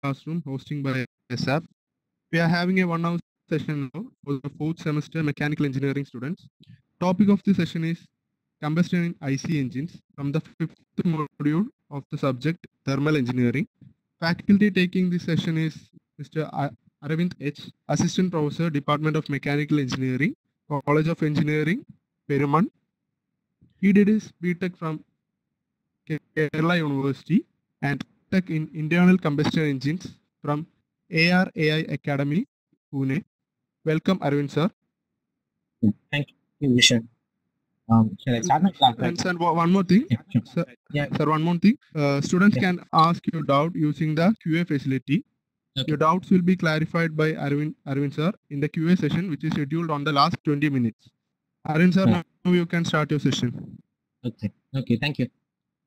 classroom hosting by SAP. We are having a one hour session now for the fourth semester mechanical engineering students. Topic of the session is combustion in IC engines from the fifth module of the subject thermal engineering. Faculty taking this session is Mr. A- Aravind H, Assistant Professor, Department of Mechanical Engineering, College of Engineering, Peruman. He did his BTech from Kerala University and Tech in Internal Combustion Engines from ARAI Academy, Pune. Welcome, Arvind sir. Thank you, Vishan. Um, shall I start my class? And sir, one one more thing. Yeah, sure. Sir, Yeah. sir, one more thing. Uh, students Yeah. can ask your doubt using the QA facility. Okay. Your doubts will be clarified by Arvind, Arvind sir in the QA session, which is scheduled on the last 20 minutes. Arvind sir, Yeah. now you can start your session. Okay. Okay. Thank you.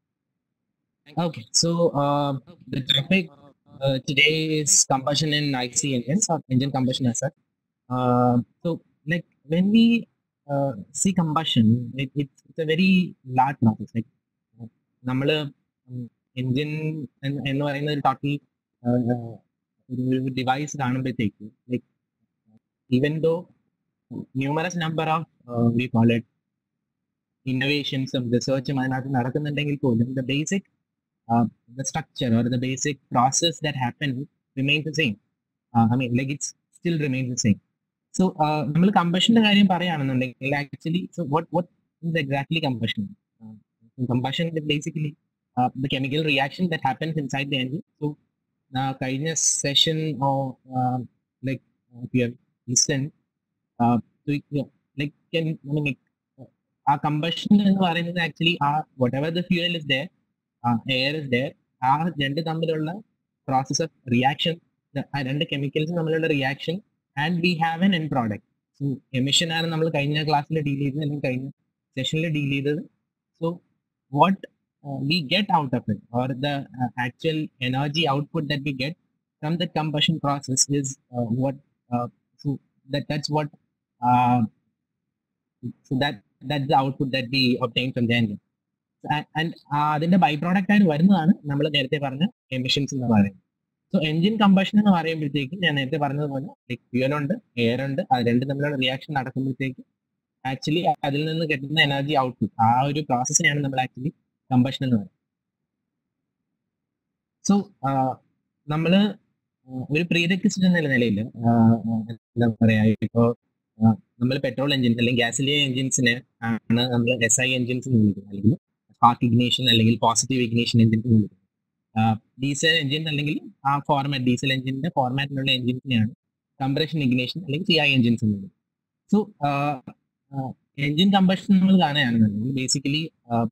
Okay. So um, the topic uh, today is combustion in IC engines or engine combustion as such. Uh, so like when we uh, see combustion, it, it's, it's a very large process. Like നമ്മള് engine എന്ന് പറയുന്ന ഒരു total ഒരു device കാണുമ്പോഴത്തേക്ക് like even though numerous number of we call it ഇന്നോവേഷൻസും റിസർച്ചും അതിനകത്ത് നടക്കുന്നുണ്ടെങ്കിൽ പോലും the basic the structure or the basic process that happen remains the same I mean like it's still remains the same so നമ്മൾ കമ്പഷന്റെ കാര്യം പറയുകയാണെന്നുണ്ടെങ്കിൽ actually so what what is exactly combustion combustion basically the chemical reaction that happens inside the engine. So, uh, കഴിഞ്ഞ session like if you have listened, uh, so, yeah, like can I mean, like, ആ combustion എന്ന് പറയുന്നത് actually ആ whatever the fuel is there air is there ആ രണ്ട് തമ്മിലുള്ള process of reaction ആ രണ്ട് കെമിക്കൽസ് തമ്മിലുള്ള reaction and we have an end product so emission ആണ് നമ്മൾ കഴിഞ്ഞ ക്ലാസ്സിൽ ഡീൽ ചെയ്തത് അല്ലെങ്കിൽ കഴിഞ്ഞ സെഷനിൽ ഡീൽ ചെയ്തത് so what we get out of it or the uh, actual energy output that we get from the combustion process is uh, what uh, so that that's what uh, so that that's the output that we obtain from the engine and അതിന്റെ by product ആയിട്ട് വരുന്നതാണ് നമ്മൾ നേരത്തെ പറഞ്ഞ emissions എന്ന് പറയുന്നത് so engine combustion എന്ന് പറയുമ്പോഴത്തേക്ക് ഞാൻ നേരത്തെ പറഞ്ഞതുപോലെ ലൈക് ഫ്യൂൽ ഉണ്ട് എയർ ഉണ്ട് അത് രണ്ടും തമ്മിലുള്ള റിയാക്ഷൻ നടക്കുമ്പോഴത്തേക്ക് ആക്ച്വലി അതിൽ നിന്ന് കിട്ടുന്ന എനർജി ഔട്ട്പുട്ട് ആ ഒരു പ്രോസസ്സിനെയാണ് നമ്മൾ ആക്ച്വലി കമ്പഷൻ എന്ന് പറയുന്നത് സോ നമ്മൾ ഒരു പ്രീറെക്വിസിറ്റ് എന്ന നിലയിൽ എന്താ പറയാ ഇപ്പോ നമ്മൾ പെട്രോൾ എഞ്ചിൻസ് അല്ലെങ്കിൽ ഗ്യാസിലിയ എഞ്ചിൻസിനെ ആണ് നമ്മൾ എസ് ഐ എഞ്ചിൻസ് എന്ന് വിളിക്കുന്നത് അല്ലെങ്കിൽ സ്പാർക്ക് ഇഗ്നേഷൻ അല്ലെങ്കിൽ പോസിറ്റീവ് ഇഗ്നേഷൻ എഞ്ചിൻ എന്ന് വിളിക്കുന്നത് ഡീസൽ എഞ്ചിൻ അല്ലെങ്കിൽ ആ ഫോർമാറ്റ് ഡീസൽ എഞ്ചിന്റെ ഫോർമാറ്റിലുള്ള എഞ്ചിൻസിനെയാണ് കംപ്രഷൻ ഇഗ്നേഷൻ അല്ലെങ്കിൽ സി ഐ എഞ്ചിൻസ് എന്ന് വിളിക്കുന്നത് സോ എഞ്ചിൻ കമ്പഷൻ നമ്മൾ കാണുകയാണെന്നുണ്ടെങ്കിൽ ബേസിക്കലി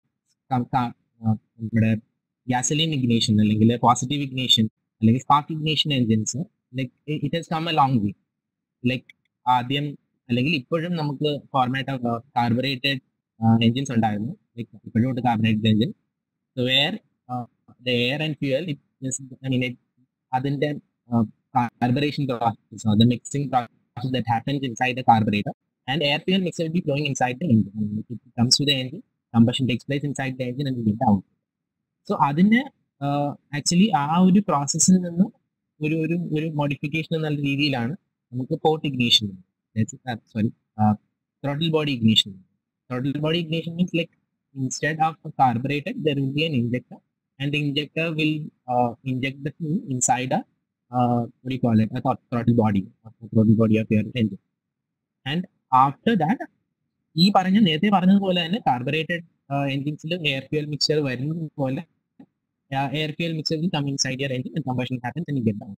നമ്മുടെ ഗ്യാസലിൻ ഇഗ്നേഷൻ അല്ലെങ്കിൽ പോസിറ്റീവ് ഇഗ്നേഷൻ അല്ലെങ്കിൽ spark ignition engines like it has come a long way like ആദ്യം അല്ലെങ്കിൽ ഇപ്പോഴും നമുക്ക് ഫോർമാറ്റ് ഓഫ് കാർബറേറ്റഡ് എഞ്ചിൻസ് ഉണ്ടായിരുന്നു ലൈക്ക് ഇപ്പോഴും ഉണ്ട് carburetted engine so where the air and fuel I mean അതിന്റെ carburation process the mixing process that happens inside the carburettor and air fuel mix will be flowing inside the engine it comes to the engine combustion takes place inside the engine and get out so അതിന് actually ആ ഒരു പ്രോസസ്സിൽ നിന്ന് ഒരു ഒരു ഒരു modification എന്നുള്ള രീതിയിലാണ് നമുക്ക് port ignition sorry throttle body ignition. Throttle body ignition means like instead of a carburetor, there will be an injector, and the injector will uh, inject the fuel inside a uh, what do you call it? A th- throttle body, a throttle body of your engine. And after that, ഈ പറഞ്ഞ നേരത്തെ പറഞ്ഞതുപോലെ തന്നെ carburetted എൻജിൻസിൽ air fuel mixer വരുന്നത് പോലെ air fuel mixer will come inside your engine combustion happens and get down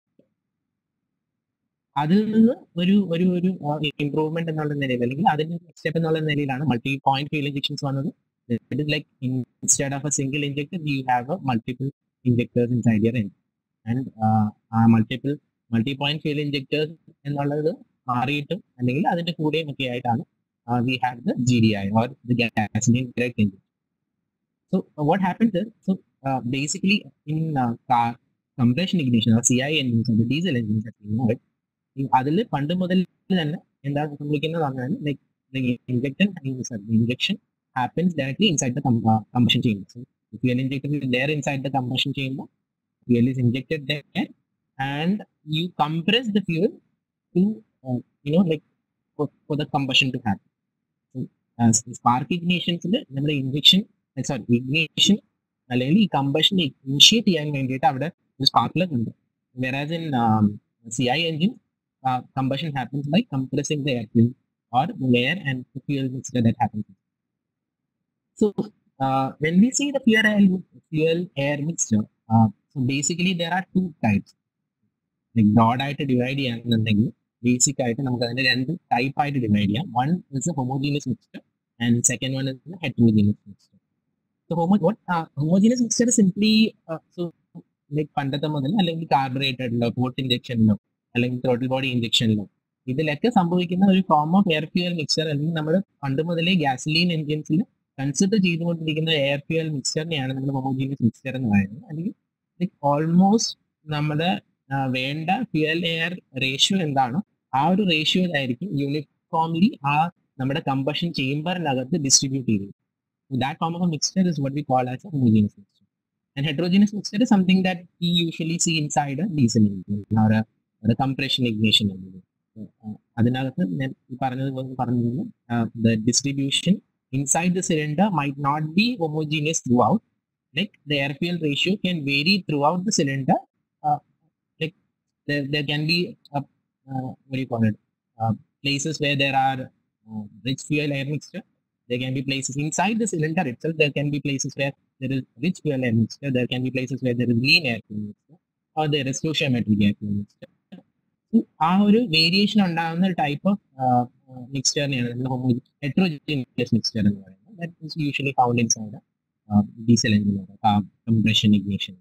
അതിൽ നിന്ന് ഒരു ഒരു ഒരു ഇംപ്രൂവ്മെന്റ് എന്നുള്ള നിലയിൽ അല്ലെങ്കിൽ അതിന്റെ സ്റ്റെപ്പ് എന്നുള്ള നിലയിലാണ് മൾട്ടി പോയിന്റ് ഫ്യൂൽ ഇഞ്ചക്ഷൻസ് വന്നത് it is like instead of a single injector you have a multiple injectors inside your engine and ആ multiple multi point fuel injectors എന്നുള്ളത് മാറിയിട്ടും അല്ലെങ്കിൽ അതിന്റെ കൂടെയും ഒക്കെ ആയിട്ടാണ് we have the G D I or the gasoline direct engine. So uh, what happens is, so uh, basically in uh, car compression ignition or CI engines or the diesel engines that we know it, അതിൽ പണ്ട് മുതൽ തന്നെ എന്താ സംഭവിക്കുന്നത് പറഞ്ഞാൽ like injection injection happens directly inside the combustion ചെയ്യുമ്പോൾ fuel injector there inside the combustion ചെയ്യുമ്പോൾ fuel is injected there and you compress the fuel to uh, you know like for, for the combustion to happen. So, uh, spark ignitions നമ്മുടെ injection sorry ignition അല്ലെങ്കിൽ ഈ combustion initiate ചെയ്യാൻ വേണ്ടിയിട്ട് അവിടെ ഒരു spark plug ഉണ്ട് whereas in C I engine combustion happens by compressing the air fuel or air and the fuel mixture that happens. So uh, when we see the fuel air, fuel air mixture, uh, so basically there are two types. Like broad ആയിട്ട് divide ചെയ്യാന്നുണ്ടെങ്കിൽ basic ആയിട്ട് നമുക്ക് അതിന്റെ രണ്ട് type ആയിട്ട് divide ചെയ്യാം one is homogeneous mixture and second one is heterogeneous mixture so homo homogeneous mixture simply so like പണ്ടത്തെ മുതൽ അല്ലെങ്കിൽ കാർബറേറ്റഡിലോ പോർട്ട് ഇഞ്ചക്ഷനിലോ അല്ലെങ്കിൽ ടോട്ടൽ ബോഡി ഇഞ്ചക്ഷനിലോ ഇതിലൊക്കെ സംഭവിക്കുന്ന ഒരു form of air fuel mixture അല്ലെങ്കിൽ നമ്മൾ പണ്ട് മുതലേ ഗ്യാസലീൻ എൻജിൻസിൽ കൺസിഡർ ചെയ്തുകൊണ്ടിരിക്കുന്ന എയർ ഫ്യൂൽ മിക്സ്ചറിനെയാണ് നമ്മൾ ഹോമോജീനിയസ് മിക്സ്ചർ എന്ന് പറയുന്നത് അല്ലെങ്കിൽ ഓൾമോസ്റ്റ് നമ്മുടെ വേണ്ട ഫ്യൂൽ എയർ റേഷ്യോ എന്താണോ ആ ഒരു റേഷ്യോയിലായിരിക്കും യൂണിഫോംലി ആ നമ്മുടെ കമ്പഷൻ ചേംബറിനകത്ത് ഡിസ്ട്രിബ്യൂട്ട് ചെയ്തത് that form of mixture is what we call as homogeneous mixture and heterogeneous mixture is something that we usually see inside diesel engine ഒരു കംപ്രഷൻ ഇഗ്നേഷൻ എന്നത് അതിനകത്ത് ഞാൻ പറഞ്ഞത് പറഞ്ഞത് the distribution inside the cylinder might not be homogeneous throughout like the air fuel ratio can vary throughout the cylinder like there can be uh, uh, what do you call it uh, places where there are uh, rich fuel air mixture there can be places inside the cylinder itself there can be places where there is rich fuel air mixture there can be places where there is lean air fuel mixture or there is stoichiometric air fuel mixture ആ ഒരു variation ഉണ്ടാകുന്ന type of മിക്സ്ചറിനെയാണ് നമ്മൾ heterogeneous mixture എന്ന് പറയുന്നത് that is usually found inside diesel engine compression ignition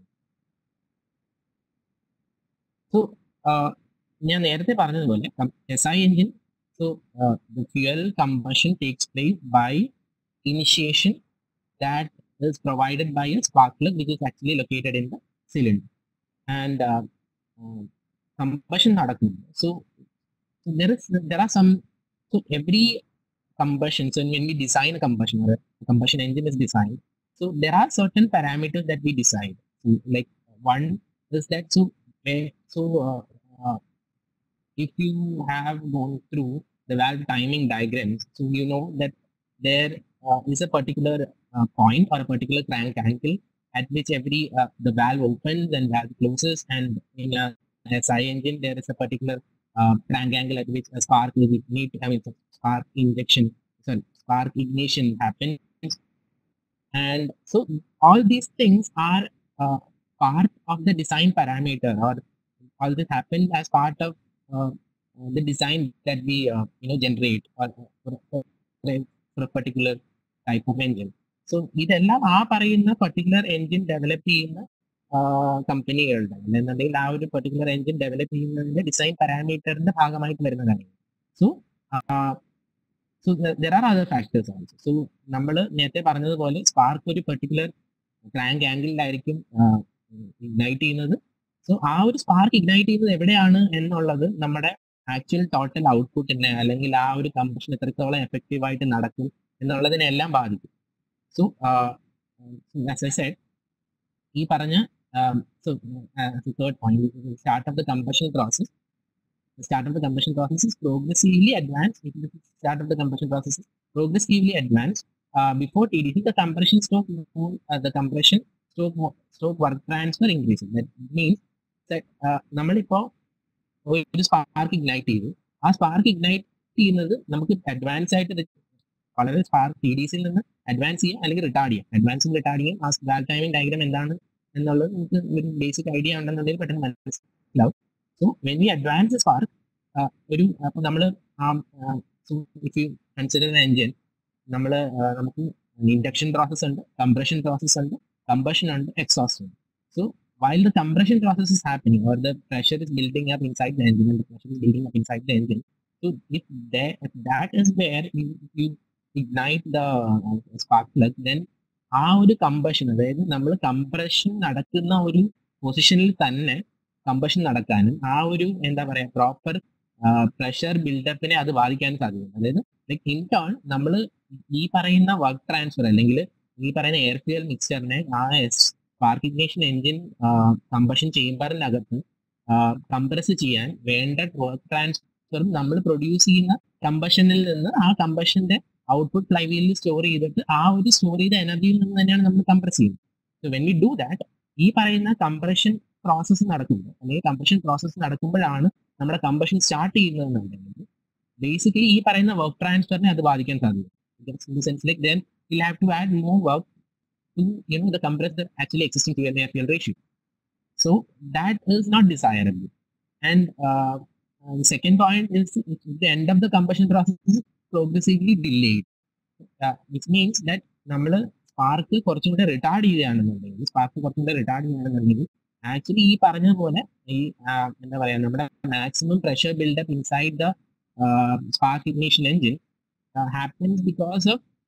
so ഞാൻ നേരത്തെ പറഞ്ഞതുപോലെ S I engine so the fuel combustion takes place by initiation that is provided by a spark plug which is actually located in the cylinder and uh, uh, combustion നടക്കുന്നുണ്ട് so, so there is there are some so every combustion so when we design a combustion or a combustion engine is designed so there are certain parameters that we decide so, like one is that so so uh, uh, if you have gone through the valve timing diagrams so you know that there uh, is a particular uh, point or a particular crank angle at which every uh, the valve opens and valve closes and in a SI engine there is a particular uh, crank angle at which a spark will need I mean spark injection sorry spark ignition happens and so all these things are uh, part of the design parameter or all this happens as part of uh, the design that we uh, you know generate or for, for, for a particular type of engine so ഇതെല്ലാം ആ പറയുന്ന particular engine develop ചെയ്യുന്ന കമ്പനികളുടെ എന്നുണ്ടെങ്കിൽ ആ ഒരു particular engine develop ചെയ്യുന്നതിന്റെ design പാരാമീറ്ററിന്റെ ഭാഗമായിട്ട് വരുന്ന കാര്യങ്ങൾ so so there are other factors also so നമ്മൾ നേരത്തെ പറഞ്ഞതുപോലെ സ്പാർക്ക് ഒരു പെർട്ടിക്കുലർ ക്രാങ്ക് ആംഗിളിലായിരിക്കും ഇഗ്നൈറ്റ് ചെയ്യുന്നത് സോ ആ ഒരു സ്പാർക്ക് ഇഗ്നൈറ്റ് ചെയ്യുന്നത് എവിടെയാണ് എന്നുള്ളത് നമ്മുടെ ആക്ച്വൽ ടോട്ടൽ ഔട്ട്പുട്ടിനെ അല്ലെങ്കിൽ ആ ഒരു കമ്പഷൻ എത്രത്തോളം എഫക്റ്റീവ് ആയിട്ട് നടക്കും എന്നുള്ളതിനെല്ലാം ബാധിക്കും സോ ആസ് ഐ സെഡ് ഈ പറഞ്ഞ so third point start of the combustion process start of the combustion process is progressively advanced. If the start of the combustion process is progressively advanced, uh, before TDC, the compression stroke, uh, the compression stroke, stroke work transfer increases. That means that നമ്മളിപ്പോൾ ഒരു spark ignite ചെയ്തു ആ spark ignite ചെയ്യുന്നത് നമുക്ക് advance ആയിട്ട് വളരെ spark T D സിയിൽ നിന്ന് അഡ്വാൻസ് ചെയ്യാം അല്ലെങ്കിൽ റിട്ടാർഡ് ചെയ്യാം അഡ്വാൻസും റിട്ടാർഡ് ചെയ്യാം ആ വാൽ ടൈമിംഗ് ഡയഗ്രാം എന്താണ് എന്നുള്ളത് നമുക്ക് ഒരു ബേസിക് ഐഡിയ ഉണ്ടെന്നുണ്ടെങ്കിൽ പെട്ടെന്ന് മനസ്സിലാവും so when we advance spark ഒരു അപ്പോൾ നമ്മൾ ഇഫ് യു കൺസിഡർ എൻജിൻ നമ്മൾ നമുക്ക് ഇൻഡക്ഷൻ പ്രോസസ് ഉണ്ട് കംപ്രഷൻ പ്രോസസ് ഉണ്ട് കമ്പഷൻ ഉണ്ട് എക്സോസ്റ്റ് ഉണ്ട് so while the compression process is happening or the pressure is building up inside the engine and the pressure is building up inside the engine so if, there, if that is where you, you ignite the uh, spark plug then ആ ഒരു combustion അതായത് നമ്മൾ compression നടക്കുന്ന ഒരു പൊസിഷനിൽ തന്നെ combustion നടക്കാനും ആ ഒരു എന്താ പറയാ പ്രോപ്പർ പ്രഷർ ബിൽഡപ്പിനെ അത് ബാധിക്കാനും സാധ്യതയുണ്ട് അതായത് ലൈക്ക് ഇൻ ടേൺ നമ്മൾ ഈ പറയുന്ന വർക്ക് ട്രാൻസ്ഫർ അല്ലെങ്കിൽ ഈ പറയുന്ന എയർ ഫ്യൂൽ മിക്സ്ചറിനെ ആ സ്പാർക്ക് ഇഗ്നേഷൻ എഞ്ചിൻ കമ്പഷൻ ചേംബറിനകത്ത് കംപ്രസ് ചെയ്യാൻ വേണ്ട വർക്ക് ട്രാൻസ്ഫറും നമ്മൾ പ്രൊഡ്യൂസ് ചെയ്യുന്ന കമ്പഷനിൽ നിന്ന് ആ കമ്പഷന്റെ ഔട്ട്പുട്ട് ഫ്ലൈവീലിൽ സ്റ്റോർ ചെയ്തിട്ട് ആ ഒരു സ്റ്റോർ ചെയ്ത എനർജിയിൽ നിന്ന് തന്നെയാണ് നമ്മൾ കംപ്രസ് ചെയ്യുന്നത് so when we do that ഈ പറയുന്ന കംപ്രഷൻ പ്രോസസ്സ് നടക്കുമ്പോൾ അല്ലെങ്കിൽ കംപ്രഷൻ പ്രോസസ്സ് നടക്കുമ്പോഴാണ് നമ്മുടെ കമ്പഷൻ സ്റ്റാർട്ട് ചെയ്യുന്നതെന്നുണ്ടെങ്കിൽ ബേസിക്കലി ഈ പറയുന്ന വർക്ക് ട്രാൻസ്ഫറിനെ അത് ബാധിക്കാൻ സാധ്യത sense like then will have to add more work to you know the compressor actually existing fuel fuel ratio so that is not desirable and the second point is the end of the combustion process is progressively delayed uh, which means that നമ്മൾ spark കുറച്ചും കൂടെ retarded ചെയ്യുകയാണെന്നുണ്ടെങ്കിൽ spark കുറച്ചും കൂടെ retarded ചെയ്യുകയാണെന്നുണ്ടെങ്കിൽ actually ഈ പറഞ്ഞ പോലെ ഈ എന്താ പറയാ നമ്മുടെ maximum pressure buildup inside the spark ignition engine happens because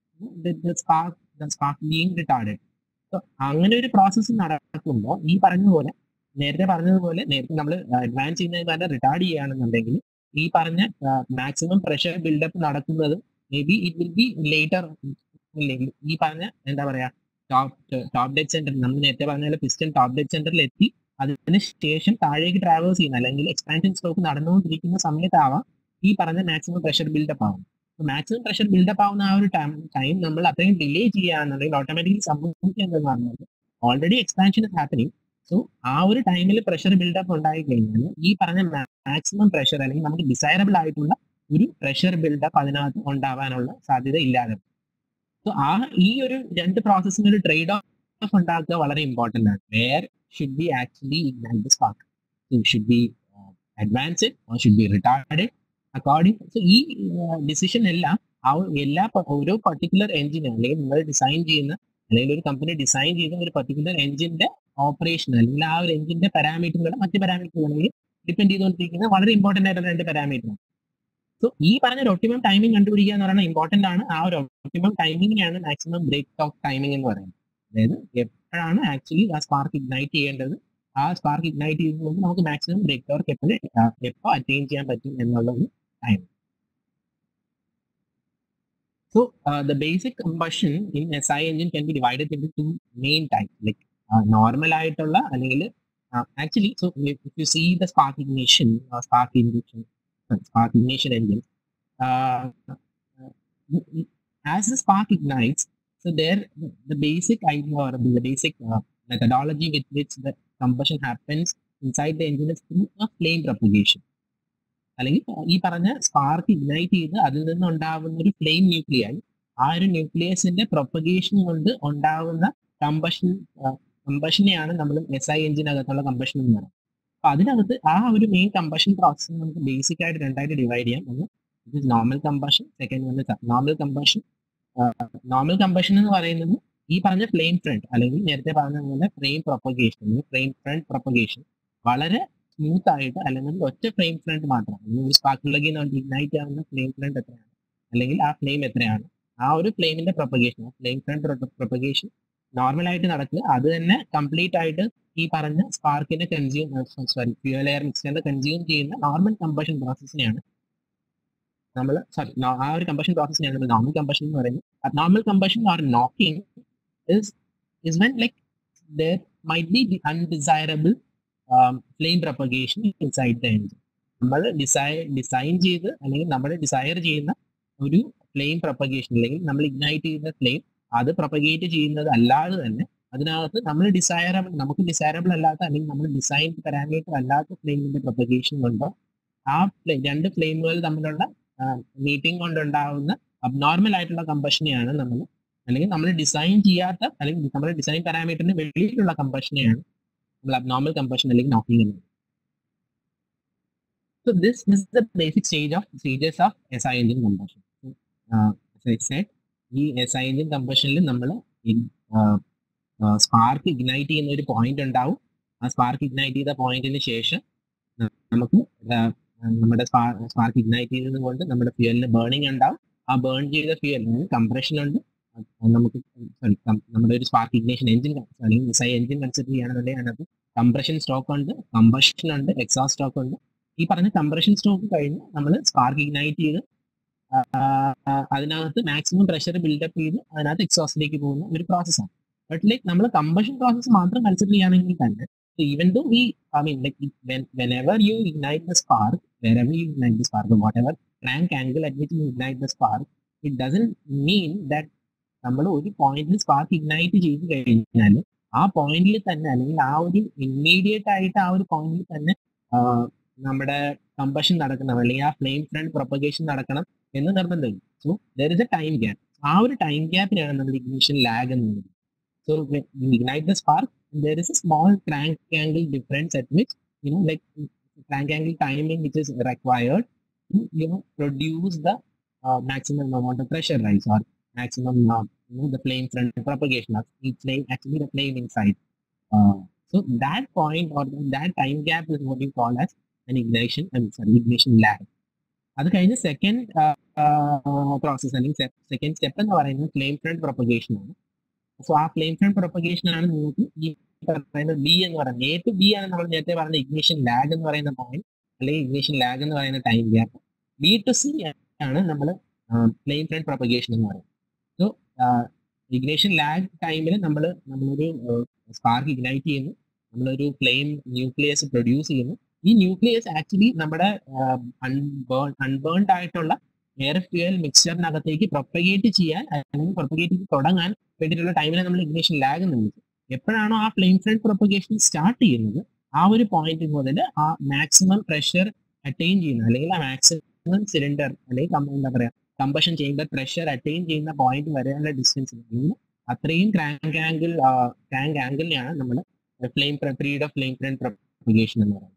of spark the spark being retarded so അങ്ങനെ ഒരു പ്രോസസ്സ് നടക്കുമ്പോൾ ഈ പറഞ്ഞ പോലെ നേരത്തെ പറഞ്ഞതുപോലെ നേരത്തെ നമ്മൾ അഡ്വാൻസ് ചെയ്യുന്നതിന് പകരം റിട്ടാർഡ് ചെയ്യുകയാണെന്നുണ്ടെങ്കിൽ ഈ പറഞ്ഞ മാക്സിമം പ്രഷർ ബിൽഡപ്പ് നടക്കുന്നത് may be it will be later ഇല്ലെങ്കിൽ ഈ പറഞ്ഞ എന്താ പറയാ ടോപ്പ് ടോപ്പ് ഡെഡ് സെന്റർ നമ്മൾ നേരത്തെ പറഞ്ഞ പോലെ പിസ്റ്റൺ ടോപ്പ് ഡെഡ് സെന്ററിൽ എത്തി അതിന് ശേഷം താഴേക്ക് ട്രാവേഴ്സ് ചെയ്യുന്ന അല്ലെങ്കിൽ എക്സ്പാൻഷൻ സ്ട്രോക്ക് നടന്നുകൊണ്ടിരിക്കുന്ന സമയത്താവാം ഈ പറഞ്ഞ മാക്സിമം പ്രഷർ ബിൽഡപ്പ് ആവും മാക്സിമം പ്രഷർ ബിൽഡപ്പ് ആവുന്ന ആ ഒരു ടൈം നമ്മൾ അത്രയും ഡിലേ ചെയ്യുകയാണെന്നുണ്ടെങ്കിൽ ഓട്ടോമാറ്റിക്കലി സംഭവിക്കുക എന്തെന്ന് പറഞ്ഞാൽ already expansion is happening so ആ ഒരു ടൈമിൽ പ്രഷർ ബിൽഡപ്പ് ഉണ്ടായി കഴിഞ്ഞാൽ ഈ പറഞ്ഞ മാക്സിമം പ്രഷർ അല്ലെങ്കിൽ നമുക്ക് ഡിസൈറബിൾ ആയിട്ടുള്ള ഒരു പ്രഷർ ബിൽഡപ്പ് അതിനകത്ത് ഉണ്ടാവാനുള്ള സാധ്യത ഇല്ലാതെ സോ ആ ഈ ഒരു രണ്ട് പ്രോസസ്സിന് ഒരു ട്രേഡ് ഓഫ് ഉണ്ടാക്കുക വളരെ ഇമ്പോർട്ടൻ്റ് ആണ് where should be actually ignite the spark should be advanced or should be retard according so ഈ ഡിസിഷൻ എല്ലാം ആ എല്ലാ ഓരോ പർട്ടിക്കുലർ എഞ്ചിന് അല്ലെങ്കിൽ നിങ്ങൾ ഡിസൈൻ ചെയ്യുന്ന അല്ലെങ്കിൽ ഒരു കമ്പനി ഡിസൈൻ ചെയ്ത ഒരു പർട്ടിക്കുലർ എഞ്ചിന്റെ ഓപ്പറേഷൻ അല്ലെങ്കിൽ ആ ഒരു എഞ്ചിന്റെ പാരാമീറ്ററുകൾ മറ്റ് പാരാമീറ്ററുകളിൽ ഡിപ്പെൻഡ് ചെയ്തുകൊണ്ടിരിക്കുന്ന വളരെ ഇമ്പോർട്ടന്റ് ആയിട്ടുള്ള രണ്ട് പാരാമീറ്റർ സോ ഈ പറഞ്ഞ ഒരു ഒപ്റ്റിമം ടൈമിംഗ് കണ്ടുപിടിക്കുക എന്ന് പറയുന്നത് ഇമ്പോർട്ടന്റ് ആണ് ആ ഒരു ഒപ്റ്റിമം ടൈമിങ്ങിനെയാണ് മാക്സിമം ബ്രേക്ക് ഓഫ് ടൈമിംഗ് എന്ന് പറയുന്നത് അതായത് എപ്പോഴാണ് ആക്ച്വലി ആ സ്പാർക്ക് ഇഗ്നൈറ്റ് ചെയ്യേണ്ടത് ആ സ്പാർക്ക് ഇഗ്നൈറ്റ് ചെയ്യുന്നത് നമുക്ക് മാക്സിമം ബ്രേക്ക് ടവർക്ക് എപ്പോഴും എപ്പോൾ അറ്റൈൻ ചെയ്യാൻ പറ്റും എന്നുള്ള ഒരു time So uh, the basic combustion in SI engine can be divided into two main types, like uh, normal ആയിട്ടുള്ള അല്ലെങ്കിൽ actually so if you see the spark ignition spark ignition spark ignition engine as the spark ignites so there the basic idea or the basic uh, methodology with which the combustion happens inside the engine is through a flame propagation അല്ലെങ്കിൽ ഈ പറഞ്ഞ spark ignite ചെയ്ത് അതിൽ നിന്ന് ഉണ്ടാവുന്ന ഒരു flame ന്യൂക്ലിയായി ആ ഒരു ന്യൂക്ലിയസിന്റെ പ്രൊപ്പഗേഷൻ കൊണ്ട് ഉണ്ടാവുന്ന കമ്പഷൻ കമ്പഷനെയാണ് നമ്മൾ എസ് ഐ എഞ്ചിനകത്തുള്ള കമ്പഷൻ എന്ന് പറയുന്നത് അപ്പൊ അതിനകത്ത് ആ ഒരു മെയിൻ കമ്പഷൻ പ്രോസസ് നമുക്ക് ബേസിക് ആയിട്ട് രണ്ടായിട്ട് ഡിവൈഡ് ചെയ്യാം ഒന്ന് ഇത് നോർമൽ കമ്പഷൻ സെക്കൻഡ് വന്ന് നോർമൽ കമ്പഷൻ നോർമൽ കമ്പഷൻ എന്ന് പറയുന്നത് ഈ പറഞ്ഞ ഫ്ലെയിം ഫ്രണ്ട് അല്ലെങ്കിൽ നേരത്തെ പറഞ്ഞ പോലെ flame propagation flame front propagation വളരെ സ്മൂത്ത് ആയിട്ട് അല്ലെങ്കിൽ ഒറ്റ ഫ്ലെയിം ഫ്രണ്ട് മാത്രമാണ് ഒരു സ്പാർക്കിലേക്ക് ഇഗ്നൈറ്റ് ആവുന്ന ഫ്ലെയിം ഫ്രണ്ട് എത്രയാണ് അല്ലെങ്കിൽ ആ ഫ്ലെയിം എത്രയാണ് ആ ഒരു ഫ്ലെയിമിന്റെ propagation flame front propagation normal ആയിട്ട് നടക്കുക അത് തന്നെ കംപ്ലീറ്റ് ആയിട്ട് ഈ പറഞ്ഞ സ്പാർക്കിനെ കൺസ്യൂം സോറി ഫ്യൂൽ എയർ മിക്സ്ചറിനെ കൺസ്യൂം ചെയ്യുന്ന നോർമൽ കമ്പഷൻ പ്രോസസ്സിനെയാണ് നമ്മൾ സോറി ആ ഒരു കമ്പഷൻ പ്രോസസ്സിനെയാണ് നമ്മൾ നോർമൽ കമ്പഷൻ എന്ന് പറയുന്നത് normal combustion or knocking is is when like there might be undesirable flame propagation inside the engine നമ്മൾ ഡിസൈൻ ഡിസൈൻ ചെയ്ത് അല്ലെങ്കിൽ നമ്മൾ ഡിസയർ ചെയ്യുന്ന ഒരു ഫ്ലെയിം പ്രൊപ്പഗേഷൻ അല്ലെങ്കിൽ നമ്മൾ ഇഗ്നൈറ്റ് ചെയ്യുന്ന ഫ്ലെയിം അത് പ്രൊപ്പഗേറ്റ് ചെയ്യുന്നത് അല്ലാതെ തന്നെ അതിനകത്ത് നമ്മൾ ഡിസൈറബിൾ നമുക്ക് ഡിസൈറബിൾ അല്ലാത്ത അല്ലെങ്കിൽ നമ്മൾ ഡിസൈൻ പാരാമീറ്റർ അല്ലാത്ത ഫ്ലെയിമിന്റെ പ്രൊപ്പഗേഷൻ കൊണ്ടോ ആ രണ്ട് ഫ്ലെയിമുകൾ തമ്മിലുള്ള മീറ്റിംഗ് കൊണ്ടുണ്ടാവുന്ന അബ്നോർമൽ ആയിട്ടുള്ള കമ്പഷനെയാണ് നമ്മൾ അല്ലെങ്കിൽ നമ്മൾ ഡിസൈൻ ചെയ്യാത്ത അല്ലെങ്കിൽ നമ്മുടെ ഡിസൈൻ പാരാമീറ്ററിന് വെളിയിലുള്ള കമ്പഷനെയാണ് നമ്മൾ അബ്നോർമൽ കമ്പഷൻ അല്ലെങ്കിൽ നോക്കിംഗ് എന്ന് So this is the basic stage of stages of SI engine combustion. Uh, as I said, ഈ എസ് ഐ എഞ്ചിൻ കമ്പഷനിൽ നമ്മൾ സ്പാർക്ക് ഇഗ്നൈറ്റ് ചെയ്യുന്ന ഒരു പോയിന്റ് ഉണ്ടാവും ആ സ്പാർക്ക് ഇഗ്നൈറ്റ് ചെയ്ത പോയിന്റിന് ശേഷം നമുക്ക് നമ്മുടെ സ്പാർക്ക് ഇഗ്നൈറ്റ് ചെയ്തത് കൊണ്ട് നമ്മുടെ ഫ്യൂവലിന് ബേണിംഗ് ഉണ്ടാവും ആ ബേൺ ചെയ്ത ഫ്യൂവൽ കംപ്രഷൻ ഉണ്ട് നമുക്ക് സോറി നമ്മുടെ ഒരു സ്പാർക്ക് ഇഗ്നേഷൻ എഞ്ചിൻ അല്ലെങ്കിൽ എസ് ഐ എഞ്ചിൻ കൺസിഡർ ചെയ്യുകയാണെന്നുണ്ടെങ്കിൽ അതിനകത്ത് കംപ്രഷൻ സ്റ്റോക്ക് ഉണ്ട് കമ്പഷൻ ഉണ്ട് എക്സോസ്റ്റ് സ്റ്റോക്ക് ഉണ്ട് ഈ പറഞ്ഞ കംപ്രഷൻ സ്റ്റോക്ക് കഴിഞ്ഞ് നമ്മൾ സ്പാർക്ക് ഇഗ്നൈറ്റ് ചെയ്ത് അതിനകത്ത് മാക്സിമം പ്രഷർ ബിൽഡപ്പ് ചെയ്ത് അതിനകത്ത് എക്സോസ്റ്റിലേക്ക് പോകുന്ന ഒരു പ്രോസസ്സാണ് ബട്ട് ലൈക്ക് നമ്മൾ കമ്പഷൻ പ്രോസസ്സ് മാത്രം കൺസിഡർ ചെയ്യുകയാണെങ്കിൽ തന്നെ So even though we, I mean, like when whenever you ignite the spark, wherever you ignite the spark, or whatever crank angle at which you ignite the spark, it doesn't mean that നമ്മൾ ഒരു പോയിന്റിൽ spark ignite ചെയ്ത് കഴിഞ്ഞാൽ ആ പോയിന്റിൽ തന്നെ അല്ലെങ്കിൽ ആ ഒരു ഇമ്മീഡിയറ്റ് ആയിട്ട് ആ ഒരു പോയിന്റിൽ തന്നെ ആ, നമ്മുടെ കമ്പഷൻ നടക്കണം അല്ലെങ്കിൽ ആ ഫ്ലെയിം ഫ്രണ്ട് പ്രൊപ്പഗേഷൻ നടക്കണം എന്ന് നിർബന്ധമില്ല so there is a time gap ആ ഒരു ടൈം ഗ്യാപ്പിനാണ് നമ്മൾ ഇഗ്നിഷൻ ലാഗ് എന്ന് പറയുന്നത് so ignite the spark there is a small crank angle difference at which you know like crank angle timing which is required to you know produce the uh, maximum amount of pressure rise or maximum uh, you know the flame front propagation of each flame actually the flame inside uh, so that point or that time gap is what we call as an ignition I'm sorry ignition lag അത് കഴിഞ്ഞ് second process അല്ലെങ്കിൽ second step എന്ന് പറയുന്നത് flame front propagation ആണ് so ആ flame front propagation ആണ് നിങ്ങൾക്ക് ഈ പറയുന്നത് ബി എന്ന് പറയുന്നത് എ ടു ബി ആണ് നമ്മൾ നേരത്തെ പറഞ്ഞ ഇഗ്നിഷൻ ലാഗ് എന്ന് പറയുന്ന പോയിന്റ് അല്ലെങ്കിൽ ഇഗ്നിഷൻ ലാഗ് എന്ന് പറയുന്ന time gap B to C ആണ് നമ്മൾ ഫ്ലെയിം ഫ്രണ്ട് പ്രൊപ്പഗേഷൻ എന്ന് പറയുന്നത് സോ ഇഗ്നേഷൻ ലാഗ് ടൈമിൽ നമ്മൾ നമ്മളൊരു സ്പാർക്ക് ഇഗ്നൈറ്റ് ചെയ്യുന്നു നമ്മളൊരു ഫ്ലെയിം ന്യൂക്ലിയസ് പ്രൊഡ്യൂസ് ചെയ്യുന്നു ഈ ന്യൂക്ലിയസ് ആക്ച്വലി നമ്മുടെ അൺബേൺ അൺബേൺഡ് ആയിട്ടുള്ള എയർ ഫ്യൂവൽ മിക്സ്ചറിനകത്തേക്ക് പ്രൊപ്പഗേറ്റ് ചെയ്യാൻ അല്ലെങ്കിൽ പ്രൊപ്പഗേറ്റ് ചെയ്ത് തുടങ്ങാൻ വേണ്ടിയിട്ടുള്ള ടൈമിനെ നമ്മൾ ഇഗ്നേഷൻ ലാഗ് എന്ന് വിളിക്കും എപ്പോഴാണോ ആ ഫ്ലെയിം ഫ്രണ്ട് പ്രൊപ്പഗേഷൻ സ്റ്റാർട്ട് ചെയ്യുന്നത് ആ ഒരു പോയിന്റ് മുതൽ ആ മാക്സിമം പ്രഷർ അറ്റൈൻ ചെയ്യുന്ന അല്ലെങ്കിൽ ആ മാക്സിമം സിലിണ്ടർ അല്ലെങ്കിൽ കം- എന്താ പറയാ കമ്പഷൻ ചേംബർ പ്രഷർ അറ്റൈൻ ചെയ്യുന്ന പോയിന്റ് വരെയുള്ള ഡിസ്റ്റൻസ് അല്ലെങ്കിൽ അത്രയും ക്രാങ്ക് ആംഗിൾ ക്രാങ്ക് ആംഗിളിനെയാണ് നമ്മൾ flame period of flame front propagation എന്ന് പറയുന്നത്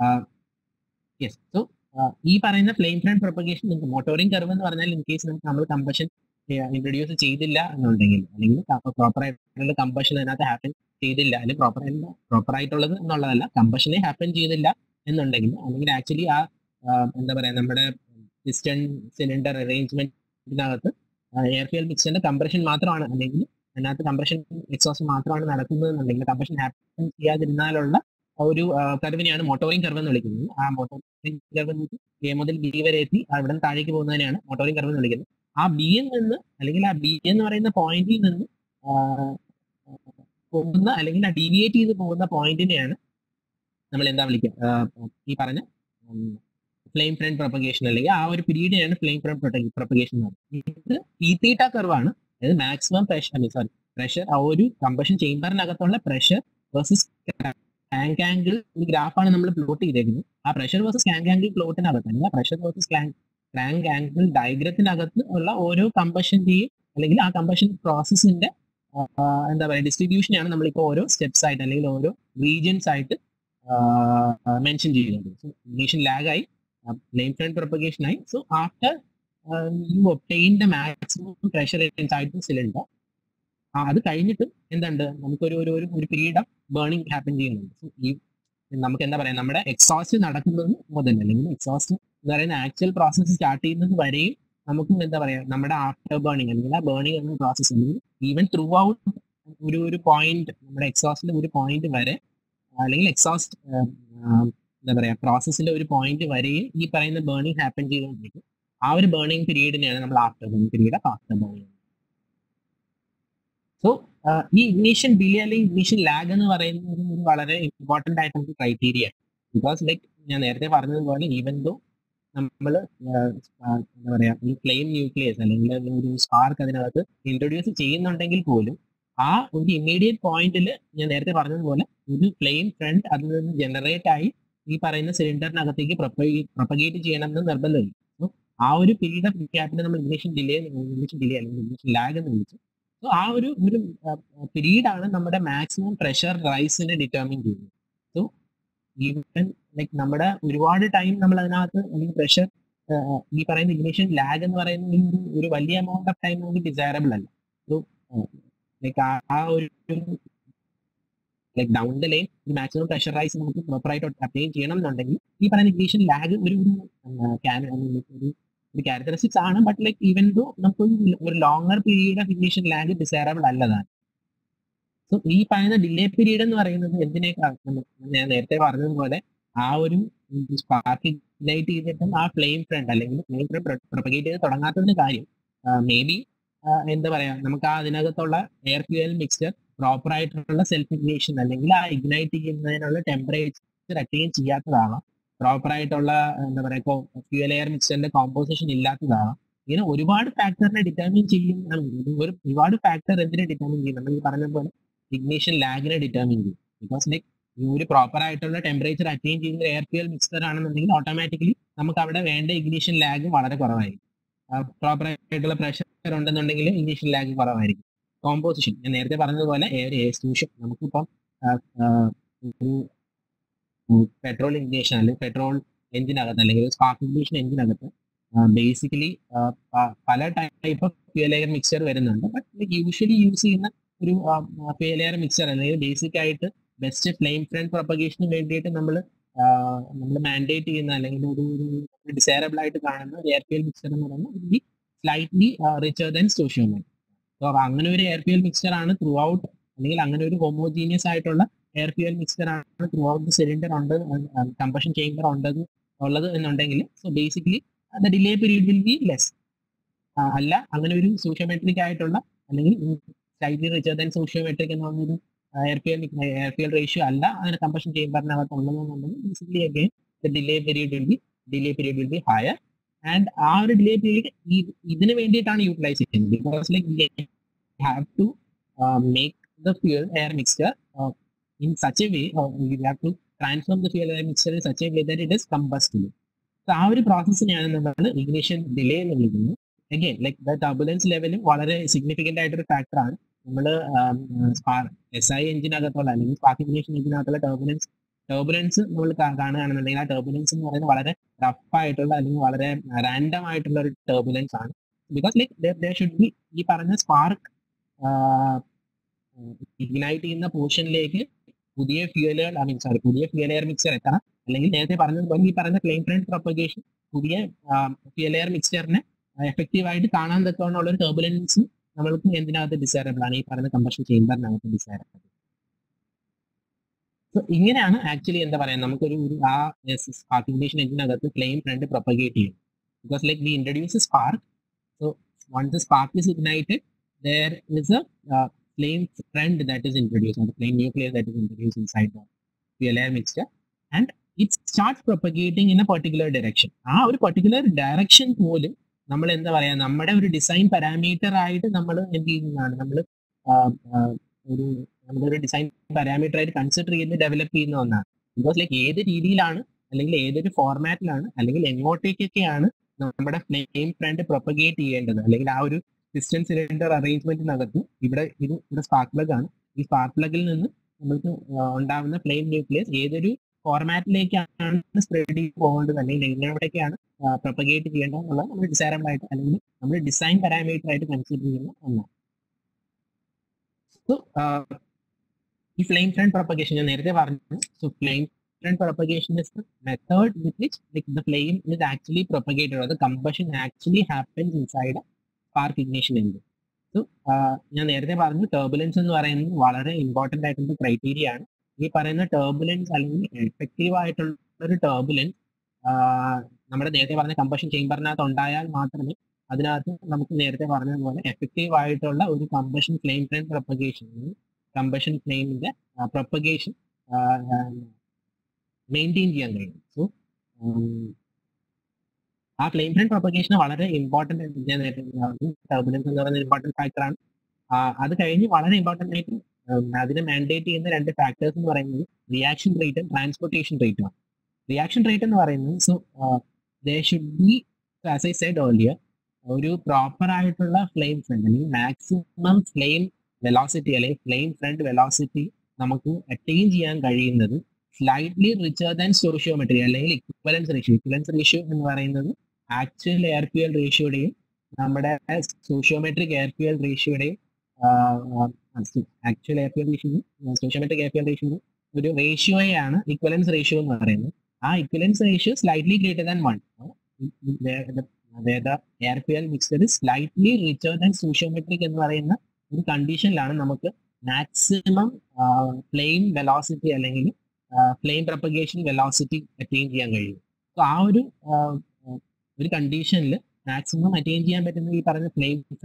യെസ് സോ ഈ പറയുന്ന ഫ്ലെയിം ഫ്രണ്ട് പ്രൊപ്പഗേഷൻ നിങ്ങൾക്ക് മോട്ടോറിംഗ് കർവ് എന്ന് പറഞ്ഞാൽ ഇൻ കേസ് നമുക്ക് നമ്മൾ കമ്പഷൻ ഇൻട്രൊഡ്യൂസ് ചെയ്തില്ല എന്നുണ്ടെങ്കിൽ അല്ലെങ്കിൽ പ്രോപ്പർ ആയിട്ടുള്ള കമ്പഷൻ അതിനകത്ത് ഹാപ്പൻ ചെയ്തില്ല അല്ലെങ്കിൽ പ്രോപ്പർ പ്രോപ്പർ ആയിട്ടുള്ളത് എന്നുള്ളതല്ല കമ്പഷനെ ഹാപ്പൻ ചെയ്തില്ല എന്നുണ്ടെങ്കിൽ അല്ലെങ്കിൽ ആക്ച്വലി ആ ആ, എന്താ പറയാ നമ്മുടെ പിസ്റ്റൺ സിലിണ്ടർ അറേഞ്ച്മെന്റിനകത്ത് എയർ ഫ്യൂൽ മിക്സറിന്റെ കംപ്രഷൻ മാത്രമാണ് അല്ലെങ്കിൽ അതിനകത്ത് കംപ്രഷൻ എക്സോസ്റ്റ് മാത്രമാണ് നടക്കുന്നത് എന്നുണ്ടെങ്കിൽ കംപ്രഷൻ ഹാപ്പൻ ചെയ്യാതിരുന്നാലുള്ള ഒരു കർവിനെയാണ് മോട്ടോറിംഗ് കർവ് എന്ന് വിളിക്കുന്നത് ആ മോട്ടോറിംഗ് കർവ് എന്ന് വെച്ചാൽ എ മുതൽ ബി വരെ എത്തി അവിടെ നിന്ന് താഴേക്ക് പോകുന്നതിനെയാണ് മോട്ടോറിംഗ് കർവ് എന്ന് വിളിക്കുന്നത് ആ ബിയിൽ നിന്ന് അല്ലെങ്കിൽ ആ ബി എന്ന് പറയുന്ന പോയിന്റിൽ നിന്ന് ആ, പോകുന്ന അല്ലെങ്കിൽ ആ ഡീവിയേറ്റ് ചെയ്ത് പോകുന്ന പോയിന്റിനെയാണ് നമ്മൾ എന്താ വിളിക്കുക ആ, ഈ പറഞ്ഞ ഫ്ലെയിം ഫ്രണ്ട് പ്രൊപ്പഗേഷൻ അല്ലെങ്കിൽ ആ ഒരു പീരീഡിനെയാണ് ഫ്ലെയിം ഫ്രണ്ട് പ്രൊപ്പഗേഷൻ എന്ന് പറയുന്നത് ഇത് പി തീറ്റ കർവാണ് അതായത് മാക്സിമം പ്രഷർ സോറി പ്രഷർ ആ ഒരു കമ്പഷൻ ചേംബറിനകത്തുള്ള പ്രഷർ വേഴ്സസ് ടാങ്ക് ആംഗിൾ ഈ ഗ്രാഫാണ് നമ്മൾ പ്ലോട്ട് ചെയ്തേക്കുന്നത് ആ പ്രഷർ വേഴ്സസ് ടാങ്ക് ആംഗിൾ പ്ലോട്ടിനകത്ത് അല്ലെങ്കിൽ പ്രഷർ വേഴ്സസ് ടാങ്ക് ആംഗിൾ ഡയഗ്രത്തിനകത്ത് ഉള്ള ഓരോ കമ്പഷന്റെയും അല്ലെങ്കിൽ ആ കമ്പഷൻ പ്രോസസ്സിന്റെ എന്താ പറയുക ഡിസ്ട്രിബ്യൂഷനെയാണ് നമ്മളിപ്പോൾ ഓരോ സ്റ്റെപ്സ് ആയിട്ട് അല്ലെങ്കിൽ ഓരോ റീജിയൻസ് ആയിട്ട് മെൻഷൻ ചെയ്യുന്നത് സോ ഇഗ്നീഷൻ ലാഗായി ഫ്ലെയിം ഫ്രണ്ട് പ്രൊപ്പഗേഷൻ ആയി so after you obtain the maximum pressure inside the cylinder അത് കഴിഞ്ഞിട്ട് എന്തുണ്ട് നമുക്കൊരു ഒരു ഒരു ഒരു പീരീഡ് ഓഫ് ബേണിംഗ് ഹാപ്പൻ ചെയ്യുന്നുണ്ട് So, ഈ നമുക്ക് എന്താ പറയാ നമ്മുടെ എക്സോസ്റ്റ് നടക്കുന്നത് മുതൽ അല്ലെങ്കിൽ എക്സോസ്റ്റ് എന്ന് പറയുന്ന ആക്ച്വൽ പ്രോസസ്സ് സ്റ്റാർട്ട് ചെയ്യുന്നത് വരെയും നമുക്ക് എന്താ പറയാ നമ്മുടെ ആഫ്റ്റർ ബേണിംഗ് അല്ലെങ്കിൽ ആ ബേണിംഗ് എന്ന പ്രോസസ്സ് അല്ലെങ്കിൽ ഈവൻ ത്രൂ ഔട്ട് ഒരു ഒരു പോയിന്റ് നമ്മുടെ എക്സോസ്റ്റിലെ ഒരു പോയിന്റ് വരെ അല്ലെങ്കിൽ എക്സോസ്റ്റ് എന്താ പറയാ പ്രോസസ്സിലെ ഒരു പോയിന്റ് വരെയും ഈ പറയുന്ന ബേണിംഗ് ഹാപ്പൻ ചെയ്തുകൊണ്ടിരിക്കും ആ ഒരു ബേണിംഗ് പീരീഡിനെയാണ് നമ്മൾ after burning period of after burning so ഈ ഇഗ്നീഷൻ ഡിലേ അല്ലെങ്കിൽ ഇഗ്നീഷൻ ലാഗ് എന്ന് പറയുന്നത് ഒരു ഒരു വളരെ ഇമ്പോർട്ടന്റ് ആയിട്ടുള്ള ക്രൈറ്റീരിയ ബിക്കോസ് ലൈക്ക് ഞാൻ നേരത്തെ പറഞ്ഞതുപോലെ ഈവൻ ദോ നമ്മൾ എന്താ പറയാ ഈ ഫ്ലെയിം ന്യൂക്ലിയസ് അല്ലെങ്കിൽ ഒരു സ്പാർക്ക് അതിനകത്ത് ഇൻട്രൊഡ്യൂസ് ചെയ്യുന്നുണ്ടെങ്കിൽ പോലും ആ ഒരു ഇമ്മീഡിയറ്റ് പോയിന്റിൽ ഞാൻ നേരത്തെ പറഞ്ഞതുപോലെ ഒരു ഫ്ലെയിം ഫ്രണ്ട് അതിൽ നിന്ന് ജനറേറ്റ് ആയി ഈ പറയുന്ന സിലിണ്ടറിനകത്തേക്ക് പ്രൊപ്പഗേറ്റ് ചെയ്യണമെന്ന് നിർബന്ധമില്ല So, ആ ഒരു പീരീഡ് ഓഫ് ഗ്യാപ്പിനെ നമ്മൾ ഇഗ്നീഷൻ ഡിലേ ഇഗ്നീഷൻ ഡിലേ അല്ലെങ്കിൽ ഇഗ്നീഷൻ ലാഗ് എന്ന് വിളിച്ചു സോ ആ ഒരു ഒരു പീരീഡ് ആണ് നമ്മുടെ മാക്സിമം പ്രഷർ റൈസിനെ ഡിറ്റർമിൻ ചെയ്യുന്നത് സോ ഈവൻ ലൈക്ക് നമ്മുടെ ഒരുപാട് ടൈം നമ്മൾ അതിനകത്ത് അല്ലെങ്കിൽ പ്രഷർ ഈ പറയുന്ന ഇഗ്നീഷൻ ലാഗ് എന്ന് പറയുന്ന ഈ ഒരു ഒരു വലിയ എമൗണ്ട് ഓഫ് ടൈം നമുക്ക് ഡിസൈറബിൾ അല്ല സോ ലൈക്ക് ആ ഒരു ലൈക്ക് ഡൗൺ ദ ലൈൻ ഒരു മാക്സിമം പ്രഷർ റൈസ് നമുക്ക് പ്രോപ്പറായിട്ട് അപ്ലൈ ചെയ്യണം എന്നുണ്ടെങ്കിൽ ഈ പറയുന്ന ഇഗ്നീഷൻ ലാഗ് ഒരു ഒരു ക്യാൻ ഒരു ഒരു ക്യാരക്ടറിസ്റ്റിക്സ് ആണ് ബട്ട് ലൈക്ക് ഈവൻ ദോ നമുക്ക് ഒരു- ഒരു longer period of ignition lag desirable അല്ലതാണ് സോ ഈ പറയുന്ന ഡിലേ പീരീഡ് എന്ന് പറയുന്നത് എന്തിനേക്കാൾ നമ്മ- ഞാൻ നേരത്തെ പറഞ്ഞതുപോലെ ആ ഒരു സ്പാർക്ക് ഇഗ്നൈറ്റ് ചെയ്തിട്ടും ആ ഫ്ലെയിം ഫ്രണ്ട് അല്ലെങ്കിൽ ഫ്ലെയിം ഫ്രണ്ട് പ്രൊപ്പഗേറ്റ് ചെയ്ത് തുടങ്ങാത്തതിന് കാര്യം മേ ബി എന്താ പറയാ നമുക്ക് ആ അതിനകത്തുള്ള എയർ ഫ്യൂവൽ മിക്സ്ചർ പ്രോപ്പർ ആയിട്ടുള്ള സെൽഫ് ഇഗ്നേഷൻ അല്ലെങ്കിൽ ആ ഇഗ്നൈറ്റ് ചെയ്യുന്നതിനുള്ള ടെമ്പറേച്ചർ അറ്റൈൻ ചെയ്യാത്തതാവാം പ്രോപ്പർ ആയിട്ടുള്ള എന്താ പറയുക ഫ്യൂൽ എയർ മിക്സറിന്റെ കോമ്പോസിഷൻ ഇല്ലാത്തതാവാം ഇങ്ങനെ ഒരുപാട് ഫാക്ടറിനെ ഡിറ്റർമിൻ ചെയ്യും ഒരു ഒരുപാട് ഫാക്ടർ എന്തിനെ ഡിറ്റർമിൻ ചെയ്യും നമ്മൾ ഈ പറഞ്ഞ പോലെ ഇഗ്നീഷൻ ലാഗിനെ ഡിറ്റർമിൻ ചെയ്യും ബിക്കോസ് ലൈക്ക് ഈ ഒരു പ്രോപ്പർ ആയിട്ടുള്ള ടെമ്പറേച്ചർ അറ്റൈൻ ചെയ്യുന്ന എയർ ഫ്യൂൽ മിക്സർ ആണെന്നുണ്ടെങ്കിൽ ഓട്ടോമാറ്റിക്കലി നമുക്ക് അവിടെ വേണ്ട ഇഗ്നീഷൻ ലാഗ് വളരെ കുറവായിരിക്കും പ്രോപ്പർ ആയിട്ടുള്ള പ്രഷർ ഉണ്ടെന്നുണ്ടെങ്കിൽ ഇഗ്നീഷൻ ലാഗ് കുറവായിരിക്കും കോമ്പോസിഷൻ ഞാൻ നേരത്തെ പറഞ്ഞതുപോലെ എയർ സൂക്ഷം നമുക്കിപ്പം ഒരു പെട്രോൾ ഇഗ്നീഷൻ അല്ലെങ്കിൽ പെട്രോൾ എഞ്ചിനകത്ത് അല്ലെങ്കിൽ സ്പാർക്ക് ഇഗ്നീഷൻ എഞ്ചിനകത്ത് ബേസിക്കലി പല type of fuel air mixture വരുന്നുണ്ട് ബട്ട് യൂഷ്വലി യൂസ് ചെയ്യുന്ന ഒരു ഫ്യൂൽ എയർ മിക്സർ അല്ലെങ്കിൽ ബേസിക് ആയിട്ട് ബെസ്റ്റ് ഫ്ലെയിം ഫ്രണ്ട് പ്രൊപ്പഗേഷന് വേണ്ടിയിട്ട് നമ്മൾ നമ്മൾ മാൻഡേറ്റ് ചെയ്യുന്ന അല്ലെങ്കിൽ ഒരു ഒരു ഡിസൈറബിൾ ആയിട്ട് കാണുന്ന ഒരു എയർ ഫ്യൂൽ മിക്സർ എന്ന് പറയുന്നത് slightly richer than stoichiometric so അങ്ങനെ ഒരു എയർ ഫ്യൂൽ മിക്സർ ആണ് ത്രൂ ഔട്ട് അല്ലെങ്കിൽ അങ്ങനെ ഒരു ഹോമോജീനിയസ് ആയിട്ടുള്ള എയർ ഫ്യൂൽ മിക്സർ ആണ് ത്രൂ ഔട്ട് ദ സിലിണ്ടർ ഉണ്ട് കമ്പഷൻ ചേംബർ ഉണ്ടത് ഉള്ളത് എന്നുണ്ടെങ്കിൽ so basically the delay period will be less അല്ല അങ്ങനെ ഒരു സൂഷ്യോമെട്രിക് ആയിട്ടുള്ള അല്ലെങ്കിൽ സ്ലൈറ്റ്ലി റിച്ചർ ദാൻ സൂഷ്യോമെട്രിക് എന്ന് പറഞ്ഞൊരു air fuel air fuel ratio അല്ല അങ്ങനെ കമ്പഷൻ ചേംബറിനകത്ത് ഉള്ളതെന്നുണ്ടെങ്കിൽ basically again the delay period will be delay period will be higher and ആ ഒരു ഡിലേ പീരീഡ് ഇതിന് വേണ്ടിയിട്ടാണ് യൂട്ടിലൈസ് ചെയ്യുന്നത് because like have to make the fuel air mixture in such a way you have to transform the fuel air mixture in such a way that it is combustible so ആ ഒരു പ്രോസസ്സിനെയാണ് നമ്മൾ ignition delay എന്ന് വിളിക്കുന്നത് again like the turbulence ലെവലും വളരെ significant ആയിട്ടൊരു ഫാക്ടറാണ് നമ്മൾ എസ് ഐ എഞ്ചിനകത്തുള്ള അല്ലെങ്കിൽ സ്പാർക്ക് ഇഗ്നീഷൻ എഞ്ചിനകത്തുള്ള ടർബുലൻസ് ടർബുലൻസ് നമ്മൾ കാണുകയാണെന്നുണ്ടെങ്കിൽ ആ ടർബുലൻസ് എന്ന് പറയുന്നത് വളരെ റഫ് ആയിട്ടുള്ള അല്ലെങ്കിൽ വളരെ റാൻഡം ആയിട്ടുള്ള ഒരു ടർബുലൻസ് ആണ് ബിക്കോസ് ലൈക്ക് ഷുഡ് ബി ഈ പറഞ്ഞ സ്പാർക്ക് ഇഗ്നൈറ്റ് ചെയ്യുന്ന പോർഷനിലേക്ക് പുതിയ ഫ്യൂലുകൾ ഐ മീൻ സോറി പുതിയ ഫ്യൂൽ എയർ മിക്സർ എത്തണം അല്ലെങ്കിൽ നേരത്തെ പറഞ്ഞതുപോലെ ഈ പറഞ്ഞ ഫ്ലെയിം ഫ്രണ്ട് പ്രൊപ്പഗേഷൻ പുതിയ ഫ്യൂൽ എയർ മിക്സ്ചറിനെ എഫക്റ്റീവ് ആയിട്ട് കാണാൻ തക്കവണ്ണമുള്ള ഒരു ടർബുലൻസ് നമ്മൾക്ക് എന്തിനകത്ത് ഡിസൈറബിൾ ആണ് ഈ പറയുന്ന കമ്പഷൻ ചേംബറിനകത്ത് ഡിസൈറബിൾ സോ ഇങ്ങനെയാണ് ആക്ച്വലി എന്താ പറയാ നമുക്കൊരു ഒരു ആ സ്പാർക്ക് ഇഗ്നീഷൻ എഞ്ചിനകത്ത് ഫ്ലെയിം ഫ്രണ്ട് പ്രൊപ്പഗേറ്റ് ചെയ്യും because like we introduce spark so once spark is ignited there is a flame friend that is introduced or the flame nucleus that is introduced inside the fuel air mixture and it starts propagating in a particular direction ആ ഒരു particular direction പോലും നമ്മൾ എന്താ പറയാ നമ്മുടെ ഒരു design parameter ആയിട്ട് നമ്മൾ എന്ത് ചെയ്യുന്നതാണ് നമ്മൾ ഒരു നമ്മളൊരു ഡിസൈൻ പാരാമീറ്റർ ആയിട്ട് കൺസിഡർ ചെയ്ത് ഡെവലപ്പ് ചെയ്യുന്ന ഒന്നാണ് ബിക്കോസ് ലൈക്ക് ഏത് രീതിയിലാണ് അല്ലെങ്കിൽ ഏതൊരു ഫോർമാറ്റിലാണ് അല്ലെങ്കിൽ എങ്ങോട്ടേക്കൊക്കെയാണ് നമ്മുടെ ഫ്ലെയിം ഫ്രണ്ട് പ്രൊപ്പഗേറ്റ് ചെയ്യേണ്ടത് അല്ലെങ്കിൽ ആ ഒരു പിസ്റ്റൺ സിലിണ്ടർ അറേഞ്ച്മെന്റിനകത്ത് ഇവിടെ ഇത് ഇവിടെ സ്പാർക്ക് പ്ലഗ് ആണ് ഈ സ്പാർക്ക് പ്ലഗിൽ നിന്ന് നമുക്ക് ഉണ്ടാവുന്ന ഫ്ലെയിം ന്യൂക്ലിയസ് ഏതൊരു ഫോർമാറ്റിലേക്കാണ് സ്പ്രെഡ് ചെയ്ത് പോകേണ്ടത് അല്ലെങ്കിൽ എങ്ങനെയോടൊക്കെയാണ് പ്രൊപ്പഗേറ്റ് ചെയ്യേണ്ടത് എന്നുള്ളത് നമ്മൾ ഡിസൈറബിൾ ആയിട്ട് അല്ലെങ്കിൽ നമ്മൾ ഡിസൈൻ പാരാമീറ്റർ ആയിട്ട് കൺസിഡർ ചെയ്യുന്ന ഒന്നാണ് സോ ഈ ഫ്ലെയിം ഫ്രണ്ട് പ്രൊപ്പഗേഷൻ ഞാൻ നേരത്തെ പറഞ്ഞു so flame front propagation is the method with which like the flame is actually propagated അത് combustion actually happens inside spark ignition engine so ഞാൻ നേരത്തെ പറഞ്ഞു ടർബുലൻസ് എന്ന് പറയുന്നത് വളരെ ഇമ്പോർട്ടന്റ് ആയിട്ടുള്ള ക്രൈറ്റീരിയ ആണ് ഈ പറയുന്ന ടർബുലൻസ് അല്ലെങ്കിൽ എഫക്റ്റീവ് ആയിട്ടുള്ള ഒരു ടർബുലൻസ് നമ്മുടെ നേരത്തെ പറഞ്ഞ കമ്പഷൻ ചേംബറിനകത്ത് ഉണ്ടായാൽ മാത്രമേ അതിനകത്ത് നമുക്ക് നേരത്തെ പറഞ്ഞതുപോലെ എഫക്റ്റീവ് ആയിട്ടുള്ള ഒരു combustion flame flame propagation combustion ഫ്ലെയിമിന്റെ പ്രൊപ്പഗേഷൻ മെയിൻറ്റെയിൻ ചെയ്യാൻ കഴിയും സോ ആ ഫ്ലെയിം ഫ്രണ്ട് പ്രൊപ്പഗേഷൻ വളരെ ഇമ്പോർട്ടന്റ് ടർബുലൻസ് എന്ന് പറയുന്ന ഇമ്പോർട്ടന്റ് ഫാക്ടറാണ് അത് കഴിഞ്ഞ് വളരെ ഇമ്പോർട്ടന്റ് ആയിട്ട് അതിനെ മാൻഡേറ്റ് ചെയ്യുന്ന രണ്ട് ഫാക്ടേഴ്സ് എന്ന് പറയുന്നത് റിയാക്ഷൻ റേറ്റും ട്രാൻസ്പോർട്ടേഷൻ റേറ്റുമാണ് റിയാക്ഷൻ റേറ്റ് എന്ന് പറയുന്നത് so they should be as I said earlier ഒരു പ്രോപ്പർ ആയിട്ടുള്ള ഫ്ലെയിം ഫ്രണ്ട് അല്ലെങ്കിൽ മാക്സിമം ഫ്ലെയിം വെലോസിറ്റി അല്ലെങ്കിൽ ഫ്ലെയിം ഫ്രണ്ട് വെലോസിറ്റി നമുക്ക് അറ്റൈൻ ചെയ്യാൻ കഴിയുന്നത് സ്ലൈറ്റ്ലി റിച്ചർ ദാൻ സ്റ്റോഷിയോമെട്രി അല്ലെങ്കിൽ ഇക്വലൻസ് റേഷ്യോ ഇക്വലൻസ് റേഷ്യോ എന്ന് പറയുന്നത് ആക്ച്വൽ എയർ ഫ്യൂൽ റേഷ്യോയുടെയും നമ്മുടെ സോഷ്യോമെട്രിക് എയർ ഫ്യൂൽ റേഷ്യോയുടെയും actual air fuel ratio stoichiometric air fuel ratio ഒരു റേഷ്യോയാണ് ഇക്വലൻസ് റേഷ്യോ എന്ന് പറയുന്നത് ആ equivalence ratio slightly greater than one അതായത് air fuel mixture slightly richer than stoichiometric എന്ന് പറയുന്ന ഒരു കണ്ടീഷനിലാണ് നമുക്ക് മാക്സിമം ഫ്ലെയിം വെലോസിറ്റി അല്ലെങ്കിൽ ഫ്ലെയിം പ്രൊപ്പഗേഷൻ വെലോസിറ്റി അറ്റൈൻ ചെയ്യാൻ കഴിയും സോ ആ ഒരു ഒരു കണ്ടീഷനിൽ മാക്സിമം അറ്റൈൻ ചെയ്യാൻ പറ്റുന്ന ഈ പറഞ്ഞ ഫ്ലെയിം ഫ്രണ്ട്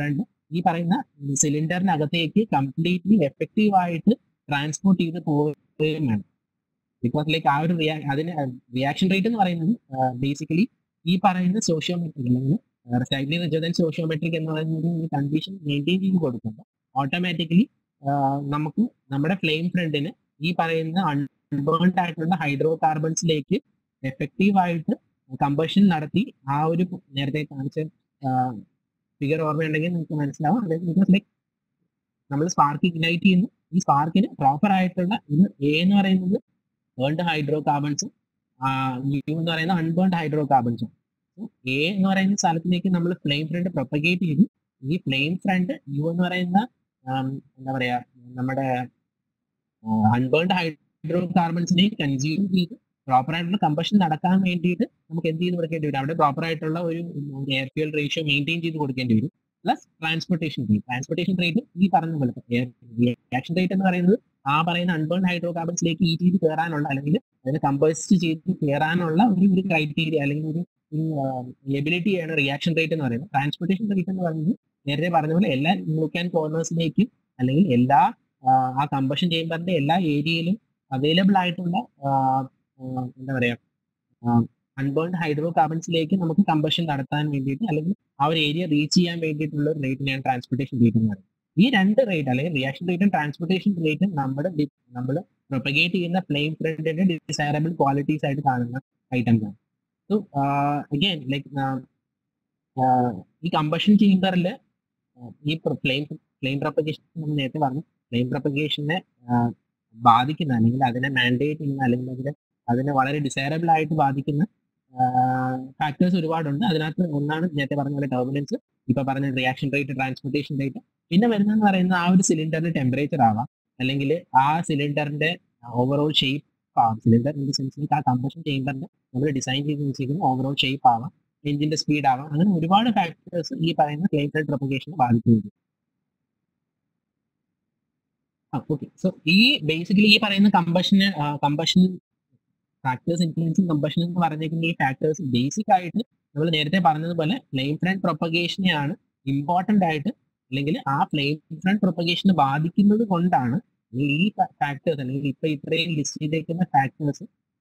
ഈ പറയുന്ന സിലിണ്ടറിനകത്തേക്ക് കംപ്ലീറ്റ്ലി എഫക്റ്റീവ് ആയിട്ട് ട്രാൻസ്പോർട്ട് ചെയ്ത് പോവുകയും വേണം ബിക്കോസ് ലൈക്ക് ആ ഒരു റിയാ അതിന് റിയാക്ഷൻ റേറ്റ് എന്ന് പറയുന്നത് ബേസിക്കലി ഈ പറയുന്ന സോഷ്യോമെട്രിക് അല്ലെങ്കിൽ സ്ലൈറ്റ്ലി റിജർ ദാൻ സോഷ്യോമെട്രിക് എന്ന് പറയുന്ന ഒരു കണ്ടീഷൻ മെയിൻറ്റെയിൻ ചെയ്ത് കൊടുക്കുമ്പോൾ ഓട്ടോമാറ്റിക്കലി നമുക്ക് നമ്മുടെ ഫ്ലെയിം ഫ്രണ്ടിന് ഈ പറയുന്ന അൺബേൺഡ് ആയിട്ടുള്ള ഹൈഡ്രോ കാർബൺസിലേക്ക് എഫക്റ്റീവ് ആയിട്ട് കമ്പഷൻ നടത്തി ആ ഒരു നേരത്തെ കാണിച്ച ഫിഗർ ഓർമ്മയുണ്ടെങ്കിൽ നിങ്ങൾക്ക് മനസ്സിലാവും അതായത് ബിക്കോസ് ലൈക്ക് നമ്മൾ സ്പാർക്ക് ഇഗ്നൈറ്റ് ചെയ്യുന്നു ഈ സ്പാർക്കിന് പ്രോപ്പർ ആയിട്ടുള്ള ഇത് എ എന്ന് പറയുന്നത് ബേൺഡ് ഹൈഡ്രോ കാർബൺസും യു എന്ന് പറയുന്ന അൺബേൺഡ് ഹൈഡ്രോ കാർബൺസും എ എന്ന് പറയുന്ന സ്ഥലത്തിലേക്ക് നമ്മൾ ഫ്ലെയിം ഫ്രണ്ട് പ്രൊപ്പഗേറ്റ് ചെയ്തു ഈ ഫ്ലെയിം ഫ്രണ്ട് യു എന്ന് പറയുന്ന എന്താ പറയാ നമ്മുടെ അൺബേൺഡ് ഹൈഡ്രോ കാർബൺസിനെ കൺസ്യൂം ചെയ്ത് പ്രോപ്പർ ആയിട്ടുള്ള കമ്പഷൻ നടക്കാൻ വേണ്ടിയിട്ട് നമുക്ക് എന്ത് ചെയ്ത് കൊടുക്കേണ്ടി വരും അവിടെ പ്രോപ്പർ ആയിട്ടുള്ള ഒരു എയർ ഫ്യൂൽ റേഷ്യോ മെയിൻറ്റെയിൻ ചെയ്ത് കൊടുക്കേണ്ടി വരും plus transportation rate transportation rate ഈ പറഞ്ഞ പോലെ റിയാക്ഷൻ റേറ്റ് എന്ന് പറയുന്നത് ആ പറയുന്ന അൺബേൺ ഹൈഡ്രോ കാർബൺസിലേക്ക് ഈ ചെയ്ത് കയറാനുള്ള അല്ലെങ്കിൽ അതിനെ കമ്പസ്റ്റ് ചെയ്ത് കയറാനുള്ള ഒരു ഒരു ക്രൈറ്റീരിയ അല്ലെങ്കിൽ ഒരു എബിലിറ്റി ആണ് റിയാക്ഷൻ റേറ്റ് എന്ന് പറയുന്നത് ട്രാൻസ്പോർട്ടേഷൻ റേറ്റ് എന്ന് പറയുന്നത് നേരത്തെ പറഞ്ഞ പോലെ എല്ലാ ന്യൂക്ക് ആൻഡ് കോർണേഴ്സിലേക്കും അല്ലെങ്കിൽ എല്ലാ ആ കമ്പഷൻ ചേമ്പറിന്റെ എല്ലാ ഏരിയയിലും അവൈലബിൾ ആയിട്ടുള്ള എന്താ പറയാ അൺബേൺഡ് ഹൈഡ്രോ കാർബൺസിലേക്ക് നമുക്ക് കമ്പഷൻ നടത്താൻ വേണ്ടിയിട്ട് അല്ലെങ്കിൽ ആ ഒരു ഏരിയ റീച്ച് ചെയ്യാൻ വേണ്ടിയിട്ടുള്ള ഒരു റേറ്റിനെയാണ് ട്രാൻസ്പോർട്ടേഷൻ റേറ്റ് എന്ന് പറയുന്നത് ഈ രണ്ട് റേറ്റ് അല്ലെങ്കിൽ റിയാക്ഷൻ റേറ്റും ട്രാൻസ്പോർട്ടേഷൻ റേറ്റും നമ്മുടെ നമ്മൾ പ്രൊപ്പഗേറ്റ് ചെയ്യുന്ന ഫ്ലെയിം ഫ്രണ്ടിന്റെ ഡിസൈറബിൾ ക്വാളിറ്റീസ് ആയിട്ട് കാണുന്ന ഐറ്റംസ് ആണ് സോ അഗൈൻ ലൈക്ക് ഈ കമ്പഷൻ ചേമ്പറിൽ ഈ ഫ്ലെയിം ഫ്ലെയിം പ്രൊപ്പഗേഷൻ നമ്മൾ നേരത്തെ പറഞ്ഞു ഫ്ലെയിം പ്രൊപ്പഗേഷനെ ബാധിക്കുന്ന അല്ലെങ്കിൽ അതിനെ മാൻഡേറ്റ് ചെയ്യുന്ന അല്ലെങ്കിൽ അതിനെ അതിനെ വളരെ ഡിസൈറബിൾ ആയിട്ട് ബാധിക്കുന്ന ഫാക്ടേഴ്സ് ഒരുപാടുണ്ട് അതിനകത്ത് ഒന്നാണ് നേരത്തെ പറഞ്ഞ പോലെ ടർബുലൻസ് ഇപ്പൊ പറഞ്ഞ റിയാക്ഷൻ റേറ്റ് ട്രാൻസ്പോർട്ടേഷൻ റേറ്റ് പിന്നെ വരുന്നതെന്ന് പറയുന്നത് ആ ഒരു സിലിണ്ടറിന്റെ ടെമ്പറേച്ചർ ആവാം അല്ലെങ്കിൽ ആ സിലിണ്ടറിന്റെ ഓവറോൾ ഷേപ്പ് ആവാം സിലിണ്ടർ ഇൻ ദി സെൻസിലേക്ക് ആ കമ്പഷൻ ചേമ്പറിന്റെ നമ്മൾ ഡിസൈൻ ചെയ്ത് വെച്ചിരിക്കുന്ന ഓവറോൾ ഷേപ്പ് ആവാം എഞ്ചിന്റെ സ്പീഡ് ആവാം അങ്ങനെ ഒരുപാട് ഫാക്ടേഴ്സ് ഈ പറയുന്ന ഫ്ലെയിം ഫ്ലഡ് പ്രൊപ്പഗേഷനെ ബാധിക്കുന്നുണ്ട് ആ ഓക്കെ സോ ഈ ബേസിക്കലി ഈ പറയുന്ന കമ്പഷന് കമ്പഷൻ ഫാക്ടേഴ്സ് ഇൻഫ്ലുവൻസിങ് കമ്പഷൻ എന്ന് പറഞ്ഞിരിക്കുന്ന ഈ ഫാക്ടേഴ്സ് ബേസിക് ആയിട്ട് നമ്മൾ നേരത്തെ പറഞ്ഞതുപോലെ ഫ്ലെയിം ഫ്രണ്ട് പ്രൊപ്പഗേഷനെയാണ് ഇമ്പോർട്ടന്റ് ആയിട്ട് അല്ലെങ്കിൽ ആ ഫ്ലെയിം ഫ്രണ്ട് പ്രൊപ്പഗേഷനെ ബാധിക്കുന്നത് കൊണ്ടാണ് ഈ ഫാക്ടേഴ്സ് അല്ലെങ്കിൽ ഇപ്പൊ ഇത്രയും ലിസ്റ്റ് ചെയ്തേക്കുന്ന ഫാക്ടേഴ്സ്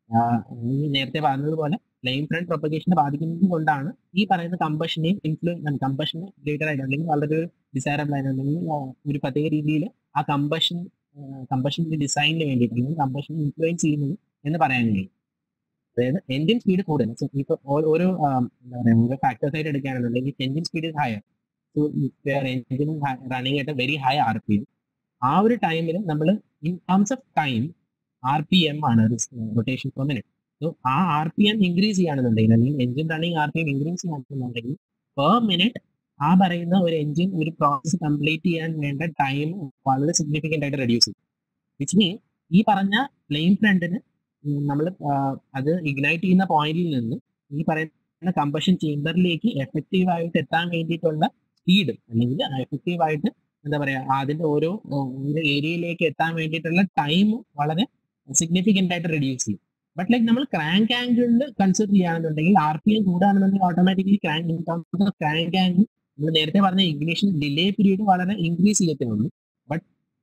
നേരത്തെ പറഞ്ഞതുപോലെ ഫ്ലെയിം ഫ്രണ്ട് പ്രൊപ്പഗേഷനെ ബാധിക്കുന്നത് കൊണ്ടാണ് ഈ പറയുന്ന കമ്പഷനെ ഇൻഫ്ലുവൻ കമ്പഷനെ ഗ്രേറ്റർ ആയിട്ട് അല്ലെങ്കിൽ വളരെ ഡിസൈറബിൾ ആയിട്ട് അല്ലെങ്കിൽ ഒരു പ്രത്യേക രീതിയിൽ ആ കമ്പഷൻ കമ്പഷന്റെ ഡിസൈനിന് വേണ്ടിയിട്ട് അല്ലെങ്കിൽ കമ്പഷൻ ഇൻഫ്ലുവൻസ് ചെയ്യുന്നത് എന്ന് പറയാൻ കഴിയും അതായത് എൻജിൻ സ്പീഡ് കൂടുതൽ ഇപ്പൊ ഓരോ എന്താ പറയുക ഓരോ ഫാക്ടേഴ്സ് ആയിട്ട് എടുക്കുകയാണെന്നുണ്ടെങ്കിൽ engine speed higher so engine running at very high R P M ആ ഒരു ടൈമിൽ നമ്മൾ in terms of time R P M ആണ് റൊട്ടേഷൻ പെർ മിനിറ്റ് സോ ആ ആർ പി എം ഇൻക്രീസ് ചെയ്യുകയാണെന്നുണ്ടെങ്കിൽ അല്ലെങ്കിൽ engine running R P M increase ചെയ്യുകയാണെന്നുണ്ടെങ്കിൽ per minute ആ പറയുന്ന ഒരു എൻജിൻ ഒരു പ്രോസസ് കംപ്ലീറ്റ് ചെയ്യാൻ വേണ്ട ടൈം വളരെ സിഗ്നിഫിക്കൻ്റ് ആയിട്ട് റെഡ്യൂസ് ചെയ്യും വിച്ച് മീൻ ഈ പറഞ്ഞ ഫ്ലെയിം ഫ്രണ്ടിന് നമ്മൾ അത് ഇഗ്നൈറ്റ് ചെയ്യുന്ന പോയിന്റിൽ നിന്ന് ഈ പറയുന്ന കമ്പഷൻ ചേമ്പറിലേക്ക് എഫക്റ്റീവ് ആയിട്ട് എത്താൻ വേണ്ടിയിട്ടുള്ള സ്പീഡ് അല്ലെങ്കിൽ എഫക്റ്റീവ് ആയിട്ട് എന്താ പറയാ അതിന്റെ ഓരോ ഒരു ഏരിയയിലേക്ക് എത്താൻ വേണ്ടിയിട്ടുള്ള ടൈം വളരെ സിഗ്നിഫിക്കൻ്റ് ആയിട്ട് റെഡ്യൂസ് ചെയ്യും ബട്ട് ലൈക്ക് നമ്മൾ ക്രാങ്ക് ആംഗിളിൽ കൺസിഡർ ചെയ്യുകയാണെന്നുണ്ടെങ്കിൽ ആർ പി എം കൂടുകയാണെന്നുണ്ടെങ്കിൽ ഓട്ടോമാറ്റിക്കലി ക്രാങ്ക് ക്രാങ്ക് ആംഗിൾ നമ്മൾ നേരത്തെ പറഞ്ഞ ഇഗ്നീഷൻ ഡിലേ പീരീഡ് വളരെ ഇൻക്രീസ് ചെയ്യത്തുള്ളൂ but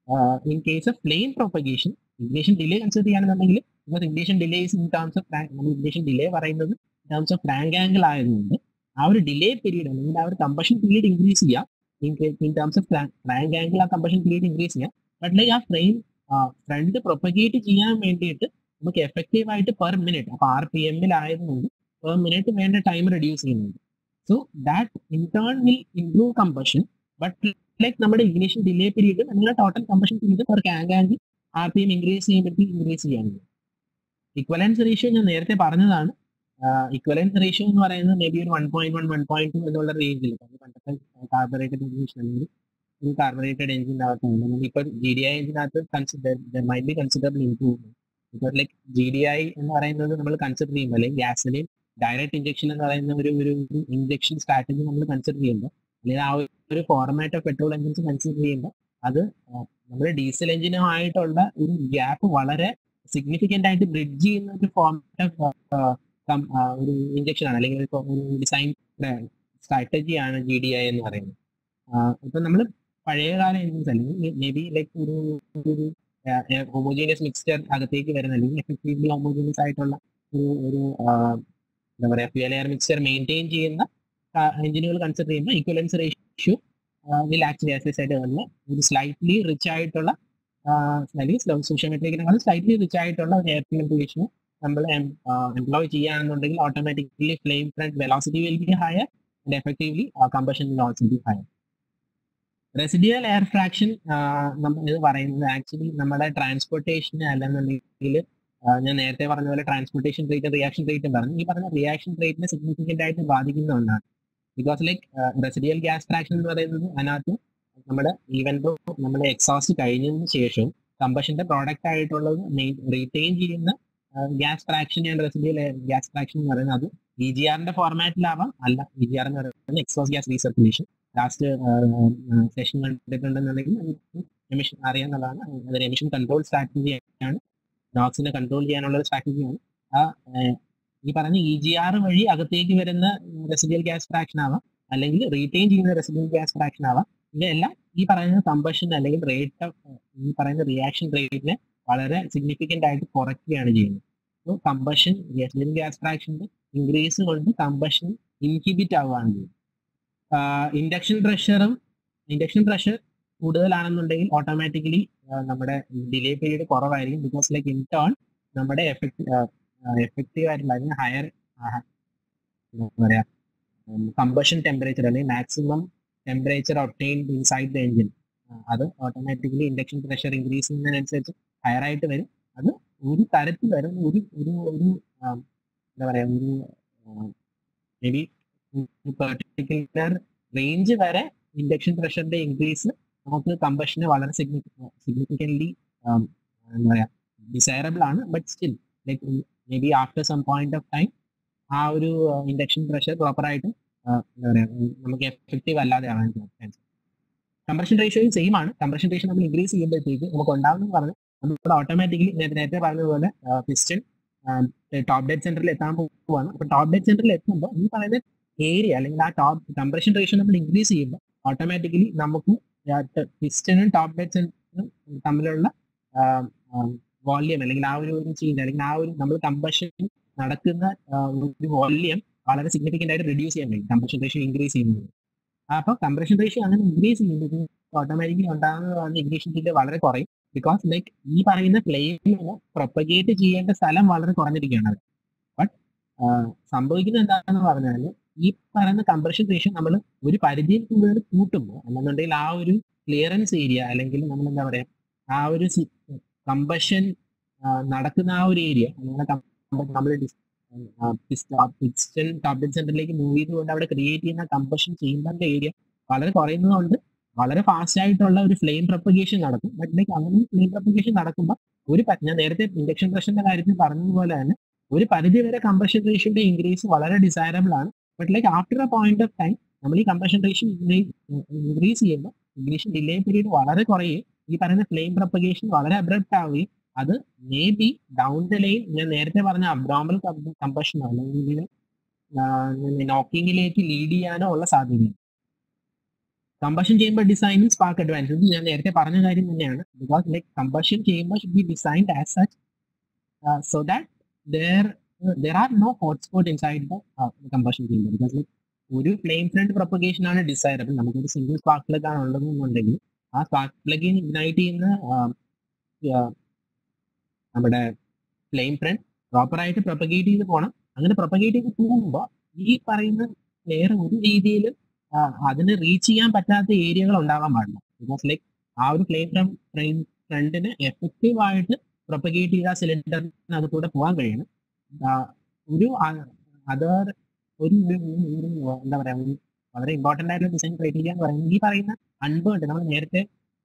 in case of flame propagation ignition delay consider ചെയ്യുകയാണെന്നുണ്ടെങ്കിൽ because ignition delay in terms of നമ്മൾ ഇഗ്നീഷൻ ഡിലേ പറയുന്നത് in terms of crank angle ആയതുകൊണ്ട് ആ ഒരു ഡിലേ പീരീഡ് അല്ലെങ്കിൽ ആ ഒരു കമ്പഷൻ പീരീഡ് ഇൻക്രീസ് ചെയ്യാം in terms of crank angle ആ കമ്പഷൻ പീരീഡ് ഇൻക്രീസ് ചെയ്യാം ബട്ട് ലൈക്ക് ആ ഫ്രെയിം ഫ്രണ്ട് പ്രൊപ്പഗേറ്റ് ചെയ്യാൻ വേണ്ടിയിട്ട് നമുക്ക് എഫക്റ്റീവ് ആയിട്ട് പെർ മിനിറ്റ് അപ്പൊ ആർ പി എമ്മിലായതുകൊണ്ട് പെർ മിനിറ്റ് വേണ്ട ടൈം റെഡ്യൂസ് ചെയ്യുന്നുണ്ട് so that in turn will improve combustion but like നമ്മുടെ ഇഗ്നീഷൻ ഡിലേ പീരീഡ് നമ്മുടെ total combustion period per crank angle R P M increase ചെയ്യുമ്പോഴത്തേക്ക് increase ചെയ്യാനുണ്ട് equivalence ratio ഞാൻ നേരത്തെ പറഞ്ഞതാണ് ഇക്വലൻസ് റേഷ്യോ എന്ന് പറയുന്നത് മേ ബി ഒരു one point one one point two എന്നുള്ള റേഞ്ചിൽ പണ്ടത്തെ കാർബറേറ്റഡ് ഇംഗ്ലീഷ് അല്ലെങ്കിൽ ഒരു കാർബറേറ്റഡ് എഞ്ചിനകത്ത് ഇപ്പൊ ജി ഡി ഐ എഞ്ചിനകത്ത് consider might be considerable improvement because like G D I എന്ന് പറയുന്നത് നമ്മൾ കൺസിഡർ ചെയ്യുമ്പോൾ അല്ലെങ്കിൽ ഗ്യാസിലെയും ഡയറക്റ്റ് ഇഞ്ചക്ഷൻ എന്ന് പറയുന്ന ഒരു ഒരു ഇഞ്ചക്ഷൻ സ്ട്രാറ്റജി നമ്മൾ കൺസിഡർ ചെയ്യുമ്പോൾ അല്ലെങ്കിൽ ആ ഒരു format of petrol engines consider ചെയ്യുമ്പോൾ അത് നമ്മുടെ ഡീസൽ എഞ്ചിനുമായിട്ടുള്ള ഒരു ഗ്യാപ്പ് വളരെ സിഗ്നിഫിക്കന്റ് ആയിട്ട് ബ്രിഡ്ജ് ചെയ്യുന്ന ഒരു ഫോർമാറ്റ് ഓഫ് ഒരു ഇഞ്ചക്ഷൻ ആണ് അല്ലെങ്കിൽ ഒരു ഡിസൈൻ സ്ട്രാറ്റജിയാണ് ജി ഡി ഐ എന്ന് പറയുന്നത് ഇപ്പൊ നമ്മൾ പഴയകാല എഞ്ചിൻസ് അല്ലെങ്കിൽ മേ ബി ലൈക്ക് ഒരു ഒരു ഹോമോജീനിയസ് മിക്സ്ചർ അകത്തേക്ക് വരുന്ന അല്ലെങ്കിൽ എഫക്റ്റീവ്ലി ഹോമോജീനിയസ് ആയിട്ടുള്ള ഒരു ഒരു എന്താ പറയാ ഫ്യൂൽ എയർ മിക്സ്ചർ മെയിൻറ്റെയിൻ ചെയ്യുന്ന എഞ്ചിനുകൾ കൺസിഡർ ചെയ്യുമ്പോൾ equivalence ratio will actually as ആയിട്ട് തന്നെ ഒരു സ്ലൈറ്റ്ലി റിച്ച് ആയിട്ടുള്ള അല്ലെങ്കിൽ സൂക്ഷ്മമെട്രിക്കിനേക്കാൾ സ്ലൈറ്റ്ലി റിച്ച് ആയിട്ടുള്ള ഒരു എയർ ഫിലിം നമ്മൾ എംപ്ലോയ് ചെയ്യുകയാണെന്നുണ്ടെങ്കിൽ automatically flame front velocity will be higher and effectively combustion will also be higher residual air fraction നമ്മൾ ഇത് പറയുന്നത് ആക്ച്വലി നമ്മുടെ ട്രാൻസ്പോർട്ടേഷന് അല്ലെന്നുണ്ടെങ്കിൽ ഞാൻ നേരത്തെ പറഞ്ഞ പോലെ ട്രാൻസ്പോർട്ടേഷൻ റേറ്റ് റിയാക്ഷൻ റേറ്റും പറഞ്ഞു ഈ പറഞ്ഞ റിയാക്ഷൻ റേറ്റിനെ സിഗ്നിഫിക്കന്റ് ആയിട്ട് ബാധിക്കുന്ന ഒന്നാണ് because like residual gas fraction എന്ന് പറയുന്നത് അതിനകത്ത് നമ്മുടെ ഈവൻ ദോ നമ്മുടെ എക്സോസ്റ്റ് കഴിഞ്ഞതിന് ശേഷവും കമ്പഷന്റെ പ്രോഡക്റ്റ് ആയിട്ടുള്ളത് റീറ്റെയിൻ ചെയ്യുന്ന gas fraction and residual gas fraction എന്ന് പറയുന്നത് അത് ഇ ജി ആറിന്റെ ഫോർമാറ്റിലാവാം അല്ല ഇ ജി ആർ എന്ന് പറയുന്നത് exhaust gas recirculation last session കണ്ടിട്ടുണ്ടെന്നുണ്ടെങ്കിൽ എമിഷൻ അറിയാന്നുള്ളതാണ് അതൊരു എമിഷൻ കൺട്രോൾ സ്ട്രാറ്റജിയാണ് നോക്സിനെ കൺട്രോൾ ചെയ്യാനുള്ള ഒരു സ്ട്രാറ്റജിയാണ് ആ ഈ പറഞ്ഞ ഇ ജി ആർ വഴി അകത്തേക്ക് വരുന്ന റെസിഡിയൽ ഗ്യാസ് ഫ്രാക്ഷൻ ആവാം അല്ലെങ്കിൽ റീറ്റെയിൻ ചെയ്യുന്ന റെസിഡിയൽ ഗ്യാസ് ഫ്രാക്ഷൻ ആവാം ഇവയെല്ലാം ഈ പറയുന്ന കമ്പഷൻ അല്ലെങ്കിൽ റേറ്റ് ഓഫ് ഈ പറയുന്ന റിയാക്ഷൻ റേറ്റിനെ വളരെ സിഗ്നിഫിക്കന്റ് ആയിട്ട് കുറയ്ക്കുകയാണ് ചെയ്യുന്നത് സോ കമ്പഷൻ റെസിഡിയൽ ഗ്യാസ് ഫ്രാക്ഷന്റെ ഇൻക്രീസ് കൊണ്ട് കമ്പഷൻ ഇൻഹിബിറ്റ് ആവുകയാണ് ചെയ്യുന്നത് ഇൻഡക്ഷൻ പ്രഷറും ഇൻഡക്ഷൻ പ്രഷർ കൂടുതലാണെന്നുണ്ടെങ്കിൽ ഓട്ടോമാറ്റിക്കലി നമ്മുടെ ഡിലേ പീരീഡ് കുറവായിരിക്കും ബിക്കോസ് ലൈക്ക് ഇൻ ടേൺ നമ്മുടെ എഫക്ട് എഫക്റ്റീവ് ആയിട്ടുള്ള അല്ലെങ്കിൽ ഹയർ എന്താ പറയാ കമ്പഷൻ ടെമ്പറേച്ചർ അല്ലെങ്കിൽ maximum temperature obtained inside the engine അത് ഓട്ടോമാറ്റിക്കലി ഇൻഡക്ഷൻ പ്രഷർ ഇൻക്രീസ് ചെയ്യുന്നതിനനുസരിച്ച് ഹയർ ആയിട്ട് വരും അത് ഒരു തരത്തിൽ വരും ഒരു ഒരു ഒരു എന്താ പറയാ ഒരു മേ ബി പെർട്ടിക്കുലർ റേഞ്ച് വരെ ഇൻഡക്ഷൻ പ്രഷറിന്റെ ഇൻക്രീസ് നമുക്ക് കമ്പഷന് വളരെ സിഗ്നിഫിക്കൻലി എന്താ പറയാ ഡിസൈറബിൾ ആണ് but still like may be after some point of time ആ ഒരു ഇൻഡക്ഷൻ പ്രഷർ പ്രോപ്പറായിട്ട് എന്താ പറയാ നമുക്ക് എഫക്റ്റീവ് അല്ലാതെ ആവാൻ ചാൻസ് കംപ്രഷൻ റേഷ്യോയും സെയിം ആണ് കംപ്രഷൻ റേഷ്യോ നമ്മൾ ഇൻക്രീസ് ചെയ്യുമ്പോഴത്തേക്ക് നമുക്ക് ഉണ്ടാവുന്ന പറഞ്ഞ് നമ്മുടെ ഓട്ടോമാറ്റിക്കലി നേരത്തെ പറഞ്ഞതുപോലെ പിസ്റ്റൺ ടോപ്പ് ഡെഡ് സെന്ററിൽ എത്താൻ പോവാണ് അപ്പൊ ടോപ്പ് ഡെഡ് സെന്ററിൽ എത്തുമ്പോൾ ഈ പറയുന്ന ഏരിയ അല്ലെങ്കിൽ ആ ടോപ്പ് കംപ്രഷൻ റേഷ്യോ നമ്മൾ ഇൻക്രീസ് ചെയ്യുമ്പോൾ ഓട്ടോമാറ്റിക്കലി നമുക്ക് പിസ്റ്റനും ടോപ്പ് ഡെഡ് സെന്ററും തമ്മിലുള്ള വോള്യം അല്ലെങ്കിൽ ആ ഒരു ഒരു ചേഞ്ച് അല്ലെങ്കിൽ ആ ഒരു നമ്മൾ കമ്പഷൻ നടക്കുന്ന ഒരു വോള്യം വളരെ സിഗ്നിഫിക്കന്റ് ആയിട്ട് റെഡ്യൂസ് ചെയ്യാൻ കഴിയും കംപ്രഷൻ റേഷ്യോ ഇൻക്രീസ് ചെയ്യുന്നത് അപ്പൊ കംപ്രഷൻ റേഷ്യോ അങ്ങനെ ഇൻക്രീസ് ചെയ്യുമ്പോൾ ഓട്ടോമാറ്റിക്കലി ഉണ്ടാകുന്ന ഇഗ്നീഷൻ ഫീൽഡ് വളരെ കുറയും ബിക്കോസ് ലൈക്ക് ഈ പറയുന്ന ഫ്ലെയിമിനെ പ്രൊപ്പഗേറ്റ് ചെയ്യേണ്ട സ്ഥലം വളരെ കുറഞ്ഞിരിക്കുകയാണ് ബട്ട് സംഭവിക്കുന്നത് എന്താണെന്ന് പറഞ്ഞാൽ ഈ പറയുന്ന കംപ്രഷൻ റേഷ്യോ നമ്മൾ ഒരു പരിധിയിൽ കൂടുതൽ കൂട്ടുമ്പോൾ അല്ലെന്നുണ്ടെങ്കിൽ ആ ഒരു ക്ലിയറൻസ് ഏരിയ അല്ലെങ്കിൽ നമ്മൾ എന്താ പറയാ ആ ഒരു കമ്പഷൻ നടക്കുന്ന ആ ഒരു ഏരിയ നമ്മൾ പിസ്റ്റൺ ടോപ്പ് സെന്ററിലേക്ക് മൂവ് ചെയ്തുകൊണ്ട് അവിടെ ക്രിയേറ്റ് ചെയ്യുന്ന കമ്പഷൻ ചേമ്പറിന്റെ ഏരിയ വളരെ കുറയുന്നതുകൊണ്ട് വളരെ ഫാസ്റ്റ് ആയിട്ടുള്ള ഒരു ഫ്ലെയിം പ്രൊപ്പഗേഷൻ നടക്കും ബട്ട് ലൈക്ക് അങ്ങനെ ഫ്ലെയിം പ്രൊപ്പഗേഷൻ നടക്കുമ്പോൾ ഒരു ഞാൻ നേരത്തെ ഇൻഡക്ഷൻ പ്രഷറിന്റെ കാര്യത്തിൽ പറഞ്ഞതുപോലെ തന്നെ ഒരു പരിധി വരെ കമ്പഷൻ റേഷ്യോയുടെ ഇൻക്രീസ് വളരെ ഡിസൈറബിൾ ആണ് but like after a point of time നമ്മൾ ഈ കമ്പഷൻ റേഷ്യോ ഇൻക്രീസ് ചെയ്യുമ്പോൾ ഇഗ്നീഷൻ ഡിലേ പീരീഡ് വളരെ കുറയുകയും ഈ പറയുന്ന ഫ്ലെയിം പ്രൊപ്പഗേഷൻ വളരെ അബ്രപ്റ്റ് ആവുകയും അത് may be down the line ഞാൻ നേരത്തെ പറഞ്ഞ അബ്ഡോമൽ കമ്പഷനോ അല്ലെങ്കിൽ നോക്കിങ്ങിലേക്ക് ലീഡ് ചെയ്യാനോ ഉള്ള സാധ്യതയുണ്ട് കമ്പഷൻ ചെയ്യുമ്പോൾ ഡിസൈനിൽ സ്പാർക്ക് അഡ്വാൻസ് ഞാൻ നേരത്തെ പറഞ്ഞ കാര്യം തന്നെയാണ് ബിക്കോസ് ലൈക്ക് കമ്പഷൻ ചെയ്യുമ്പോൾ should be designed as such so that there there are no hotspot inside the combustion ചെയ്യുമ്പോൾ ബിക്കോസ് ലൈക്ക് ഒരു ഫ്ലെയിം ഫ്രണ്ട് പ്രൊപ്പഗേഷൻ ആണ് ഡിസൈറബിൾ നമുക്കൊരു സിംഗിൾ സ്പാർക്ക് പ്ലഗ് ആണ് ഉള്ളതെന്നുണ്ടെങ്കിൽ ആ സ്പാർക്ക് പ്ലഗിൻ ഇഗ്നൈറ്റ് ചെയ്യുന്ന നമ്മുടെ ഫ്ലെയിം ഫ്രണ്ട് പ്രോപ്പറായിട്ട് പ്രൊപ്പഗേറ്റ് ചെയ്ത് പോകണം അങ്ങനെ പ്രൊപ്പഗേറ്റ് ചെയ്ത് പോകുമ്പോൾ ഈ പറയുന്ന വേറെ ഒരു രീതിയിലും അതിന് റീച്ച് ചെയ്യാൻ പറ്റാത്ത ഏരിയകൾ ഉണ്ടാവാൻ പാടില്ല ബിക്കോസ് ലൈക്ക് ആ ഒരു ഫ്ലെയിം ഫ്രെയിം ഫ്രണ്ടിന് എഫക്റ്റീവ് ആയിട്ട് പ്രൊപ്പഗേറ്റ് ചെയ്ത സിലിണ്ടറിന് അത് കൂടെ പോകാൻ കഴിയണം ഒരു അതർ ഒരു എന്താ പറയാ ഒരു വളരെ ഇമ്പോർട്ടന്റ് ആയിട്ടുള്ള ഡിസൈൻ ക്രൈറ്റീരിയ എന്ന് പറയുന്നത് ഈ പറയുന്ന അൺബേൺഡ് നമ്മൾ നേരത്തെ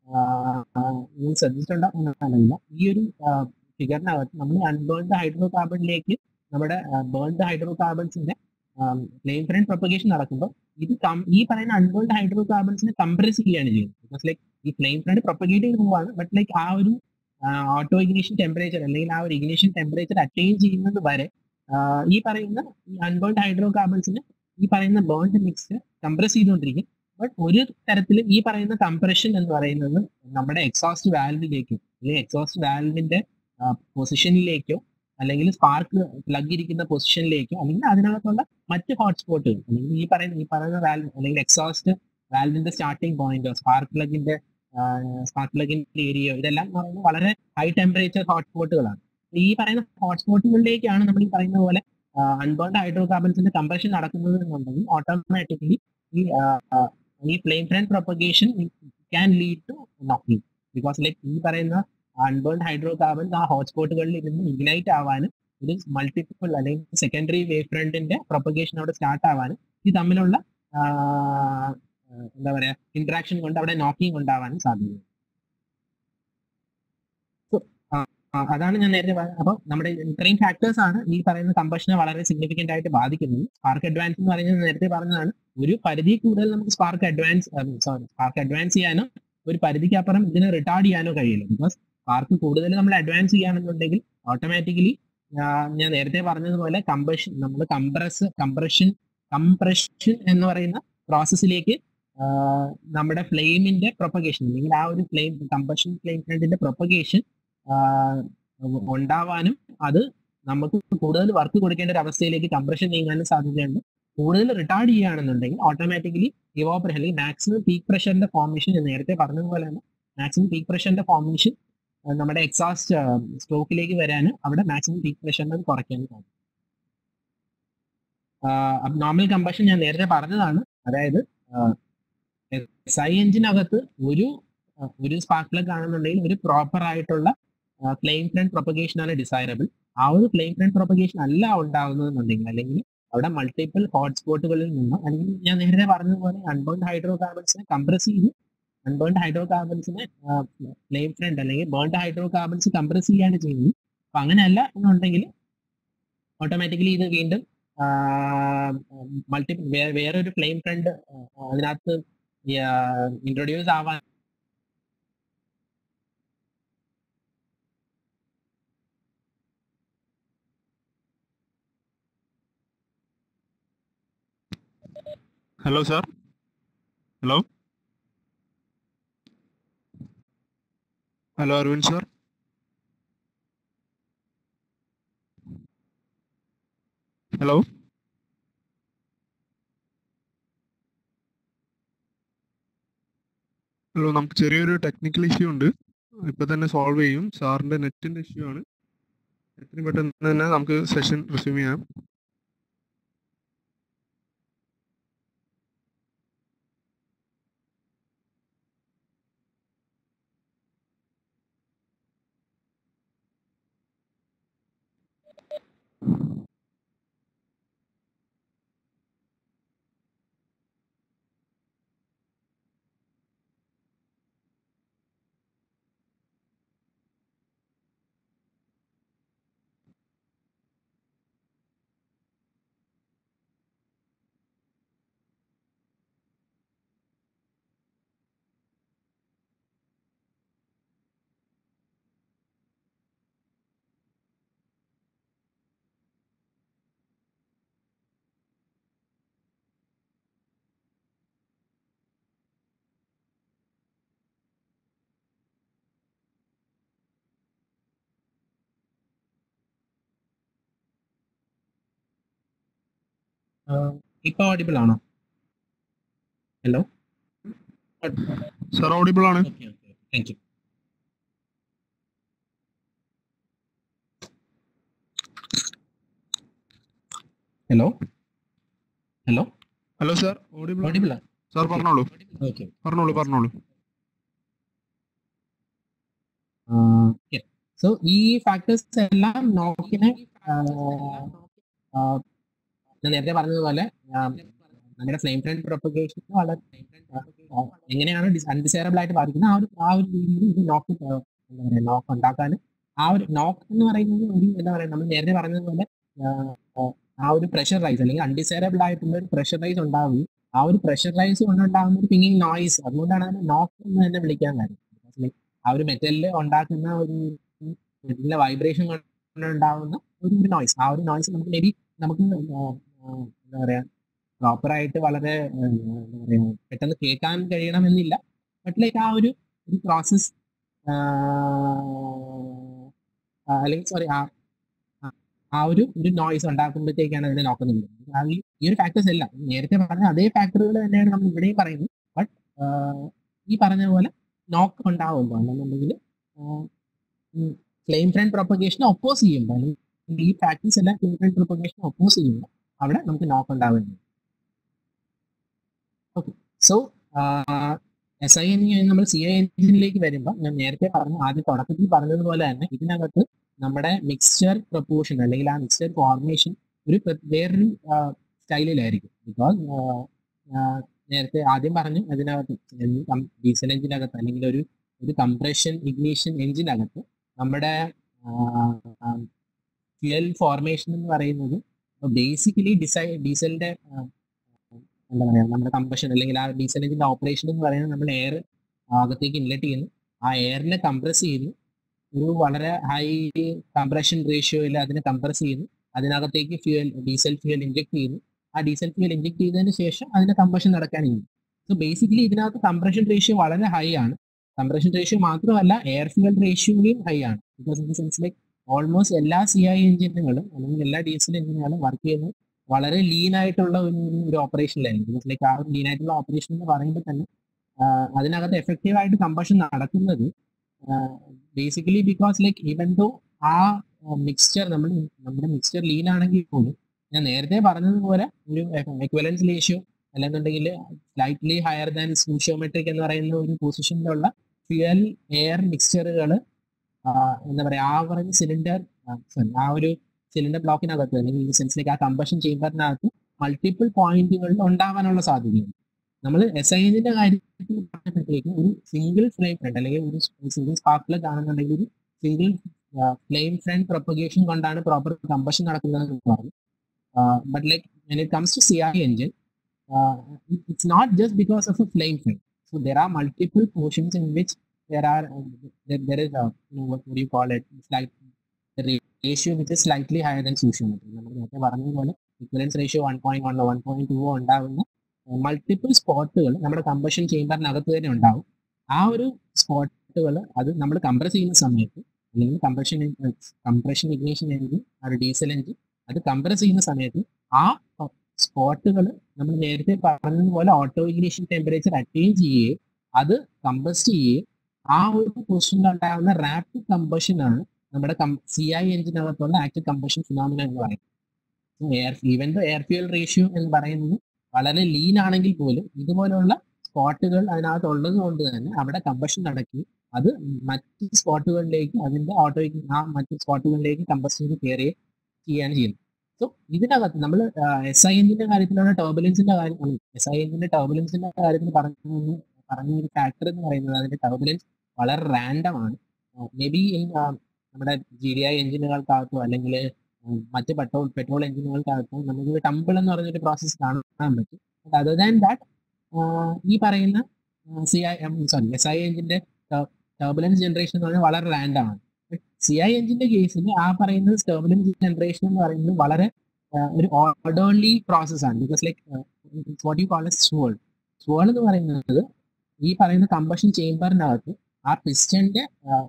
ശ്രദ്ധിച്ചിട്ടുണ്ടാവില്ല ഈ ഒരു ഫിഗറിനകത്ത് നമ്മൾ അൺബേൺഡ് ഹൈഡ്രോ കാർബണിലേക്ക് നമ്മുടെ ബേൺഡ് ഹൈഡ്രോ കാർബൺസിന്റെ ഫ്ലെയിം ഫ്രണ്ട് പ്രൊപ്പഗേഷൻ നടക്കുമ്പോൾ ഇത് ഈ പറയുന്ന അൺബേൺഡ് ഹൈഡ്രോ കാർബൺസിനെ കംപ്രസ് ചെയ്യുകയാണ് ചെയ്യുന്നത് ബിക്കോസ് ലൈക്ക് ഈ ഫ്ലെയിം ഫ്രണ്ട് പ്രൊപ്പഗേറ്റ് ചെയ്ത് പോവാണ് ബട്ട് ലൈക്ക് ആ ഒരു ഓട്ടോ ഇഗ്നീഷൻ ടെമ്പറേച്ചർ അല്ലെങ്കിൽ ആ ഒരു ഇഗ്നീഷൻ ടെമ്പറേച്ചർ അറ്റൈൻ ചെയ്യുന്നത് വരെ ഈ പറയുന്ന ഈ അൺബേൺഡ് ഹൈഡ്രോ കാർബൺസിന് ഈ പറയുന്ന ബേൺഡ് മിക്സ് കംപ്രസ് ചെയ്തുകൊണ്ടിരിക്കും ബട്ട് ഒരു തരത്തിലും ഈ പറയുന്ന കംപ്രഷൻ എന്ന് പറയുന്നത് നമ്മുടെ എക്സോസ്റ്റ് വാൽവിലേക്കോ അല്ലെങ്കിൽ എക്സോസ്റ്റ് വാൽവിന്റെ പൊസിഷനിലേക്കോ അല്ലെങ്കിൽ സ്പാർക്ക് പ്ലഗ് ഇരിക്കുന്ന പൊസിഷനിലേക്കോ അല്ലെങ്കിൽ അതിനകത്തുള്ള മറ്റ് ഹോട്ട്സ്പോട്ടുകൾ അല്ലെങ്കിൽ ഈ പറയുന്ന ഈ പറയുന്ന വാൽവ് അല്ലെങ്കിൽ എക്സോസ്റ്റ് വാൽവിന്റെ സ്റ്റാർട്ടിംഗ് പോയിന്റോ സ്പാർക്ക് പ്ലഗിന്റെ സ്പാർക്ക് പ്ലഗിന്റെ ഏരിയയോ ഇതെല്ലാം എന്ന് പറയുന്നത് വളരെ ഹൈ ടെമ്പറേച്ചർ ഹോട്ട്സ്പോട്ടുകളാണ് ഈ പറയുന്ന ഹോട്ട്സ്പോട്ടുകളിലേക്കാണ് നമ്മൾ ഈ പറയുന്ന പോലെ അൺബേൺഡ് ഹൈഡ്രോ കാർബൺസിന്റെ കംപ്രഷൻ നടക്കുന്നത് എന്നുണ്ടെങ്കിൽ ഓട്ടോമാറ്റിക്കലി ഈ ഈ flame front propagation can lead to knocking because like ഈ പറയുന്ന അൺബേൺഡ് ഹൈഡ്രോ കാർബൺസ് ആ ഹോട്ട്സ്പോട്ടുകളിൽ ഇരുന്ന് ഇഗ്നൈറ്റ് ആവാനും ഒരു മൾട്ടിപ്പിൾ അല്ലെങ്കിൽ സെക്കൻഡറി വേവ് ഫ്രണ്ടിന്റെ പ്രൊപ്പഗേഷൻ അവിടെ സ്റ്റാർട്ട് ആവാനും ഈ തമ്മിലുള്ള എന്താ പറയാ ഇന്ററാക്ഷൻ കൊണ്ട് അവിടെ നോക്കിംഗ് ഉണ്ടാവാനും സാധ്യതയുണ്ട് അതാണ് ഞാൻ നേരത്തെ പറഞ്ഞത് അപ്പോൾ നമ്മുടെ ഇത്രയും ഫാക്ടേഴ്സ് ആണ് ഈ പറയുന്ന കമ്പഷനെ വളരെ സിഗ്നിഫിക്കന്റ് ആയിട്ട് ബാധിക്കുന്നത് സ്പാർക്ക് അഡ്വാൻസ് എന്ന് പറയുന്നത് നേരത്തെ പറഞ്ഞതാണ് ഒരു പരിധി കൂടുതൽ നമുക്ക് spark advance sorry spark advance ചെയ്യാനോ ഒരു പരിധിക്ക് അപ്പുറം ഇതിനെ റിട്ടാർഡ് ചെയ്യാനോ കഴിയില്ല ബിക്കോസ് സ്പാർക്ക് കൂടുതൽ നമ്മൾ അഡ്വാൻസ് ചെയ്യുകയാണെന്നുണ്ടെങ്കിൽ ഓട്ടോമാറ്റിക്കലി ഞാൻ നേരത്തെ പറഞ്ഞതുപോലെ കമ്പഷൻ നമ്മൾ കംപ്രസ് കംപ്രഷൻ കംപ്രഷൻ എന്ന് പറയുന്ന പ്രോസസ്സിലേക്ക് നമ്മുടെ ഫ്ലെയിമിന്റെ പ്രൊപ്പഗേഷൻ അല്ലെങ്കിൽ ആ ഒരു ഫ്ലെയിം കമ്പഷൻ ഫ്ലെയിം ഫ്രണ്ടിന്റെ പ്രൊപ്പഗേഷൻ ഉണ്ടാവാനും അത് നമുക്ക് കൂടുതൽ വർക്ക് കൊടുക്കേണ്ട ഒരു അവസ്ഥയിലേക്ക് കംപ്രഷൻ നീങ്ങാനും സാധ്യതയുണ്ട് കൂടുതൽ റിട്ടാർഡ് ചെയ്യുകയാണെന്നുണ്ടെങ്കിൽ ഓട്ടോമാറ്റിക്കലി ഇവോപ്പറേഷൻ അല്ലെങ്കിൽ മാക്സിമം പീക്ക് പ്രഷറിന്റെ ഫോർമേഷൻ ഞാൻ നേരത്തെ പറഞ്ഞതുപോലെ തന്നെ മാക്സിമം പീക്ക് പ്രഷറിന്റെ ഫോർമേഷൻ നമ്മുടെ എക്സാസ്റ്റ് സ്റ്റോക്കിലേക്ക് വരാനും അവിടെ മാക്സിമം പീക്ക് പ്രഷറിനെ കുറയ്ക്കാനും സാധിക്കും നോർമൽ കമ്പഷൻ ഞാൻ നേരത്തെ പറഞ്ഞതാണ് അതായത് എസ് ഐ എഞ്ചിനകത്ത് ഒരു ഒരു സ്പാർക്ക് പ്ലഗ് ആണെന്നുണ്ടെങ്കിൽ ഒരു പ്രോപ്പർ ആയിട്ടുള്ള ഫ്ലെയിം ഫ്രണ്ട് പ്രൊപ്പഗേഷൻ ആണ് ഡിസൈറബിൾ ആ ഒരു ഫ്ലെയിം ഫ്രണ്ട് പ്രൊപ്പഗേഷൻ അല്ല ഉണ്ടാകുന്നതെന്നുണ്ടെങ്കിൽ അല്ലെങ്കിൽ അവിടെ മൾട്ടിപ്പിൾ ഹോട്ട്സ്പോട്ടുകളിൽ നിന്ന് അല്ലെങ്കിൽ ഞാൻ നേരത്തെ പറഞ്ഞതുപോലെ അൺബേൺഡ് ഹൈഡ്രോ കാർബൺസിനെ കംപ്രസ് ചെയ്ത് അൺബേൺഡ് ഹൈഡ്രോ കാർബൺസിനെ ഫ്ലെയിം ഫ്രണ്ട് അല്ലെങ്കിൽ ബേൺഡ് ഹൈഡ്രോ കാർബൺസ് കംപ്രസ് ചെയ്യാണ് ചെയ്യുന്നത് അപ്പൊ അങ്ങനെയല്ല എന്നുണ്ടെങ്കിൽ ഓട്ടോമാറ്റിക്കലി ഇത് വീണ്ടും മൾട്ടിപ്പിൾ വേറൊരു ഫ്ലെയിം ഫ്രണ്ട് അതിനകത്ത് ഇൻട്രൊഡ്യൂസ് ആവാൻ Hello, sir. Hello. Hello, Arvind, sir. Hello hello നമുക്ക് ചെറിയൊരു ടെക്നിക്കൽ ഇഷ്യൂ ഉണ്ട് ഇപ്പൊ തന്നെ സോൾവ് ചെയ്യും സാറിന്റെ നെറ്റിന്റെ ഇഷ്യൂ ആണ് എത്രയും പെട്ടെന്ന് തന്നെ നമുക്ക് സെഷൻ റിസ്യൂം ചെയ്യാം ഇപ്പൊ ഓഡിബിൾ ആണോ ഹലോ സാർ ഓഡിബിൾ ആണ് okay okay thank you hello hello hello sir audible audible sir പറഞ്ഞോളൂ ഓക്കെ പറഞ്ഞോളൂ പറഞ്ഞോളൂ സോ ഈ ഫാക്ടേഴ്സ് എല്ലാം നോക്കിനെ ഞാൻ നേരത്തെ പറഞ്ഞതുപോലെ ആ, നമ്മുടെ ഫ്ലെയിം ഫ്രണ്ട് പ്രൊപ്പഗേഷൻ വളരെ ആ, എങ്ങനെയാണ് അൺഡിസൈറബിൾ ആയിട്ട് ബാധിക്കുന്നത് ആ ഒരു ആ ഒരു രീതിയിൽ ഇത് നോക്ക് എന്താ പറയുക നോക്ക് ഉണ്ടാക്കാൻ ആ ഒരു നോക്ക് എന്ന് പറയുന്നത് ഒരു എന്താ പറയുക നമ്മൾ നേരത്തെ പറഞ്ഞതുപോലെ ആ, ആ, ആ ഒരു പ്രഷർ റൈസ് അല്ലെങ്കിൽ അൺഡിസൈറബിൾ ആയിട്ടുള്ള ഒരു പ്രഷർ റൈസ് ഉണ്ടാവുകയും ആ ഒരു പ്രഷർ റൈസ് കൊണ്ടുണ്ടാകുന്ന ഒരു പിങ്ങിങ് നോയ്സ് അതുകൊണ്ടാണ് അതിനെ നോക്ക് എന്ന് തന്നെ വിളിക്കാൻ കാര്യം Because like ആ ഒരു മെറ്റലിൽ ഉണ്ടാക്കുന്ന ഒരു മെറ്റലിലെ വൈബ്രേഷൻ കൊണ്ടുണ്ടാകുന്ന ഒരു ഒരു നോയ്സ് ആ ഒരു നോയ്സ് നമുക്ക് മേ ബി നമുക്ക് ആ, ആ, എന്താ പറയാ പ്രോപ്പർ ആയിട്ട് വളരെ ആ, എന്താ പറയാ പെട്ടെന്ന് കേൾക്കാൻ കഴിയണമെന്നില്ല ബട്ട് ലൈക്ക് ആ ഒരു ഒരു പ്രോസസ് അല്ലെങ്കിൽ സോറി ആ ആ- ആ ഒരു ഒരു നോയ്സ് ഉണ്ടാക്കുമ്പോഴത്തേക്കാണ് അതിനെ നോക്കുന്നത് ആ ഈ- ഈ ഒരു ഫാക്ടേഴ്സ് എല്ലാം നേരത്തെ പറഞ്ഞ അതേ ഫാക്ടറുകൾ തന്നെയാണ് നമ്മൾ ഇവിടെയും പറയുന്നത് ബട്ട് ഈ പറഞ്ഞ പോലെ നോക്ക് ഉണ്ടാവുമ്പോൾ അല്ലെന്നുണ്ടെങ്കിൽ ഫ്ലെയിം ഫ്രണ്ട് പ്രൊപ്പഗേഷനെ ഒപ്പോസ് ചെയ്യുമ്പോൾ അല്ലെങ്കിൽ ഈ ഫാക്ടേഴ്സ് എല്ലാം ഫ്ലെയിം ഫ്രണ്ട് പ്രൊപ്പഗേഷനെ ഒപ്പോസ് ചെയ്യുമ്പോൾ അവിടെ നമുക്ക് നോക്ക് ഉണ്ടാവുന്നുണ്ട് okay so S I N നമ്മൾ സി ഐ എഞ്ചിനിലേക്ക് വരുമ്പോൾ ഞാൻ നേരത്തെ പറഞ്ഞു ആദ്യം തുടക്കത്തിൽ പറഞ്ഞതുപോലെ തന്നെ ഇതിനകത്ത് നമ്മുടെ മിക്സ്ചർ പ്രപ്പോർഷൻ അല്ലെങ്കിൽ ആ മിക്സ്ചർ ഫോർമേഷൻ ഒരു പ്ര- വേറൊരു സ്റ്റൈലിലായിരിക്കും ബിക്കോസ് നേരത്തെ ആദ്യം പറഞ്ഞു അതിനകത്ത് ഡീസൽ എഞ്ചിനകത്ത് അല്ലെങ്കിൽ ഒരു ഒരു കംപ്രഷൻ ഇഗ്നീഷൻ എഞ്ചിനകത്ത് നമ്മുടെ ഫ്യുവൽ ഫോർമേഷൻ എന്ന് പറയുന്നത് ബേസിക്കലി ഡിസൈ ഡീസലിന്റെ എന്താ പറയാ നമ്മുടെ കംപ്രഷൻ അല്ലെങ്കിൽ ആ ഡീസൽ എഞ്ചിന്റെ ഓപ്പറേഷൻ എന്ന് പറയുന്നത് നമ്മൾ എയർ അകത്തേക്ക് ഇൻലെറ്റ് ചെയ്യുന്നു ആ എയറിനെ കംപ്രസ് ചെയ്യുന്നു ഒരു വളരെ ഹൈ കംപ്രഷൻ റേഷ്യോയിൽ അതിനെ കംപ്രസ് ചെയ്യുന്നു അതിനകത്തേക്ക് ഫ്യൂൽ ഡീസൽ ഫ്യൂൽ ഇഞ്ചെക്ട് ചെയ്യുന്നു ആ ഡീസൽ ഫ്യൂൽ ഇഞ്ചെക്ട് ചെയ്തതിന് ശേഷം അതിന്റെ കംപ്രഷൻ നടക്കാൻ കഴിയും സോ ബേസിക്കലി ഇതിനകത്ത് കംപ്രഷൻ റേഷ്യോ വളരെ ഹൈ ആണ് കംപ്രഷൻ റേഷ്യോ മാത്രമല്ല എയർ ഫ്യൂൽ റേഷ്യോയും ഹൈ ആണ് because in sense like almost എല്ലാ സി ഐ എഞ്ചിനുകളും അല്ലെങ്കിൽ എല്ലാ ഡീസൽ എഞ്ചിനുകളും വർക്ക് ചെയ്യുന്നത് വളരെ ലീൻ ആയിട്ടുള്ള ഒരു ഒരു ഓപ്പറേഷനിലായിരിക്കും ബിക്കോസ് ലൈക്ക് ആ ഒരു ലീൻ ആയിട്ടുള്ള ഓപ്പറേഷൻ എന്ന് പറയുമ്പോൾ തന്നെ ആ, അതിനകത്ത് എഫക്റ്റീവ് ആയിട്ട് കമ്പഷൻ നടക്കുന്നത് basically because like even though ആ മിക്സ്ചർ നമ്മൾ നമ്മുടെ മിക്സ്ചർ ലീൻ ആണെങ്കിൽ പോലും ഞാൻ നേരത്തെ പറഞ്ഞതുപോലെ ഒരു എക്വലൻസ് റേഷ്യോ അല്ലെന്നുണ്ടെങ്കിൽ സ്ലൈറ്റ്ലി ഹയർ ദാൻ സൂഷ്യോമെട്രിക് എന്ന് പറയുന്ന ഒരു പൊസിഷനിലുള്ള ഫ്യുവൽ എയർ മിക്സ്ചറുകൾ എന്താ പറയുക ആ പറഞ്ഞ സിലിണ്ടർ സോറി ആ ഒരു സിലിണ്ടർ ബ്ലോക്കിനകത്ത് അല്ലെങ്കിൽ സെൻസിലേക്ക് ആ കമ്പഷൻ ചേമ്പറിനകത്ത് മൾട്ടിപ്പിൾ പോയിന്റുകളിൽ ഉണ്ടാവാനുള്ള സാധ്യതയുണ്ട് നമ്മൾ എസ് ഐ എന്നിന്റെ കാര്യത്തിൽ പറഞ്ഞപ്പോഴത്തേക്കും ഒരു സിംഗിൾ ഫ്ലെയിം ഫ്രണ്ട് അല്ലെങ്കിൽ ഒരു സിംഗിൾ സ്പാർക്കിൽ കാണുന്നുണ്ടെങ്കിൽ ഒരു സിംഗിൾ ഫ്ലെയിം ഫ്രണ്ട് പ്രൊപ്പഗേഷൻ കൊണ്ടാണ് പ്രോപ്പർ കമ്പഷൻ നടക്കുന്നത് എന്ന് പറഞ്ഞു but like when it comes to CI engine, uh, it- it's not just because of a flame frame. So there are multiple portions in which there are uh, there, there is a you know what, what do you call it? It's like the ra- ratio which is slightly higher than Sushimetry. നമ്മൾ നേരത്തെ പറഞ്ഞതുപോലെ equivalence ratio one point വണ്ണോ one point two ഉണ്ടാകുന്ന multiple സ്പോട്ടുകൾ നമ്മുടെ combustion ചേമ്പറിനകത്ത് തന്നെ ഉണ്ടാവും ആ ഒരു സ്പോട്ടുകൾ അത് നമ്മൾ കംപ്രസ് ചെയ്യുന്ന സമയത്ത് അല്ലെങ്കിൽ കംപ്രഷൻ കംപ്രഷൻ ഇഗ്നേഷൻ എഞ്ചിൻ ആ ഒരു ഡീസൽ എഞ്ചിൻ അത് കംപ്രസ് ചെയ്യുന്ന സമയത്ത് ആ സ്പോട്ടുകൾ നമ്മൾ നേരത്തെ പറഞ്ഞതുപോലെ ഓട്ടോ ഇഗ്നീഷൻ ടെമ്പറേച്ചർ അറ്റൈൻ ചെയ്യുകയും അത് കമ്പസ്റ്റ് ചെയ്യുകയും ആ ഒരു പൊസിഷനിൽ ഉണ്ടാകുന്ന റാപ്പിഡ് കമ്പഷൻ ആണ് നമ്മുടെ സി ഐ എഞ്ചിനകത്തുള്ള ആക്റ്റീവ് കമ്പഷൻ ഫിനോമിന എന്ന് പറയുന്നത് air even though air fuel ratio എന്ന് പറയുന്നത് വളരെ ലീൻ ആണെങ്കിൽ പോലും ഇതുപോലുള്ള സ്പോട്ടുകൾ അതിനകത്ത് ഉള്ളത് കൊണ്ട് തന്നെ അവിടെ കമ്പഷൻ നടക്കുകയും അത് മറ്റ് സ്പോട്ടുകളിലേക്ക് അതിന്റെ ഓട്ടോ ആ മറ്റ് സ്പോട്ടുകളിലേക്ക് കമ്പസ് ചെയ്ത് കയറുകയും ചെയ്യാണ് ചെയ്യുന്നത് സോ ഇതിനകത്ത് നമ്മൾ എസ് ഐ എഞ്ചിന്റെ കാര്യത്തിലുള്ള ടർബുലൻസിന്റെ കാര്യം എസ് ഐ എഞ്ചിന്റെ ടർബുലൻസിന്റെ കാര്യത്തിൽ പറഞ്ഞു പറഞ്ഞ ഒരു ഫാക്ടർ എന്ന് പറയുന്നത് അതിന്റെ ടർബുലൻസ് വളരെ റാൻഡം ആണ് മേ ബി നമ്മുടെ ജി ഡി ഐ എഞ്ചിനുകൾക്കകത്തോ അല്ലെങ്കിൽ മറ്റ് പെട്രോൾ പെട്രോൾ എഞ്ചിനുകൾക്കകത്തോ നമുക്ക് ടമ്പിൾ എന്ന് പറഞ്ഞൊരു പ്രോസസ്സ് കാണാൻ പറ്റും അതർ ദാൻ ദാറ്റ് ഈ പറയുന്ന C I sorry S I എഞ്ചിന്റെ ടർബുലൻസ് ജനറേഷൻ എന്ന് പറഞ്ഞാൽ വളരെ റാൻഡം ആണ് സി ഐ എഞ്ചിന്റെ കേസിൽ ആ പറയുന്നത് ടർബുലൻസ് ജനറേഷൻ എന്ന് പറയുന്നത് വളരെ ഒരു ഓർഡർലി പ്രോസസ് ആണ് because like what you call a swirl swirl എന്ന് പറയുന്നത് ഈ പറയുന്ന കമ്പഷൻ ചേംബറിനകത്ത് ആ പിസ്റ്റന്റെ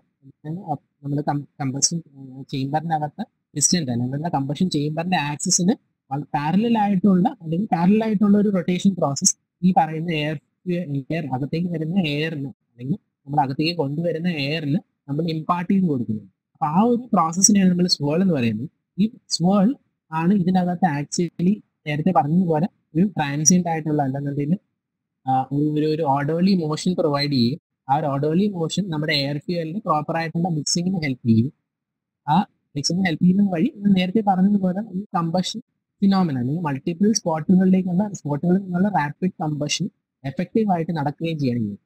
നമ്മൾ കമ്പഷൻ ചേംബറിനകത്ത് പിസ്റ്റന്റെ അല്ലെങ്കിൽ കമ്പഷൻ ചേംബറിന്റെ ആക്സിസിന് പാരലൽ ആയിട്ടുള്ള അല്ലെങ്കിൽ പാരലൽ ആയിട്ടുള്ള ഒരു റൊട്ടേഷൻ പ്രോസസ് ഈ പറയുന്ന എയർ എയർ അകത്തേക്ക് വരുന്ന എയറിന് അല്ലെങ്കിൽ നമ്മൾ അകത്തേക്ക് കൊണ്ടുവരുന്ന എയറിന് നമ്മൾ ഇമ്പാർട്ട് ചെയ്ത് കൊടുക്കുന്നത് അപ്പൊ ആ ഒരു പ്രോസസ്സിനെയാണ് നമ്മൾ സ്വേൾ എന്ന് പറയുന്നത് ഈ സ്വേൾ ആണ് ഇതിനകത്ത് ആക്ച്വലി നേരത്തെ പറഞ്ഞതുപോലെ ഒരു ട്രാൻസിയന്റ് ആയിട്ടുള്ള അല്ലെന്നുണ്ടെങ്കിൽ ഒരു ഒരു ഓർഡർലി മോഷൻ പ്രൊവൈഡ് ചെയ്യും ആ ഒരു ഓർഡർലി മോഷൻ നമ്മുടെ എയർ ഫ്യൂവലിന് പ്രോപ്പർ ആയിട്ടുള്ള മിക്സിങ്ങിന് ഹെൽപ്പ് ചെയ്യും ആ മിക്സിങ്ങിന് ഹെൽപ്പ് ചെയ്യുന്നത് വഴി നേരത്തെ പറഞ്ഞതുപോലെ ഈ കമ്പഷൻ ഫിനോമിന അല്ലെങ്കിൽ മൾട്ടിപ്പിൾ സ്പോട്ടുകളിലേക്കുള്ള സ്പോട്ടുകളിൽ നിന്നുള്ള റാപ്പിഡ് കമ്പഷൻ എഫക്റ്റീവ് ആയിട്ട് നടക്കുകയും ചെയ്യണം ചെയ്യും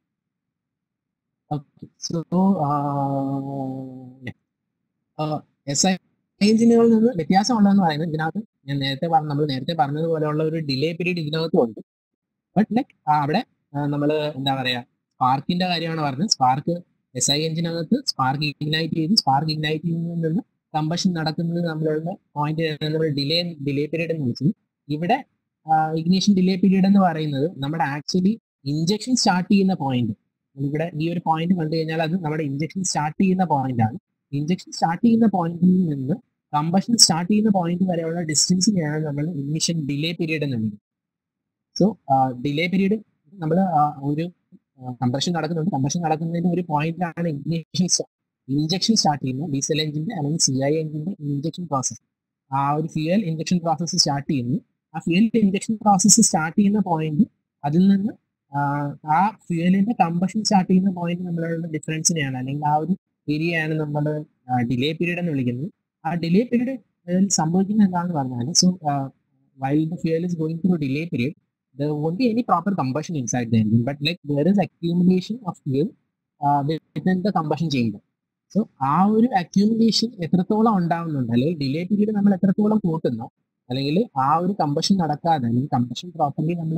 ഓക്കെ സോ എസ് ഐ എഞ്ചിനുകളിൽ നിന്ന് വ്യത്യാസമുള്ളതെന്ന് പറയുന്നത് ഇതിനകത്ത് ഞാൻ നേരത്തെ പറഞ്ഞ നമ്മൾ നേരത്തെ പറഞ്ഞതുപോലെയുള്ള ഒരു ഡിലേ പീരീഡ് ഇതിനകത്തും ഉണ്ട് ബട്ട് ലൈക്ക് അവിടെ നമ്മൾ എന്താ പറയാ സ്പാർക്കിന്റെ കാര്യമാണ് പറഞ്ഞത് സ്പാർക്ക് എസ് ഐ എഞ്ചിനകത്ത് സ്പാർക്ക് ഇഗ്നൈറ്റ് ചെയ്ത് സ്പാർക്ക് ഇഗ്നൈറ്റ് ചെയ്യുന്നതിൽ നിന്ന് കമ്പഷൻ നടക്കുന്നത് നമ്മളുടെ പോയിന്റ് നമ്മൾ ഡിലേ ഡിലേ പീരീഡ് എന്ന് വിളിച്ചത് ഇവിടെ ഇഗ്നീഷൻ ഡിലേ പീരീഡ് എന്ന് പറയുന്നത് നമ്മുടെ ആക്ച്വലി ഇഞ്ചക്ഷൻ സ്റ്റാർട്ട് ചെയ്യുന്ന പോയിന്റ് ഇവിടെ ഈ ഒരു പോയിന്റ് കണ്ടു കഴിഞ്ഞാൽ അത് നമ്മുടെ ഇഞ്ചക്ഷൻ സ്റ്റാർട്ട് ചെയ്യുന്ന പോയിന്റ് ആണ് ഇഞ്ചക്ഷൻ സ്റ്റാർട്ട് ചെയ്യുന്ന പോയിന്റിൽ നിന്ന് കമ്പഷൻ സ്റ്റാർട്ട് ചെയ്യുന്ന പോയിന്റ് വരെയുള്ള ഡിസ്റ്റൻസിനെയാണ് നമ്മൾ ഇഗ്നിഷൻ ഡിലേ പീരീഡ് എന്ന് വിളിക്കുന്നത് സോ ഡിലേ പീരീഡ് നമ്മൾ ഒരു കംപ്രഷൻ നടക്കുന്നുണ്ട് കംപ്രഷൻ നടക്കുന്നതിന് ഒരു പോയിന്റാണ് ഇഗ്നിഷൻ ഇഞ്ചക്ഷൻ സ്റ്റാർട്ട് ചെയ്യുന്നത് ഡീസൽ എഞ്ചിന്റെ അല്ലെങ്കിൽ സി ഐ എഞ്ചിന്റെ ഇഞ്ചക്ഷൻ പ്രോസസ് ആ ഒരു ഫ്യൂൽ ഇഞ്ചക്ഷൻ പ്രോസസ്സ് സ്റ്റാർട്ട് ചെയ്യുന്നു ആ ഫ്യൂൽ ഇഞ്ചക്ഷൻ പ്രോസസ്സ് സ്റ്റാർട്ട് ചെയ്യുന്ന പോയിന്റ് അതിൽ നിന്ന് ആ ഫ്യൂലിന്റെ കമ്പഷൻ സ്റ്റാർട്ട് ചെയ്യുന്ന പോയിന്റ് നമ്മളുടെ ഡിഫറൻസിനെയാണ് അല്ലെങ്കിൽ ആ ഒരു ഏരിയയാണ് നമ്മൾ ഡിലേ പീരീഡ് എന്ന് വിളിക്കുന്നത് ആ ഡിലേ പീരീഡ് സംഭവിക്കുന്നത് എന്താണെന്ന് പറഞ്ഞാൽ so while the fuel is going through delay period there won't be any proper combustion inside the engine but like there is accumulation of fuel within the combustion chamber so ആ ഒരു accumulation എത്രത്തോളം ഉണ്ടാവുന്നുണ്ട് അല്ലെങ്കിൽ delay period നമ്മൾ എത്രത്തോളം കൂട്ടുന്നോ അല്ലെങ്കിൽ ആ ഒരു കമ്പഷൻ നടക്കാതെ അല്ലെങ്കിൽ കമ്പഷൻ പ്രോപ്പർലി നമ്മൾ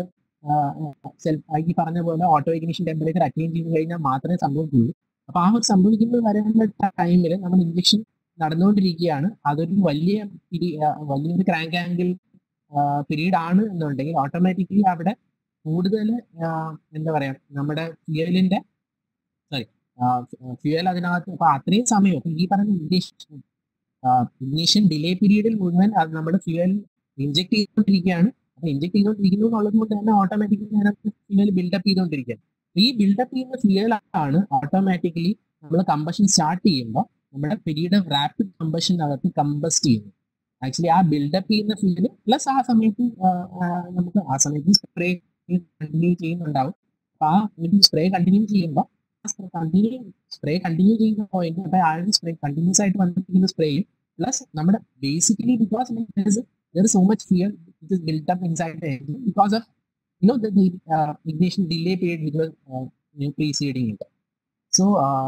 സെൽഫ് ഈ പറഞ്ഞ പോലെ ഓട്ടോ ഇഗ്നിഷൻ ടെമ്പറേച്ചർ അറ്റൈൻ ചെയ്ത് കഴിഞ്ഞാൽ മാത്രമേ സംഭവിക്കുള്ളൂ അപ്പൊ ആ ഒരു സംഭവിക്കുന്നത് വരേണ്ട ടൈമിൽ നമ്മൾ ഇഞ്ചക്ഷൻ നടന്നുകൊണ്ടിരിക്കുകയാണ് അതൊരു വലിയ വലിയൊരു ക്രാങ്ക് ആംഗിൾ പീരീഡ് ആണ് എന്നുണ്ടെങ്കിൽ ഓട്ടോമാറ്റിക്കലി അവിടെ കൂടുതൽ എന്താ പറയാ നമ്മുടെ ഫ്യൂവലിന്റെ സോറി ഫ്യൂവൽ അതിനകത്ത് അപ്പൊ അത്രയും സമയം ഇപ്പൊ ഈ പറഞ്ഞ ഇഗ്നീഷൻ ഇഗ്നീഷൻ ഡിലേ പീരീഡിൽ മുഴുവൻ അത് നമ്മുടെ ഫ്യൂവൽ ഇഞ്ചെക്ട് ചെയ്തുകൊണ്ടിരിക്കുകയാണ് അപ്പൊ ഇഞ്ചെക്ട് ചെയ്തുകൊണ്ടിരിക്കുന്നു എന്നുള്ളത് കൊണ്ട് തന്നെ ഓട്ടോമാറ്റിക്കലി അതിനകത്ത് ഫ്യൂവൽ ബിൽഡപ്പ് ചെയ്തുകൊണ്ടിരിക്കുകയാണ് ഈ ബിൽഡപ്പ് ചെയ്യുന്ന ഫ്യൂവൽ ആണ് ഓട്ടോമാറ്റിക്കലി നമ്മൾ കമ്പഷൻ സ്റ്റാർട്ട് ചെയ്യുമ്പോൾ നമ്മുടെ പീരീഡ് ഓഫ് റാപ്പിഡ് കമ്പഷനകത്ത് കമ്പസ്റ്റ് ചെയ്യുന്നു ആക്ച്വലി ആ ബിൽഡപ്പ് ചെയ്യുന്ന ഫ്യൂവൽ പ്ലസ് ആ സമയത്ത് നമുക്ക് ആ സമയത്ത് സ്പ്രേ കണ്ടിന്യൂ ചെയ്യുന്നുണ്ടാവും അപ്പൊ ആ സ്പ്രേ കണ്ടിന്യൂ ചെയ്യുമ്പോൾ കണ്ടിന്യൂ സ്പ്രേ കണ്ടിന്യൂ ചെയ്യുന്ന പോയിന്റ് അപ്പൊ ആ ഒരു സ്പ്രേ കണ്ടിന്യൂസ് ആയിട്ട് വന്നിരിക്കുന്ന സ്പ്രേയും പ്ലസ് നമ്മുടെ basically because there so much fear it is build up inside the engine because of you know the ignition delay period with preceding it so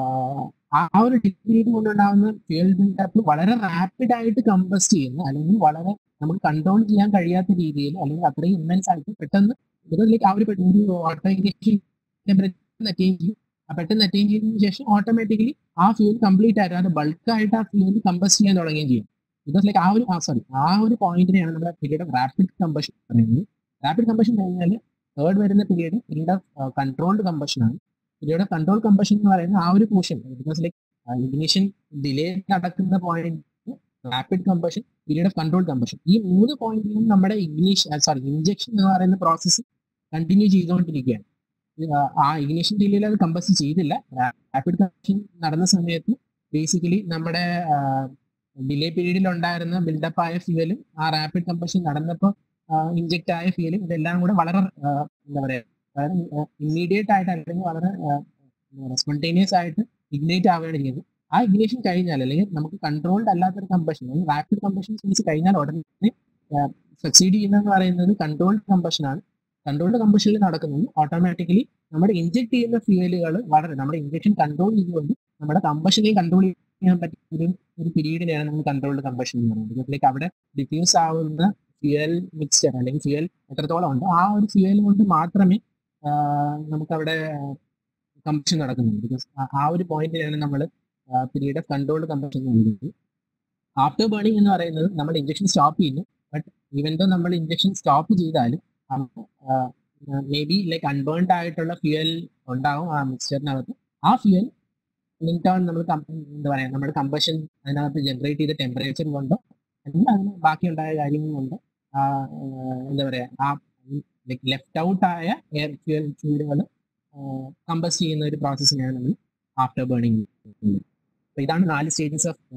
ആ ഒരു ഡിഗ്രീഡ് കൊണ്ടുണ്ടാകുന്ന ഫ്യൂൽ ബിൽഡപ്പ് വളരെ rapid ആയിട്ട് combust ചെയ്യുന്നു അല്ലെങ്കിൽ വളരെ നമുക്ക് കൺട്രോൾ ചെയ്യാൻ കഴിയാത്ത രീതിയിൽ അല്ലെങ്കിൽ അത്രയും ഇമ്മൻസ് ആയിട്ട് പെട്ടെന്ന് ഇതിലേക്ക് ആ ഒരു ഒരു ഓട്ടോ ഇഗ്നേഷൻ ടെമ്പറേച്ചർ അറ്റൈൻ ചെയ്യും പെട്ടെന്ന് അറ്റൈൻ ചെയ്തതിനു ശേഷം ഓട്ടോമാറ്റിക്കലി ആ ഫ്യൂൽ കംപ്ലീറ്റ് ആയിട്ട് അത് ബൾക്കായിട്ട് ആ ഫ്യൂൽ കമ്പസ്റ്റ് ചെയ്യാൻ തുടങ്ങുകയും ചെയ്യും ബിക്കോസ് ലൈക്ക് ആ ഒരു ആ സോറി ആ ഒരു പോയിന്റിനെയാണ് നമ്മുടെ പീരീഡ് ഓഫ് റാപ്പിഡ് കമ്പഷൻ പറയുന്നത് റാപ്പിഡ് കമ്പഷൻ കഴിഞ്ഞാൽ തേർഡ് വരുന്ന period period of controlled combustion ആണ് പീരീഡ് ഓഫ് കൺട്രോൾ കമ്പഷൻ എന്ന് പറയുന്ന ആ ഒരു portion because like ignition delay നടക്കുന്ന point rapid combustion period of control combustion ഈ മൂന്ന് പോയിന്റിലും നമ്മുടെ ഇഗ്നീഷൻ സോറി ഇഞ്ചക്ഷൻ എന്ന് പറയുന്ന പ്രോസസ്സ് കണ്ടിന്യൂ ചെയ്തുകൊണ്ടിരിക്കുകയാണ് ആ ഇഗ്നീഷൻ ഡിലേയിൽ അത് കമ്പസ് ചെയ്തില്ല റാപ്പിഡ് കമ്പഷൻ നടന്ന സമയത്ത് ബേസിക്കലി നമ്മുടെ ഡിലേ പീരീഡിൽ ഉണ്ടായിരുന്ന ബിൽഡപ്പ് ആയ ഫ്യൂവലും ആ റാപ്പിഡ് കമ്പഷൻ നടന്നപ്പോൾ ഇഞ്ചക്ട് ആയ ഫ്യൂവലും ഇതെല്ലാം കൂടെ വളരെ എന്താ പറയാ വളരെ ഇമ്മീഡിയറ്റ് ആയിട്ട് അല്ലെങ്കിൽ വളരെ സ്പോണ്ടേനിയസ് ആയിട്ട് ഇഗ്നേറ്റ് ആവുകയാണ് ചെയ്യുന്നത് ആ ഇഗ്നേഷൻ കഴിഞ്ഞാൽ അല്ലെങ്കിൽ നമുക്ക് കൺട്രോൾഡ് അല്ലാത്തൊരു കമ്പഷൻ അല്ലെങ്കിൽ റാപ്പിഡ് കമ്പഷൻ മീൻസ് കഴിഞ്ഞാൽ ഉടനെ സക്സീഡ് ചെയ്യുന്നതെന്ന് പറയുന്നത് കൺട്രോൾഡ് കമ്പഷൻ ആണ് കൺട്രോൾഡ് കമ്പഷനിൽ നടക്കുന്നത് ഓട്ടോമാറ്റിക്കലി നമ്മുടെ ഇഞ്ചക്ട് ചെയ്യുന്ന ഫ്യൂവലുകൾ വളരെ നമ്മുടെ ഇഞ്ചക്ഷൻ കൺട്രോൾ ചെയ്തുകൊണ്ട് നമ്മുടെ കമ്പഷനെ കൺട്രോൾ ചെയ്യാൻ പറ്റിയ ഒരു ഒരു പീരീഡിനെയാണ് നമ്മൾ കൺട്രോൾഡ് കമ്പഷൻ എന്ന് പറയുന്നത് ലൈക്ക് അവിടെ ഡിഫ്യൂസ് ആവുന്ന ഫ്യൂവൽ മിക്സ്ചർ അല്ലെങ്കിൽ ഫ്യൂവൽ എത്രത്തോളം ഉണ്ട് ആ ഒരു ഫ്യൂവൽ കൊണ്ട് മാത്രമേ നമുക്കവിടെ കമ്പഷൻ നടക്കുന്നുള്ളൂ ബിക്കോസ് ആ ഒരു പോയിന്റിലാണ് നമ്മൾ പീരീഡ് ഓഫ് കൺട്രോൾഡ് കമ്പഷൻ നൽകുന്നത് ആഫ്റ്റർ ബേണിംഗ് എന്ന് പറയുന്നത് നമ്മൾ ഇഞ്ചക്ഷൻ സ്റ്റോപ്പ് ചെയ്യുന്നു ബട്ട് ഈവൻ ദോ നമ്മൾ ഇഞ്ചക്ഷൻ സ്റ്റോപ്പ് ചെയ്താലും മേ ബി ലൈക്ക് അൺബേൺഡ് ആയിട്ടുള്ള ഫ്യൂവൽ ഉണ്ടാവും ആ മിക്സ്ചറിനകത്ത് ആ ഫ്യൂവൽ ഇൻ ടേൺ നമ്മൾ എന്താ പറയാ നമ്മുടെ കമ്പഷൻ അതിനകത്ത് ജനറേറ്റ് ചെയ്ത ടെമ്പറേച്ചർ കൊണ്ടോ അല്ലെങ്കിൽ അതിന് ബാക്കിയുണ്ടായ കാര്യങ്ങൾ കൊണ്ട് എന്താ പറയാ ആ ലൈക്ക് ലെഫ്റ്റ് ഔട്ട് ആയ എയർ ഫ്യൂവൽ ഫ്യൂലുകൾ കമ്പസ് ചെയ്യുന്ന ഒരു പ്രോസസ്സിനെയാണ് നമ്മൾ ആഫ്റ്റർ ബേണിംഗ് അപ്പൊ ഇതാണ് നാല് stages of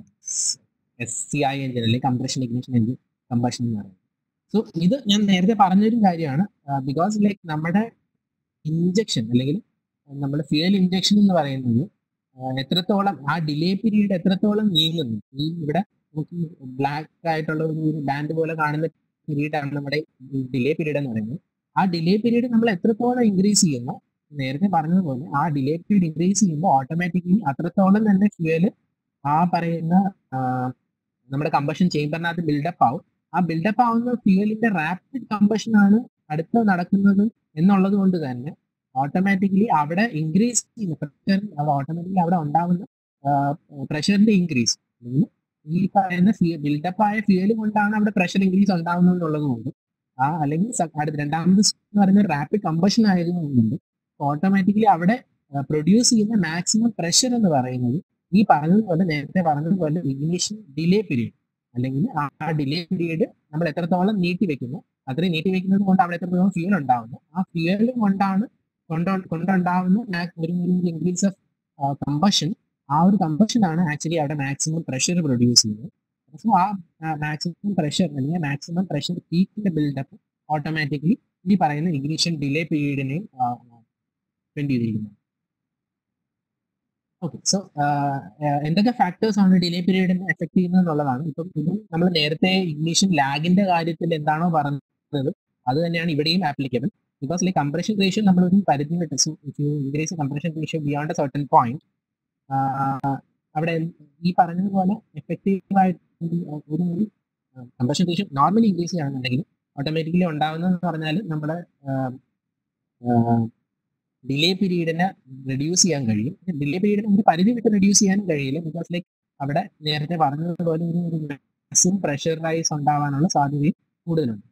S C I engine അല്ലെങ്കിൽ കംപ്രഷൻ ഇഗ്നിഷൻ എഞ്ചിൻ കമ്പഷൻ എന്ന് പറയുന്നത് സോ ഇത് ഞാൻ നേരത്തെ പറഞ്ഞൊരു കാര്യമാണ് ബിക്കോസ് ലൈക്ക് നമ്മുടെ ഇഞ്ചക്ഷൻ അല്ലെങ്കിൽ നമ്മുടെ ഫ്യൂൽ ഇഞ്ചക്ഷൻ എന്ന് പറയുന്നത് എത്രത്തോളം ആ ഡിലേ പീരീഡ് എത്രത്തോളം നീങ്ങുന്നു ഈ ഇവിടെ നമുക്ക് ബ്ലാക്ക് ആയിട്ടുള്ള ഒരു ബാൻഡ് പോലെ കാണുന്ന പീരീഡ് ആണ് നമ്മുടെ ഡിലേ പീരീഡ് എന്ന് പറയുന്നത് ആ ഡിലേ പീരീഡ് നമ്മൾ എത്രത്തോളം ഇൻക്രീസ് ചെയ്യുന്നു നേരത്തെ പറഞ്ഞതുപോലെ ആ ഡിലേ പീരീഡ് ഇൻക്രീസ് ചെയ്യുമ്പോൾ ഓട്ടോമാറ്റിക്കലി അത്രത്തോളം തന്നെ ഫ്യൂവൽ ആ പറയുന്ന നമ്മുടെ കമ്പഷൻ ചേമ്പറിനകത്ത് ബിൽഡപ്പ് ആവും ആ ബിൽഡപ്പ് ആവുന്ന ഫ്യൂവലിന്റെ റാപ്പിഡ് കമ്പഷൻ ആണ് അടുത്ത നടക്കുന്നത് എന്നുള്ളത് കൊണ്ട് തന്നെ ഓട്ടോമാറ്റിക്കലി അവിടെ ഇൻക്രീസ് ചെയ്യുന്ന പ്രഷർ അവിടെ ഓട്ടോമാറ്റിക്കലി അവിടെ ഉണ്ടാവുന്ന പ്രഷറിന്റെ ഇൻക്രീസ് ഈ പറയുന്ന ബിൽഡപ്പ് ആയ ഫ്യൂവൽ കൊണ്ടാണ് അവിടെ പ്രഷർ ഇൻക്രീസ് ഉണ്ടാവുന്നത് എന്നുള്ളത് കൊണ്ട് ആ അല്ലെങ്കിൽ സ- അടുത്ത രണ്ടാമത് എന്ന് പറയുന്നത് റാപ്പിഡ് കമ്പഷൻ ആയതുകൊണ്ട് ഓട്ടോമാറ്റിക്കലി അവിടെ പ്രൊഡ്യൂസ് ചെയ്യുന്ന മാക്സിമം പ്രഷർ എന്ന് പറയുന്നത് ഈ പറഞ്ഞതുപോലെ നേരത്തെ പറഞ്ഞതുപോലെ ഇഗ്നിഷൻ ഡിലേ പീരീഡ് അല്ലെങ്കിൽ ആ ഡിലേ പീരീഡ് നമ്മൾ എത്രത്തോളം നീട്ടി വെക്കുന്നു അത്രയും നീട്ടി വെക്കുന്നത് കൊണ്ട് അവിടെ എത്രത്തോളം ഫ്യൂൽ ഉണ്ടാവുന്നു ആ ഫ്യൂൽ കൊണ്ടാണ് കൊണ്ടോ കൊണ്ടുണ്ടാവുന്ന മാ- ഒരു ഇൻക്രീസ് ഓഫ് കമ്പഷൻ ആ ഒരു കമ്പഷൻ ആണ് ആക്ച്വലി അവിടെ മാക്സിമം പ്രഷർ പ്രൊഡ്യൂസ് ചെയ്യുന്നത് സോ ആ മാക്സിമം പ്രഷർ അല്ലെങ്കിൽ മാക്സിമം പ്രഷർ പീക്കിന്റെ ബിൽഡപ്പ് ഓട്ടോമാറ്റിക്കലി ഈ പറയുന്ന ഇഗ്നിഷൻ ഡിലേ പീരീഡിനെയും സ്പെൻഡ് ചെയ്തിരിക്കുന്നു ഓക്കെ സോ എന്തൊക്കെ ഫാക്ടേഴ്സ് ആണ് ഡിലേ പീരീഡിനെ എഫക്ട് ചെയ്യുന്നത് എന്നുള്ളതാണ് ഇപ്പം ഇത് നമ്മൾ നേരത്തെ ഇഗ്നിഷൻ ലാഗിന്റെ കാര്യത്തിൽ എന്താണോ പറഞ്ഞത് അത് തന്നെയാണ് ഇവിടെയും applicable because like compression ratio നമ്മൾ ഒരു പരിധി വിട്ട് increase compression ratio beyond a certain point അവിടെ ഈ പറഞ്ഞതുപോലെ എഫക്റ്റീവ് ആയിട്ട് ഒരു ഒരു കംപ്രഷൻ റേഷ്യോ നോർമലി ഇൻക്രീസ് ചെയ്യുകയാണെന്നുണ്ടെങ്കിൽ ഓട്ടോമാറ്റിക്കലി ഉണ്ടാകുന്നതെന്ന് പറഞ്ഞാൽ നമ്മുടെ ഡിലേ പീരീഡിനെ റെഡ്യൂസ് ചെയ്യാൻ കഴിയും ഡിലേ പീരീഡിനെ ഒരു പരിധി വിട്ട് റെഡ്യൂസ് ചെയ്യാനും കഴിയില്ല ബിക്കോസ് ലൈക്ക് അവിടെ നേരത്തെ പറഞ്ഞതുപോലെ ഒരു ഒരു മാക്സിമം പ്രഷർ റൈസ് ഉണ്ടാവാനുള്ള സാധ്യതയും കൂടുതലുണ്ട്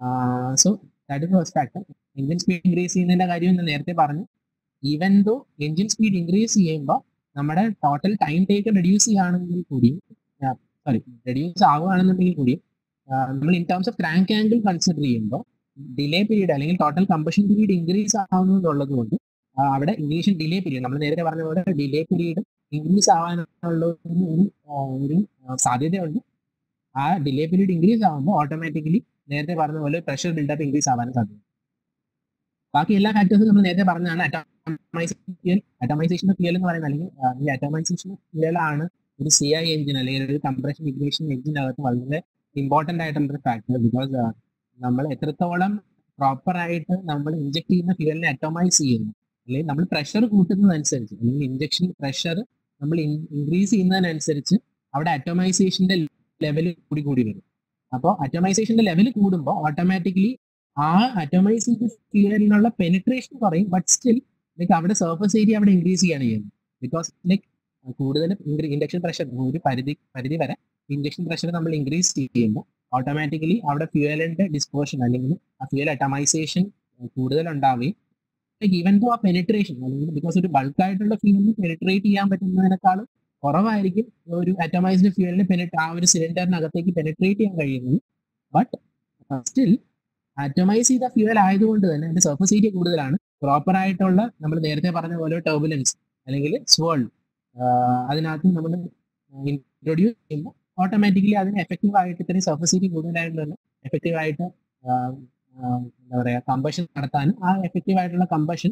so that is first factor engine speed increase ചെയ്യുന്നതിന്റെ കാര്യം ഞാൻ നേരത്തെ പറഞ്ഞു even though engine speed increase ചെയ്യുമ്പോൾ നമ്മുടെ ടോട്ടൽ ടൈം ടേക്ക് റെഡ്യൂസ് ചെയ്യുകയാണെങ്കിൽ കൂടി സോറി റെഡ്യൂസ് ആവുകയാണെന്നുണ്ടെങ്കിൽ കൂടി നമ്മൾ in terms of crank angle consider ചെയ്യുമ്പോൾ ഡിലേ പീരീഡ് അല്ലെങ്കിൽ ടോട്ടൽ കമ്പഷൻ പീരീഡ് ഇൻക്രീസ് ആവുന്നതുള്ളത് കൊണ്ട് ആ, അവിടെ ഇംഗ്ലീഷൻ ഡിലേ പീരീഡ് നമ്മൾ നേരത്തെ പറഞ്ഞ പോലെ ഡിലേ പീരീഡ് ഇൻക്രീസ് ആവാനുള്ള ഒരു ഒരു, ആ, ഒരു ആ, സാധ്യതയുണ്ട് ആ ഡിലേ പീരീഡ് ഇൻക്രീസ് ആകുമ്പോൾ ഓട്ടോമാറ്റിക്കലി നേരത്തെ പറഞ്ഞ പോലെ പ്രഷർ ബിൽഡപ്പ് ഇൻക്രീസ് ആവാനും സാധ്യത ബാക്കി എല്ലാ ഫാക്ടേഴ്സും നമ്മൾ നേരത്തെ പറഞ്ഞതാണ് അറ്റോമൈസേഷൻ അറ്റോമൈസേഷൻ ഓഫ് ഫ്യൂൽ എന്ന് പറയുന്നത് അല്ലെങ്കിൽ ആ, ഈ അറ്റോമൈസേഷൻ ഓഫ് ഫ്യൂലാണ് ഒരു സി ഐ എഞ്ചിൻ അല്ലെങ്കിൽ ഒരു കംപ്രഷൻ ഇഗ്നേഷൻ എഞ്ചിനകത്ത് വളരെ ഇമ്പോർട്ടന്റ് ആയിട്ടുള്ള ഒരു ഫാക്ടർ ബിക്കോസ് നമ്മൾ എത്രത്തോളം പ്രോപ്പർ ആയിട്ട് നമ്മൾ ഇഞ്ചെക്ട് ചെയ്യുന്ന ഫ്യൂലിനെ അറ്റോമൈസ് ചെയ്യുന്നു അല്ലെങ്കിൽ നമ്മൾ പ്രഷർ കൂട്ടുന്നതനുസരിച്ച് അല്ലെങ്കിൽ ഇഞ്ചക്ഷൻ പ്രഷർ നമ്മൾ ഇൻക്രീസ് ചെയ്യുന്നതിനനുസരിച്ച് അവിടെ അറ്റോമൈസേഷന്റെ ലെവൽ കൂടി കൂടി വരും അപ്പോൾ അറ്റോമൈസേഷന്റെ ലെവൽ കൂടുമ്പോൾ ഓട്ടോമാറ്റിക്കലി ആ അറ്റോമൈസ് ചെയ്ത ഫ്യൂലിനുള്ള പെനിട്രേഷൻ കുറയും ബട്ട് സ്റ്റിൽ ലൈക്ക് അവിടെ സർഫസ് ഏരിയ അവിടെ ഇൻക്രീസ് ചെയ്യാണ് ചെയ്യുന്നത് ബിക്കോസ് ലൈക്ക് കൂടുതലും ഇൻഡക്ഷൻ പ്രഷർ ഒരു പരിധി പരിധി വരെ ഇൻജക്ഷൻ പ്രഷർ നമ്മൾ ഇൻക്രീസ് ചെയ്യുമ്പോൾ ഓട്ടോമാറ്റിക്കലി അവിടെ ഫ്യൂവലിന്റെ ഡിസ്പോഷൻ അല്ലെങ്കിൽ ആ ഫ്യൂവൽ അറ്റമൈസേഷൻ കൂടുതൽ ഉണ്ടാവുകയും ഈവൻ ദോ ആ പെനിട്രേഷൻ അല്ലെങ്കിൽ ബിക്കോസ് ഒരു ബൾക്ക് ആയിട്ടുള്ള ഫ്യൂവലിന് പെനിട്രേറ്റ് ചെയ്യാൻ പറ്റുന്നതിനേക്കാളും കുറവായിരിക്കും ഒരു അറ്റമൈസ്ഡ് ഫ്യൂവലിന് പെനിറ്റ് ആ ഒരു സിലിണ്ടറിനകത്തേക്ക് പെനിട്രേറ്റ് ചെയ്യാൻ കഴിയുന്നത് ബട്ട് സ്റ്റിൽ അറ്റമൈസ് ചെയ്ത ഫ്യൂവൽ ആയതുകൊണ്ട് തന്നെ അതിന്റെ സർഫസ് ഏരിയ കൂടുതലാണ് പ്രോപ്പർ ആയിട്ടുള്ള നമ്മൾ നേരത്തെ പറഞ്ഞ പോലെ ടർബുലൻസ് അല്ലെങ്കിൽ സ്വേൾ അതിനകത്ത് നമ്മൾ ഇൻട്രൊഡ്യൂസ് ചെയ്യുമ്പോൾ ഓട്ടോമാറ്റിക്കലി അതിന് എഫക്റ്റീവ് ആയിട്ട് ഇത്രയും സർഫസ് ഏരിയ കൂടുതലായിട്ടുള്ള എഫക്റ്റീവ് ആയിട്ട് ആ, ആ, എന്താ പറയാ കമ്പഷൻ നടത്താനും ആ എഫക്റ്റീവ് ആയിട്ടുള്ള കമ്പഷൻ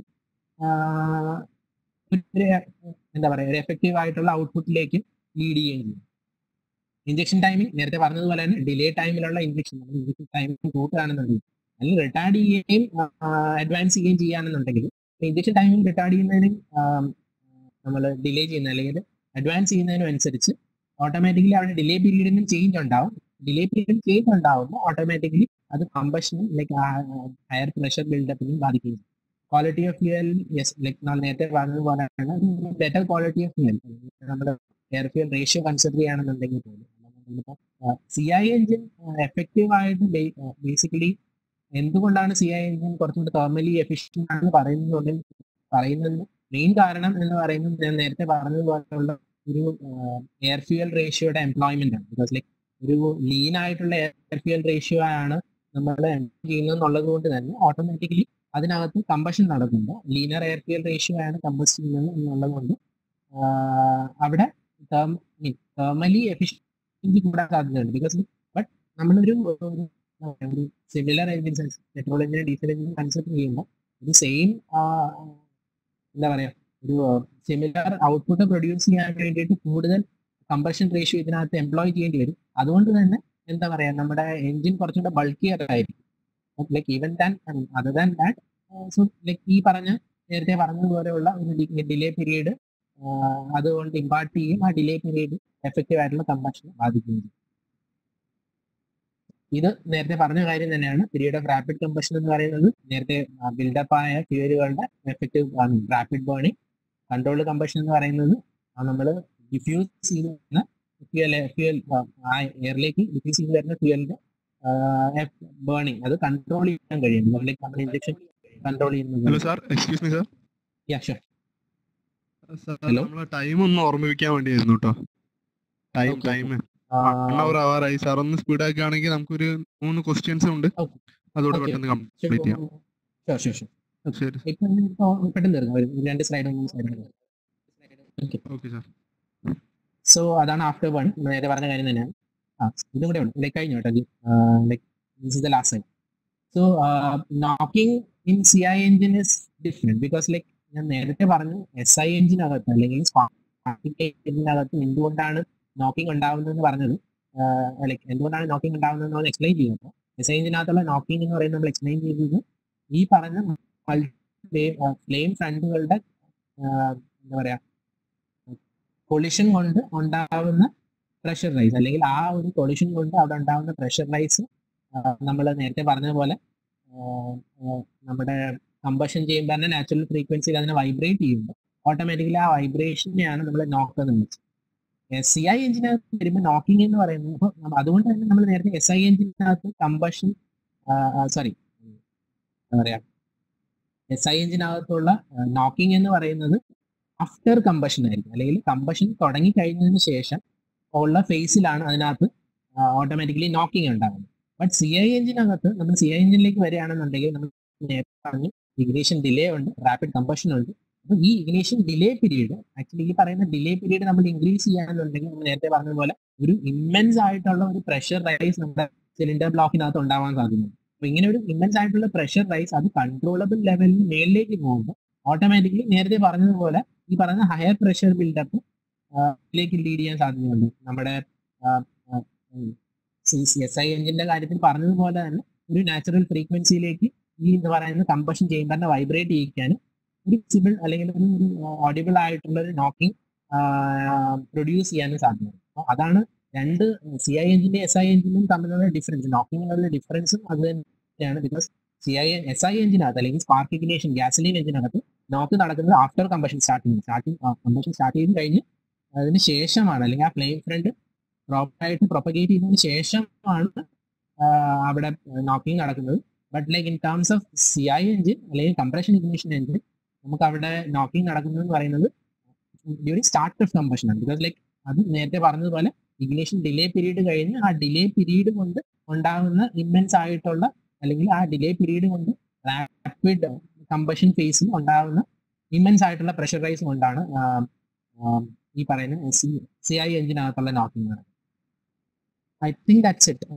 എന്താ പറയാ ഒരു എഫക്റ്റീവ് ആയിട്ടുള്ള ഔട്ട്പുട്ടിലേക്ക് ലീഡ് ചെയ്യുകയും ചെയ്യും ഇഞ്ചക്ഷൻ ടൈമിംഗ് നേരത്തെ പറഞ്ഞതുപോലെ തന്നെ ഡിലേ ടൈമിലുള്ള ഇഞ്ചക്ഷൻ ഇഞ്ചക്ഷൻ ടൈമിംഗ് കൂട്ടുകയാണെന്നുണ്ടെങ്കിൽ അല്ലെങ്കിൽ റിട്ടാർഡ് ചെയ്യുകയും അഡ്വാൻസ് ചെയ്യുകയും ചെയ്യുകയാണെന്നുണ്ടെങ്കിൽ ഇഞ്ചക്ഷൻ ടൈമിംഗ് റിട്ടാർഡ് ചെയ്യുന്നതിന് നമ്മൾ ഡിലേ ചെയ്യുന്ന അല്ലെങ്കിൽ അഡ്വാൻസ് ചെയ്യുന്നതിനും അനുസരിച്ച് ഓട്ടോമാറ്റിക്കലി അവിടെ ഡിലേ പീരീഡിനും ചേഞ്ച് ഉണ്ടാവും ഡിലേ പീരീഡിൽ ചേഞ്ച് ഉണ്ടാവുമ്പോൾ ഓട്ടോമാറ്റിക്കലി അത് കമ്പഷനും ലൈക്ക് ഹയർ പ്രഷർ ബിൽഡപ്പിനും ബാധിക്കുന്നു quality of fuel yes like നമ്മൾ നേരത്തെ പറഞ്ഞതുപോലെയാണ് ബെറ്റർ ക്വാളിറ്റി ഓഫ് ഫ്യൂൽ നമ്മുടെ എയർ ഫ്യൂൽ റേഷ്യോ കൺസിഡർ ചെയ്യുകയാണെന്നുണ്ടെങ്കിൽ പോലും സി ഐ എഞ്ചിൻ എഫക്റ്റീവ് ആയിട്ട് ബേസിക്കലി എന്തുകൊണ്ടാണ് സി ഐ എഞ്ചിൻ കുറച്ചുകൂടി തെർമലി എഫിഷ്യൻ്റ് ആണെന്ന് പറയുന്നത് പറയുന്നതിന് മെയിൻ കാരണം എന്ന് പറയുന്നത് ഞാൻ നേരത്തെ പറഞ്ഞതുപോലുള്ള ഒരു എയർ ഫ്യൂൽ റേഷ്യോയുടെ എംപ്ലോയ്മെന്റ് ആണ് ബിക്കോസ് ലൈക്ക് ഒരു ലീൻ ആയിട്ടുള്ള എയർ ഫ്യൂൽ റേഷ്യോ ആണ് നമ്മൾ ചെയ്യുന്നത് എന്നുള്ളത് കൊണ്ട് തന്നെ ഓട്ടോമാറ്റിക്കലി അതിനകത്ത് കമ്പഷൻ നടക്കുമ്പോൾ ലീനർ എയർ ഫ്യൂൽ റേഷ്യോ ആണ് കമ്പസ്റ്റ് ചെയ്യുന്നത് എന്നുള്ളത് കൊണ്ട് അവിടെ തെർമലി എഫിഷ്യൻസി കൂടാൻ സാധ്യതയുണ്ട് ബിക്കോസ് ബട്ട് നമ്മളൊരു ഒരു സിമിലർ എഞ്ചിൻ പെട്രോൾ എഞ്ചിനും ഡീസൽ എഞ്ചിനും കൺസിഡർ ചെയ്യുമ്പോൾ ഒരു സെയിം എന്താ പറയാ ഒരു സിമിലർ ഔട്ട്പുട്ട് പ്രൊഡ്യൂസ് ചെയ്യാൻ വേണ്ടിയിട്ട് കൂടുതൽ കമ്പഷൻ റേഷ്യോ ഇതിനകത്ത് എംപ്ലോയ് ചെയ്യേണ്ടി വരും അതുകൊണ്ട് തന്നെ എന്താ പറയാ നമ്മുടെ എഞ്ചിൻ കുറച്ചുകൂടെ ബൾക്കിയർ ആയിരിക്കും like even than other than that so like ഈ പറഞ്ഞ നേരത്തെ പറഞ്ഞതുപോലെയുള്ള ഒരു ഡിലേ പീരീഡ് അതുകൊണ്ട് ഇമ്പാർട്ട് ചെയ്യും ആ ഡിലേ പീരീഡ് എഫക്റ്റീവ് ആയിട്ടുള്ള കമ്പഷനെ ബാധിക്കുകയും ചെയ്യും ഇത് നേരത്തെ പറഞ്ഞ കാര്യം തന്നെയാണ് പീരീഡ് ഓഫ് റാപ്പിഡ് കമ്പഷൻ എന്ന് പറയുന്നത് നേരത്തെ ബിൽഡപ്പ് ആയ ഫ്യൂലുകളുടെ effective rapid burning controlled combustion എന്ന് പറയുന്നത് നമ്മൾ ഡിഫ്യൂസ് ചെയ്യുന്ന ഫ്യൂൽ ഫ്യൂൽ ആ എയറിലേക്ക് ഡിഫ്യൂസ് ചെയ്ത് വരുന്ന ഫ്യൂലിന്റെ ബേണിംഗ് അത് കൺട്രോൾ ചെയ്യാൻ കഴിയും ലൈക്ക് നമ്മൾ ഇഞ്ചക്ഷൻ കൺട്രോൾ ഹലോ ചെയ്യുന്നത് sir excuse me sir yeah sure sir Hello? നമ്മളെ ടൈം ഒന്ന് ഓർമ്മിപ്പിക്കാൻ വേണ്ടിയായിരുന്നു കേട്ടോ time Okay, time one hour ആവാറായി സാർ ഒന്ന് സ്പീഡ് ആക്കുകയാണെങ്കിൽ നമുക്കൊരു മൂന്ന് ക്വസ്റ്റ്യൻസ് ഉണ്ട് Okay. അതോടെ Okay. പെട്ടെന്ന് കംപ്ലീറ്റ് ചെയ്യാം ഷുവർ ഷുവർ ഷുവർ ശരി ഇപ്പൊ ഇപ്പൊ പെട്ടെന്ന് തീർന്നു ഒരു രണ്ട് സ്ലൈഡ് മൂന്ന് slide okay okay sir so അതാണ് ആഫ്റ്റർ വൺ നേരത്തെ പറഞ്ഞ കാര്യം തന്നെയാണ് ആ ഇതും കൂടെ ഉണ്ട് ലൈക്ക് കഴിഞ്ഞു കേട്ടോ like this is the last side so knocking in C I engine is different because like ഞാൻ നേരത്തെ പറഞ്ഞു എസ് ഐ എഞ്ചിനകത്ത് അല്ലെങ്കിൽ എഞ്ചിനകത്ത് എന്തുകൊണ്ടാണ് നോക്കിംഗ് ഉണ്ടാവുന്നതെന്ന് പറഞ്ഞത് ലൈക്ക് എന്തുകൊണ്ടാണ് നോക്കിംഗ് ഉണ്ടാവുന്നതെന്ന് എക്സ്പ്ലെയിൻ ചെയ്യുമ്പോൾ എസ് ഐ എഞ്ചിനകത്തുള്ള നോക്കിംഗ് എന്ന് പറയുന്നത് നമ്മൾ എക്സ്പ്ലെയിൻ ചെയ്തത് ഈ പറഞ്ഞ ഫ്ലെയിം ഫ്രണ്ടുകളുടെ എന്താ പറയാ കൊളിഷൻ കൊണ്ട് ഉണ്ടാവുന്ന പ്രഷർ റൈസ് അല്ലെങ്കിൽ ആ ഒരു കൊളിഷൻ കൊണ്ട് അവിടെ ഉണ്ടാവുന്ന പ്രഷർ റൈസ് നമ്മൾ നേരത്തെ പറഞ്ഞതുപോലെ ആ, ആ, നമ്മുടെ കമ്പഷൻ ചെയ്യുമ്പോൾ തന്നെ നാച്ചുറൽ ഫ്രീക്വൻസിയിൽ അതിനെ വൈബ്രേറ്റ് ചെയ്യുമ്പോൾ ഓട്ടോമാറ്റിക്കലി ആ വൈബ്രേഷനെയാണ് നമ്മൾ നോക്ക് എന്ന് വിളിച്ചത് എസ് സി ഐ എഞ്ചിനകത്ത് വരുമ്പോൾ നോക്കിംഗ് എന്ന് പറയുന്നത് ഇപ്പൊ നമ്മ- അതുകൊണ്ട് തന്നെ നമ്മൾ നേരത്തെ എസ് ഐ എഞ്ചിനകത്ത് കമ്പഷൻ സോറി എന്താ പറയാ എസ് ഐ എഞ്ചിനകത്തുള്ള നോക്കിംഗ് എന്ന് പറയുന്നത് ആഫ്റ്റർ കമ്പഷൻ ആയിരിക്കും അല്ലെങ്കിൽ കമ്പഷൻ തുടങ്ങി കഴിഞ്ഞതിന് ശേഷം ഉള്ള ഫേസിലാണ് അതിനകത്ത് ഓട്ടോമാറ്റിക്കലി നോക്കിംഗ് ഉണ്ടാകുന്നത് ബട്ട് സി ഐ എഞ്ചിനകത്ത് നമ്മൾ സി ഐ എഞ്ചിനിലേക്ക് വരികയാണെന്നുണ്ടെങ്കിൽ നമ്മൾ നേരത്തെ പറഞ്ഞു ഇഗ്നീഷൻ ഡിലേ ഉണ്ട് റാപ്പിഡ് കമ്പഷൻ ഉണ്ട് അപ്പൊ ഈ ഇഗ്നീഷൻ ഡിലേ പീരീഡ് ആക്ച്വലി ഈ പറയുന്ന ഡിലേ പീരീഡ് നമ്മൾ ഇൻക്രീസ് ചെയ്യുകയാണെന്നുണ്ടെങ്കിൽ നമ്മൾ നേരത്തെ പറഞ്ഞതുപോലെ ഒരു ഇമ്മൻസ് ആയിട്ടുള്ള ഒരു പ്രഷർ റൈസ് നമ്മുടെ സിലിണ്ടർ ബ്ലോക്കിനകത്ത് ഉണ്ടാവാൻ സാധ്യതയുണ്ട് അപ്പൊ ഇങ്ങനെ ഒരു ഇമ്മൻസ് ആയിട്ടുള്ള പ്രഷർ റൈസ് അത് കൺട്രോളബിൾ ലെവലിന് മേളിലേക്ക് പോകുമ്പോൾ ഓട്ടോമാറ്റിക്കലി നേരത്തെ പറഞ്ഞതുപോലെ ഈ പറയുന്ന ഹയർ പ്രഷർ ബിൽഡപ്പ് ലേക്ക് ലീഡ് ചെയ്യാൻ സാധ്യതയുണ്ട് നമ്മുടെ എസ് ഐ എഞ്ചിന്റെ കാര്യത്തിൽ പറഞ്ഞതുപോലെ തന്നെ ഒരു നാച്ചുറൽ ഫ്രീക്വൻസിയിലേക്ക് ഈ എന്ന് പറയുന്ന കമ്പഷൻ ചേമ്പറിനെ വൈബ്രേറ്റ് ചെയ്യിക്കാനും ഒരു സിബിൾ അല്ലെങ്കിൽ ഒരു ഒരു ഓഡിബിൾ ആയിട്ടുള്ള ഒരു നോക്കിംഗ് പ്രൊഡ്യൂസ് ചെയ്യാനും സാധ്യതയുണ്ട് അപ്പോൾ അതാണ് രണ്ട് സി ഐ എഞ്ചിന്റെ എസ് ഐ എഞ്ചിനും തമ്മിലുള്ള ഡിഫറൻസ് നോക്കിങ്ങിനുള്ള ഡിഫറൻസും അത് തന്നെയാണ് because C I S I എഞ്ചിനകത്ത് അല്ലെങ്കിൽ സ്പാർക്ക് ഇഗ്നേഷൻ ഗ്യാസലിൻ എഞ്ചിനകത്ത് നോക്ക് നടക്കുന്നത് after combustion starting starting combustion start ചെയ്ത് കഴിഞ്ഞ് അതിന് ശേഷമാണ് അല്ലെങ്കിൽ ആ ഫ്ലെയിം ഫ്രണ്ട് പ്രോപ്പറായിട്ട് പ്രൊപ്പഗേറ്റ് ചെയ്തതിന് ശേഷമാണ് ആ, അവിടെ നോക്കിംഗ് നടക്കുന്നത് but like in terms of C I engine അല്ലെങ്കിൽ കംപ്രഷൻ ഇഗ്നിഷൻ എഞ്ചിൻ നമുക്ക് അവിടെ നോക്കിംഗ് നടക്കുന്നത് എന്ന് പറയുന്നത് ഡ്യൂറിങ് സ്റ്റാർട്ട് ഓഫ് കമ്പഷൻ ആണ് ബിക്കോസ് ലൈക്ക് അത് നേരത്തെ പറഞ്ഞതുപോലെ ഇഗ്നിഷൻ ഡിലേ പീരീഡ് കഴിഞ്ഞ് ആ ഡിലേ പീരീഡ് കൊണ്ട് ഉണ്ടാകുന്ന ഇമ്മൻസ് ആയിട്ടുള്ള അല്ലെങ്കിൽ ആ ഡിലേ പീരീഡ് കൊണ്ട് റാപ്പിഡ് കമ്പഷൻ ഫേസിൽ ഉണ്ടാകുന്ന ഇമ്മൻസ് ആയിട്ടുള്ള പ്രഷർ റൈസ് കൊണ്ടാണ് ആ, ആ, ഈ പറയുന്ന സി സി ഐ എഞ്ചിനകത്തുള്ള knocking I think that's it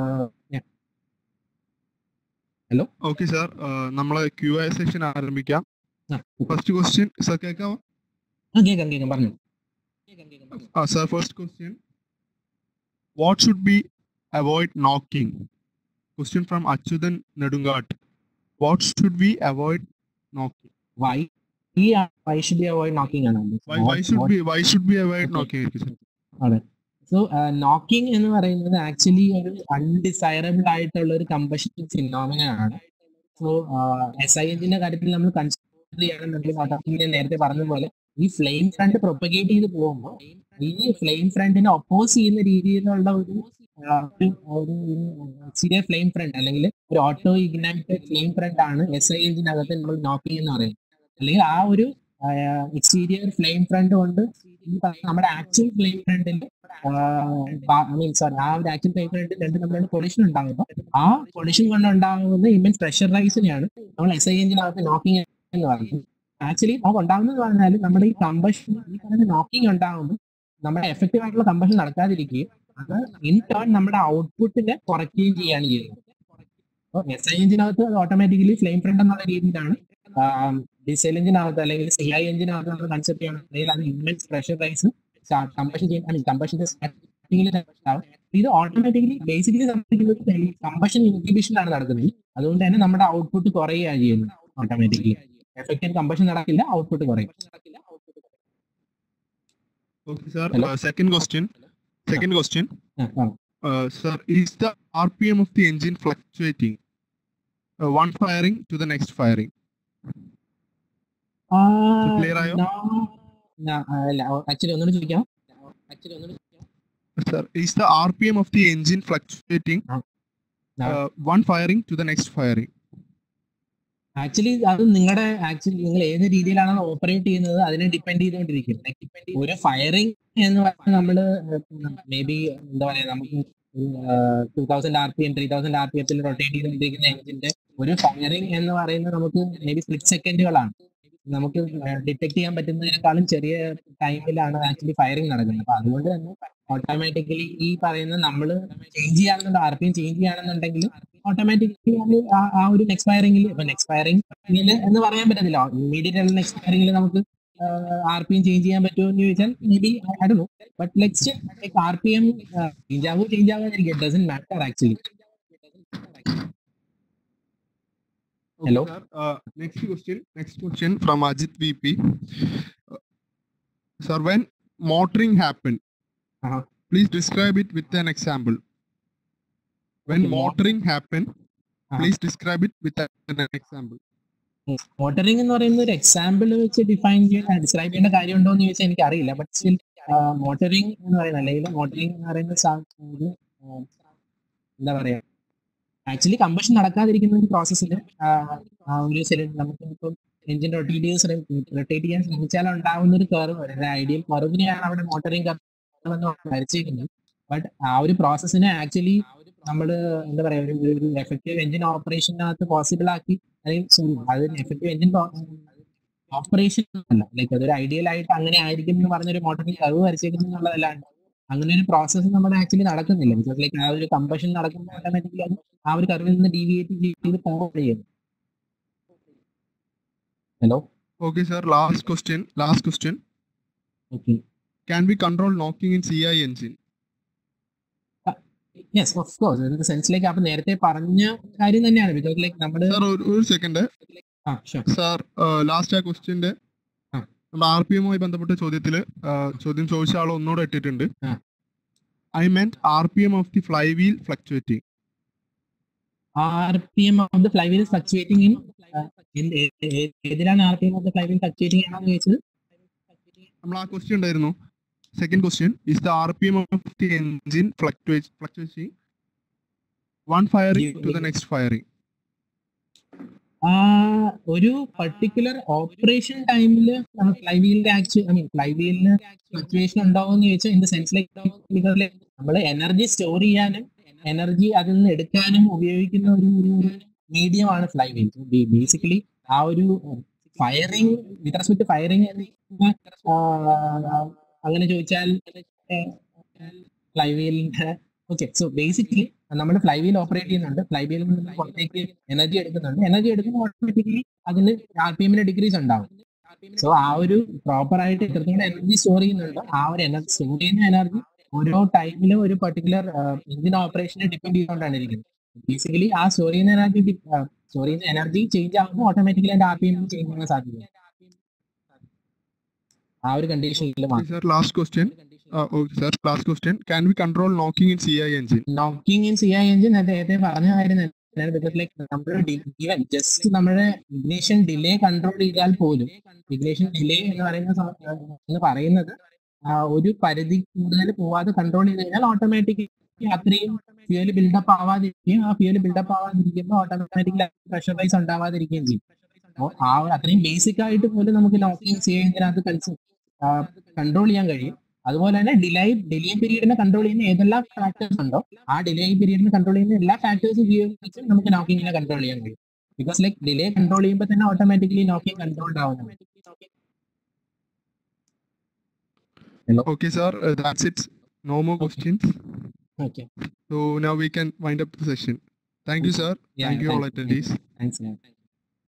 okay sir നമ്മളെ ക്യു ഐ സെക്ഷൻ ആരംഭിക്കാം ഫസ്റ്റ് ക്വസ്റ്റ്യൻ സാർ കേൾക്കാമോ കേൾക്കാം കേൾക്കാം പറഞ്ഞു Uh, sir, first question. What should be avoid knocking? Question from Achudan Nedungat. What should we avoid knocking? Why ഈ why should be avoid knocking ആണ് Why, why should we why should we avoid knocking? Okay, sir. So knocking എന്ന് പറയുന്നത് actually ഒരു undesirable ആയിട്ടുള്ള ഒരു combustion phenomena ആണ് so S I എഞ്ചിന്റെ കാര്യത്തിൽ നമ്മൾ കൺസിഡർ ചെയ്യണമെന്നുണ്ടെങ്കിൽ അതങ്ങനെ നേരത്തെ പറഞ്ഞതുപോലെ ഈ ഫ്ലെയിം ഫ്രണ്ട് പ്രൊപ്പഗേറ്റ് ചെയ്ത് പോകുമ്പോൾ ഈ ഫ്ലെയിം ഫ്രണ്ടിനെ ഒപ്പോസ് ചെയ്യുന്ന രീതിയിലുള്ള ഒരു ആ, ഒരു ഒരു എക്സ്റ്റീരിയർ ഫ്ലെയിം ഫ്രണ്ട് അല്ലെങ്കിൽ ഒരു ഓട്ടോ ഇഗ്നൈറ്റഡ് ഫ്ലെയിം ഫ്രണ്ട് ആണ് എസ് ഐ എഞ്ചിനകത്ത് നമ്മൾ നോക്കിംഗ് എന്ന് പറയുന്നത് അല്ലെങ്കിൽ ആ ഒരു എക്സ്റ്റീരിയർ ഫ്ലെയിം ഫ്രണ്ട് കൊണ്ട് ഈ പറയുന്ന നമ്മുടെ ആക്ച്വൽ ഫ്ലെയിം ഫ്രണ്ടിന്റെ മീൻ സോറി ആ ഒരു ആക്ച്വൽ ഫ്ലെയിം ഫ്രണ്ടിൽ രണ്ട് തമ്മിലുള്ള കൊളിഷൻ ഉണ്ടാകുമ്പോൾ ആ കൊളിഷൻ കൊണ്ട് ഉണ്ടാകുന്ന ഇമ്മൻസ് പ്രഷർ റൈസിനെയാണ് നമ്മൾ എസ് ഐ എഞ്ചിനകത്ത് നോക്കിംഗ് എന്ന് പറയുന്നത് ആക്ച്വലി നമുക്ക് ഉണ്ടാകുന്നത് പറഞ്ഞാൽ നമ്മുടെ ഈ കമ്പഷൻ ഈ പറയുന്ന നോക്കിംഗ് ഉണ്ടാകുമ്പോൾ നമ്മുടെ എഫക്റ്റീവ് ആയിട്ടുള്ള കമ്പഷൻ നടക്കാതിരിക്കുകയും അത് ഇൻ ടേൺ നമ്മുടെ ഔട്ട്പുട്ടിനെ കുറയ്ക്കുകയും ചെയ്യാണ് ചെയ്യുന്നത് അപ്പോൾ എസ് ഐ എഞ്ചിനകത്ത് അത് ഓട്ടോമാറ്റിക്കലി ഫ്ലെയിം ഫ്രണ്ട് എന്നുള്ള രീതിയിലാണ് ഡീസൽ എഞ്ചിനകത്ത് അല്ലെങ്കിൽ സി ഐ എഞ്ചിനകത്ത് നമ്മൾ കൺസെപ്റ്റ് ചെയ്യണം അല്ലെങ്കിൽ അത് ഇമ്മൻസ് പ്രഷർ റൈസ് കമ്പഷൻ ചെയ്യാൻ ഐ മീൻ കമ്പഷന്റെ സ്റ്റാർട്ടിംഗിൽ ഉണ്ടാവും ഇത് ഓട്ടോമാറ്റിക്കലി ബേസിക്കലി സംഭവിക്കുന്നത് കമ്പഷൻ ഇൻഹിബിഷനാണ് നടക്കുന്നത് അതുകൊണ്ട് തന്നെ നമ്മുടെ ഔട്ട്പുട്ട് കുറയുകയാണ് ചെയ്യുന്നത് ഓട്ടോമാറ്റിക്കലി എഫക്റ്റീവ് കമ്പഷൻ നടക്കില്ല ഔട്ട്പുട്ട് കുറയും Okay, sir. Hello? Uh, second question. Second question. ആ, ആ. Uh, sir, is the RPM of the engine fluctuating? Uh, one firing to the next firing. ആ, clear ആയോ? നാ- നാ- ആ, അല്ല ആക്ച്വലി ഒന്നുകൂടി ചോദിക്കാം ആക്ച്വലി ഒന്നുകൂടി ചോദിക്കാം Sir, is the RPM of the engine fluctuating? Uh, ആ. uh, one firing to the next firing. Actually അത് നിങ്ങളുടെ ആക്ച്വലി നിങ്ങൾ ഏത് രീതിയിലാണ് ഓപ്പറേറ്റ് ചെയ്യുന്നത് അതിനെ ഡിപ്പെൻഡ് ചെയ്തുകൊണ്ടിരിക്കും Like, ഒരു ഫയറിംഗ് എന്ന് പറയുന്നത് നമ്മള് മേ ബി എന്താ പറയാ നമുക്ക് two thousand R P M three thousand R P എഫിൽ റൊട്ടേറ്റ് ചെയ്തുകൊണ്ടിരിക്കുന്ന എഞ്ചിന്റെ ഒരു ഫയറിംഗ് എന്ന് പറയുന്നത് നമുക്ക് മേ ബി സ്പ്ലിറ്റ് സെക്കൻഡുകളാണ് നമുക്ക് ഡിറ്റക്ട് ചെയ്യാൻ പറ്റുന്നതിനേക്കാളും ചെറിയ ടൈമിലാണ് ആക്ച്വലി ഫയറിംഗ് നടക്കുന്നത് അപ്പൊ അതുകൊണ്ട് തന്നെ ഓട്ടോമാറ്റിക്കലി ഈ പറയുന്ന നമ്മൾ ചേഞ്ച് ചെയ്യുകയാണെന്നുണ്ടെങ്കിൽ ആർ പി എം ചേഞ്ച് ചെയ്യുകയാണെന്നുണ്ടെങ്കിൽ ഓട്ടോമാറ്റിക്കലി ആ ഒരു നെക്സ്റ്റ് ഫയറിംഗിൽ ഇപ്പൊ നെക്സ്റ്റ് ഫയറിംഗിൽ എന്ന് പറയാൻ പറ്റത്തില്ല ഇമ്മീഡിയറ്റ് ആയിട്ടുള്ള നെക്സ്റ്റ് ഫയറിംഗിൽ നമുക്ക് ആർ പി എം ചേഞ്ച് ചെയ്യാൻ പറ്റുമോ എന്ന് ചോദിച്ചാൽ maybe I do but next R P M change ആവുമോ ചേഞ്ച് ആവാതിരിക്കും it doesn't matter actually Okay, Hello? Sir. Uh, next question. Next question from Ajit VP. Uh, sir, when motoring happened, Uh-huh. please describe it with an example. When Okay, mot- motoring happened, Uh-huh. please describe it with an example. Motoring എന്ന് പറയുന്ന ഒരു example വെച്ച് define ചെയ്യാൻ describe ചെയ്യേണ്ട കാര്യമുണ്ടോ എന്ന് ചോദിച്ചാൽ എനിക്ക് അറിയില്ല ബട്ട് സ്റ്റിൽ മോട്ടറിംഗ് എന്ന് പറയുന്നത് അല്ലെങ്കിൽ മോട്ടറിംഗ് എന്ന് പറയുന്ന സാ- ഒരു, ആ, എന്താ പറയാ ആക്ച്വലി കമ്പഷൻ നടക്കാതിരിക്കുന്ന ഒരു പ്രോസസ്സിൽ ആ ഒരു സിലിണ്ടർ നമുക്ക് ഇപ്പം എഞ്ചിൻ റൊട്ടേറ്റ് ചെയ്ത് റൊട്ടേറ്റ് ചെയ്യാൻ ശ്രമിച്ചാൽ ഉണ്ടാവുന്ന ഒരു കർവ് ഒരു ഐഡിയൽ കർവിനെയാണ് അവിടെ മോട്ടറിംഗ് കർവ് എന്ന് വരച്ചിരിക്കുന്നത് ബട്ട് ആ ഒരു പ്രോസസ്സിനെ ആക്ച്വലി നമ്മൾ എന്താ പറയാ ഒരു ഒരു എഫക്റ്റീവ് എഞ്ചിൻ ഓപ്പറേഷനകത്ത് പോസിബിൾ ആക്കി അല്ലെങ്കിൽ sorry, അത് എഫക്റ്റീവ് എഞ്ചിൻ ഓപ്പറേഷൻ അല്ല ലൈക്ക് അതൊരു ഐഡിയൽ ആയിട്ട് അങ്ങനെ ആയിരിക്കും എന്ന് പറഞ്ഞൊരു മോട്ടറിംഗ് കർവ് വരച്ചേക്കുന്നു എന്നുള്ളതല്ലാണ്ട് അങ്ങനെ ഒരു പ്രോസസ്സ് നമ്മുടെ ആക്ച്വലി നടക്കുന്നില്ല ബിക്കോസ് ലൈക്ക് ആ ഒരു കമ്പഷൻ നടക്കുമ്പോൾ ഓട്ടോമാറ്റിക്കലി അത് ആ ഒരു കർവിൽ നിന്ന് ഡീവിയേറ്റ് ചെയ്ത് പോവുകയാണ് ചെയ്യുന്നത് hello Okay, sir. Last question. Last question. Okay Can we control knocking in CI engine? Yes of course in സെൻസിലേക്ക് അപ്പൊ നേരത്തെ പറഞ്ഞ കാര്യം തന്നെയാണ് ബിക്കോസ് ലൈക്ക് നമ്മുടെ Sir, ഒരു ഒരു സെക്കൻഡ് ആ ഷുവർ സാർ ലാസ്റ്റ് ആ ക്വസ്റ്റ്യന്റെ ആ. നമ്മുടെ ആർ പി എമ്മുമായി ബന്ധപ്പെട്ട ചോദ്യത്തില് ആ, ചോദ്യം ചോദിച്ച ആൾ ഒന്നുകൂടെ ഇട്ടിട്ടുണ്ട് ആ. I meant R P M of the flywheel fluctuating R P M of the flywheel fluctuating in ഏതിലാണ് R P M of the flywheel fluctuating ആണെന്ന് ചോദിച്ചത് നമ്മൾ ആ ക്വസ്റ്റ്യൻ ഉണ്ടായിരുന്നു second question is the R P M of the engine fluctuating one firing to the next firing ആ ഒരു particular operation ടൈമിൽ ഫ്ലൈവീലിന്റെ ആക്ച്വൽ ഐ മീൻ ഫ്ലൈവീലിന് ഫ്ലക്ച്വേഷൻ ഉണ്ടാവും എന്ന് ചോദിച്ചാൽ ഇൻ ദ സെൻസ് ലൈക്ക് നമ്മൾ എനർജി സ്റ്റോർ ചെയ്യാനും എനർജി അതിൽ നിന്ന് എടുക്കാനും ഉപയോഗിക്കുന്ന ഒരു ഒരു മീഡിയമാണ് ഫ്ലൈവീൽ ബേസിക്കലി ആ ഒരു ഫയറിംഗ് വിത്ത് റെസ്പെക്ട് ഫയറിംഗ് അങ്ങനെ ചോദിച്ചാൽ ഫ്ലൈവീലിന്റെ ഓക്കെ സോ ബേസിക്കലി നമ്മൾ ഫ്ലൈവീൽ ഓപ്പറേറ്റ് ചെയ്യുന്നുണ്ട് ഫ്ലൈവീലിൽ നിന്ന് പുറത്തേക്ക് എനർജി എടുക്കുന്നുണ്ട് എനർജി എടുക്കുമ്പോൾ ഓട്ടോമാറ്റിക്കലി അതിന് ആർ പി എമ്മിന് ഡിക്രീസ് ഉണ്ടാവും സോ ആ ഒരു പ്രോപ്പർ ആയിട്ട് എത്രത്തോളം എനർജി സ്റ്റോർ ചെയ്യുന്നുണ്ട് ആ ഒരു എനർജി സ്റ്റോർ ചെയ്യുന്ന എനർജി ഓരോ ടൈമിലും ഒരു പർട്ടിക്കുലർ എഞ്ചിൻ ഓപ്പറേഷനെ ഡിപ്പെൻഡ് ചെയ്തുകൊണ്ടാണ് ഇരിക്കുന്നത് ബേസിക്കലി ആ സ്റ്റോർ ചെയ്യുന്ന എനർജി സ്റ്റോർ ചെയ്യുന്ന എനർജി ചേഞ്ച് ആകുമ്പോൾ ഓട്ടോമാറ്റിക്കലി അതിന്റെ ആർ പി എം ചേഞ്ച് ചെയ്യാൻ സാധ്യത ആ ഒരു കണ്ടീഷനിൽ മാത്രം sir last question okay sir last question can we control knocking in C I engine knocking in C I engine നേരത്തെ പറഞ്ഞ കാര്യം തന്നെയാണ് ബിക്കോസ് ലൈക്ക് നമ്മൾ ഈവൻ ജസ്റ്റ് നമ്മുടെ ഇഗ്നേഷൻ ഡിലേ കൺട്രോൾ ചെയ്താൽ പോലും ഇഗ്നേഷൻ ഡിലേ എന്ന് പറയുന്ന സ- എന്ന് പറയുന്നത് ആ, ഒരു പരിധി കൂടുതൽ പോവാതെ കൺട്രോൾ ചെയ്ത് കഴിഞ്ഞാൽ ഓട്ടോമാറ്റിക്കലി അത്രയും ഫ്യൂല് ബിൽഡപ്പ് ആവാതിരിക്കുകയും ആ ഫ്യൂല് ബിൽഡപ്പ് ആവാതിരിക്കുമ്പോൾ ഓട്ടോമാറ്റിക്കലി പ്രഷർ റൈസ് ഉണ്ടാവാതിരിക്കുകയും ചെയ്യും അപ്പോൾ ആ ഒരു അത്രയും ബേസിക് ആയിട്ട് പോലും നമുക്ക് നോക്കിങ് ചെയ്യുന്നതിനകത്ത് കൺട്രോൾ ചെയ്യാൻ കഴിയും അതുപോലെ തന്നെ ഡിലേ ഡിലേ പീരീഡിനെ കൺട്രോൾ ചെയ്യുന്ന ഏതെല്ലാം ഫാക്ടേഴ്സ് ഉണ്ടോ ആ ഡിലേ പീരീഡിനെ കൺട്രോൾ ചെയ്യുന്ന എല്ലാ ഫാക്ടേഴ്സും ഉപയോഗിച്ച് നമുക്ക് നോക്കിങ്ങിനെ കൺട്രോൾ ചെയ്യാൻ കഴിയും ബിക്കോസ് ലൈക്ക് ഡിലേ കൺട്രോൾ ചെയ്യുമ്പോൾ തന്നെ ഓട്ടോമാറ്റിക്കലി നോക്കിങ് കൺട്രോൾഡ് ആവുന്നു Okay, sir. Uh, that's it. No more questions. Okay So now we can wind up the session. Thank you, sir. Yeah, Thank you all thank you. attendees. Thanks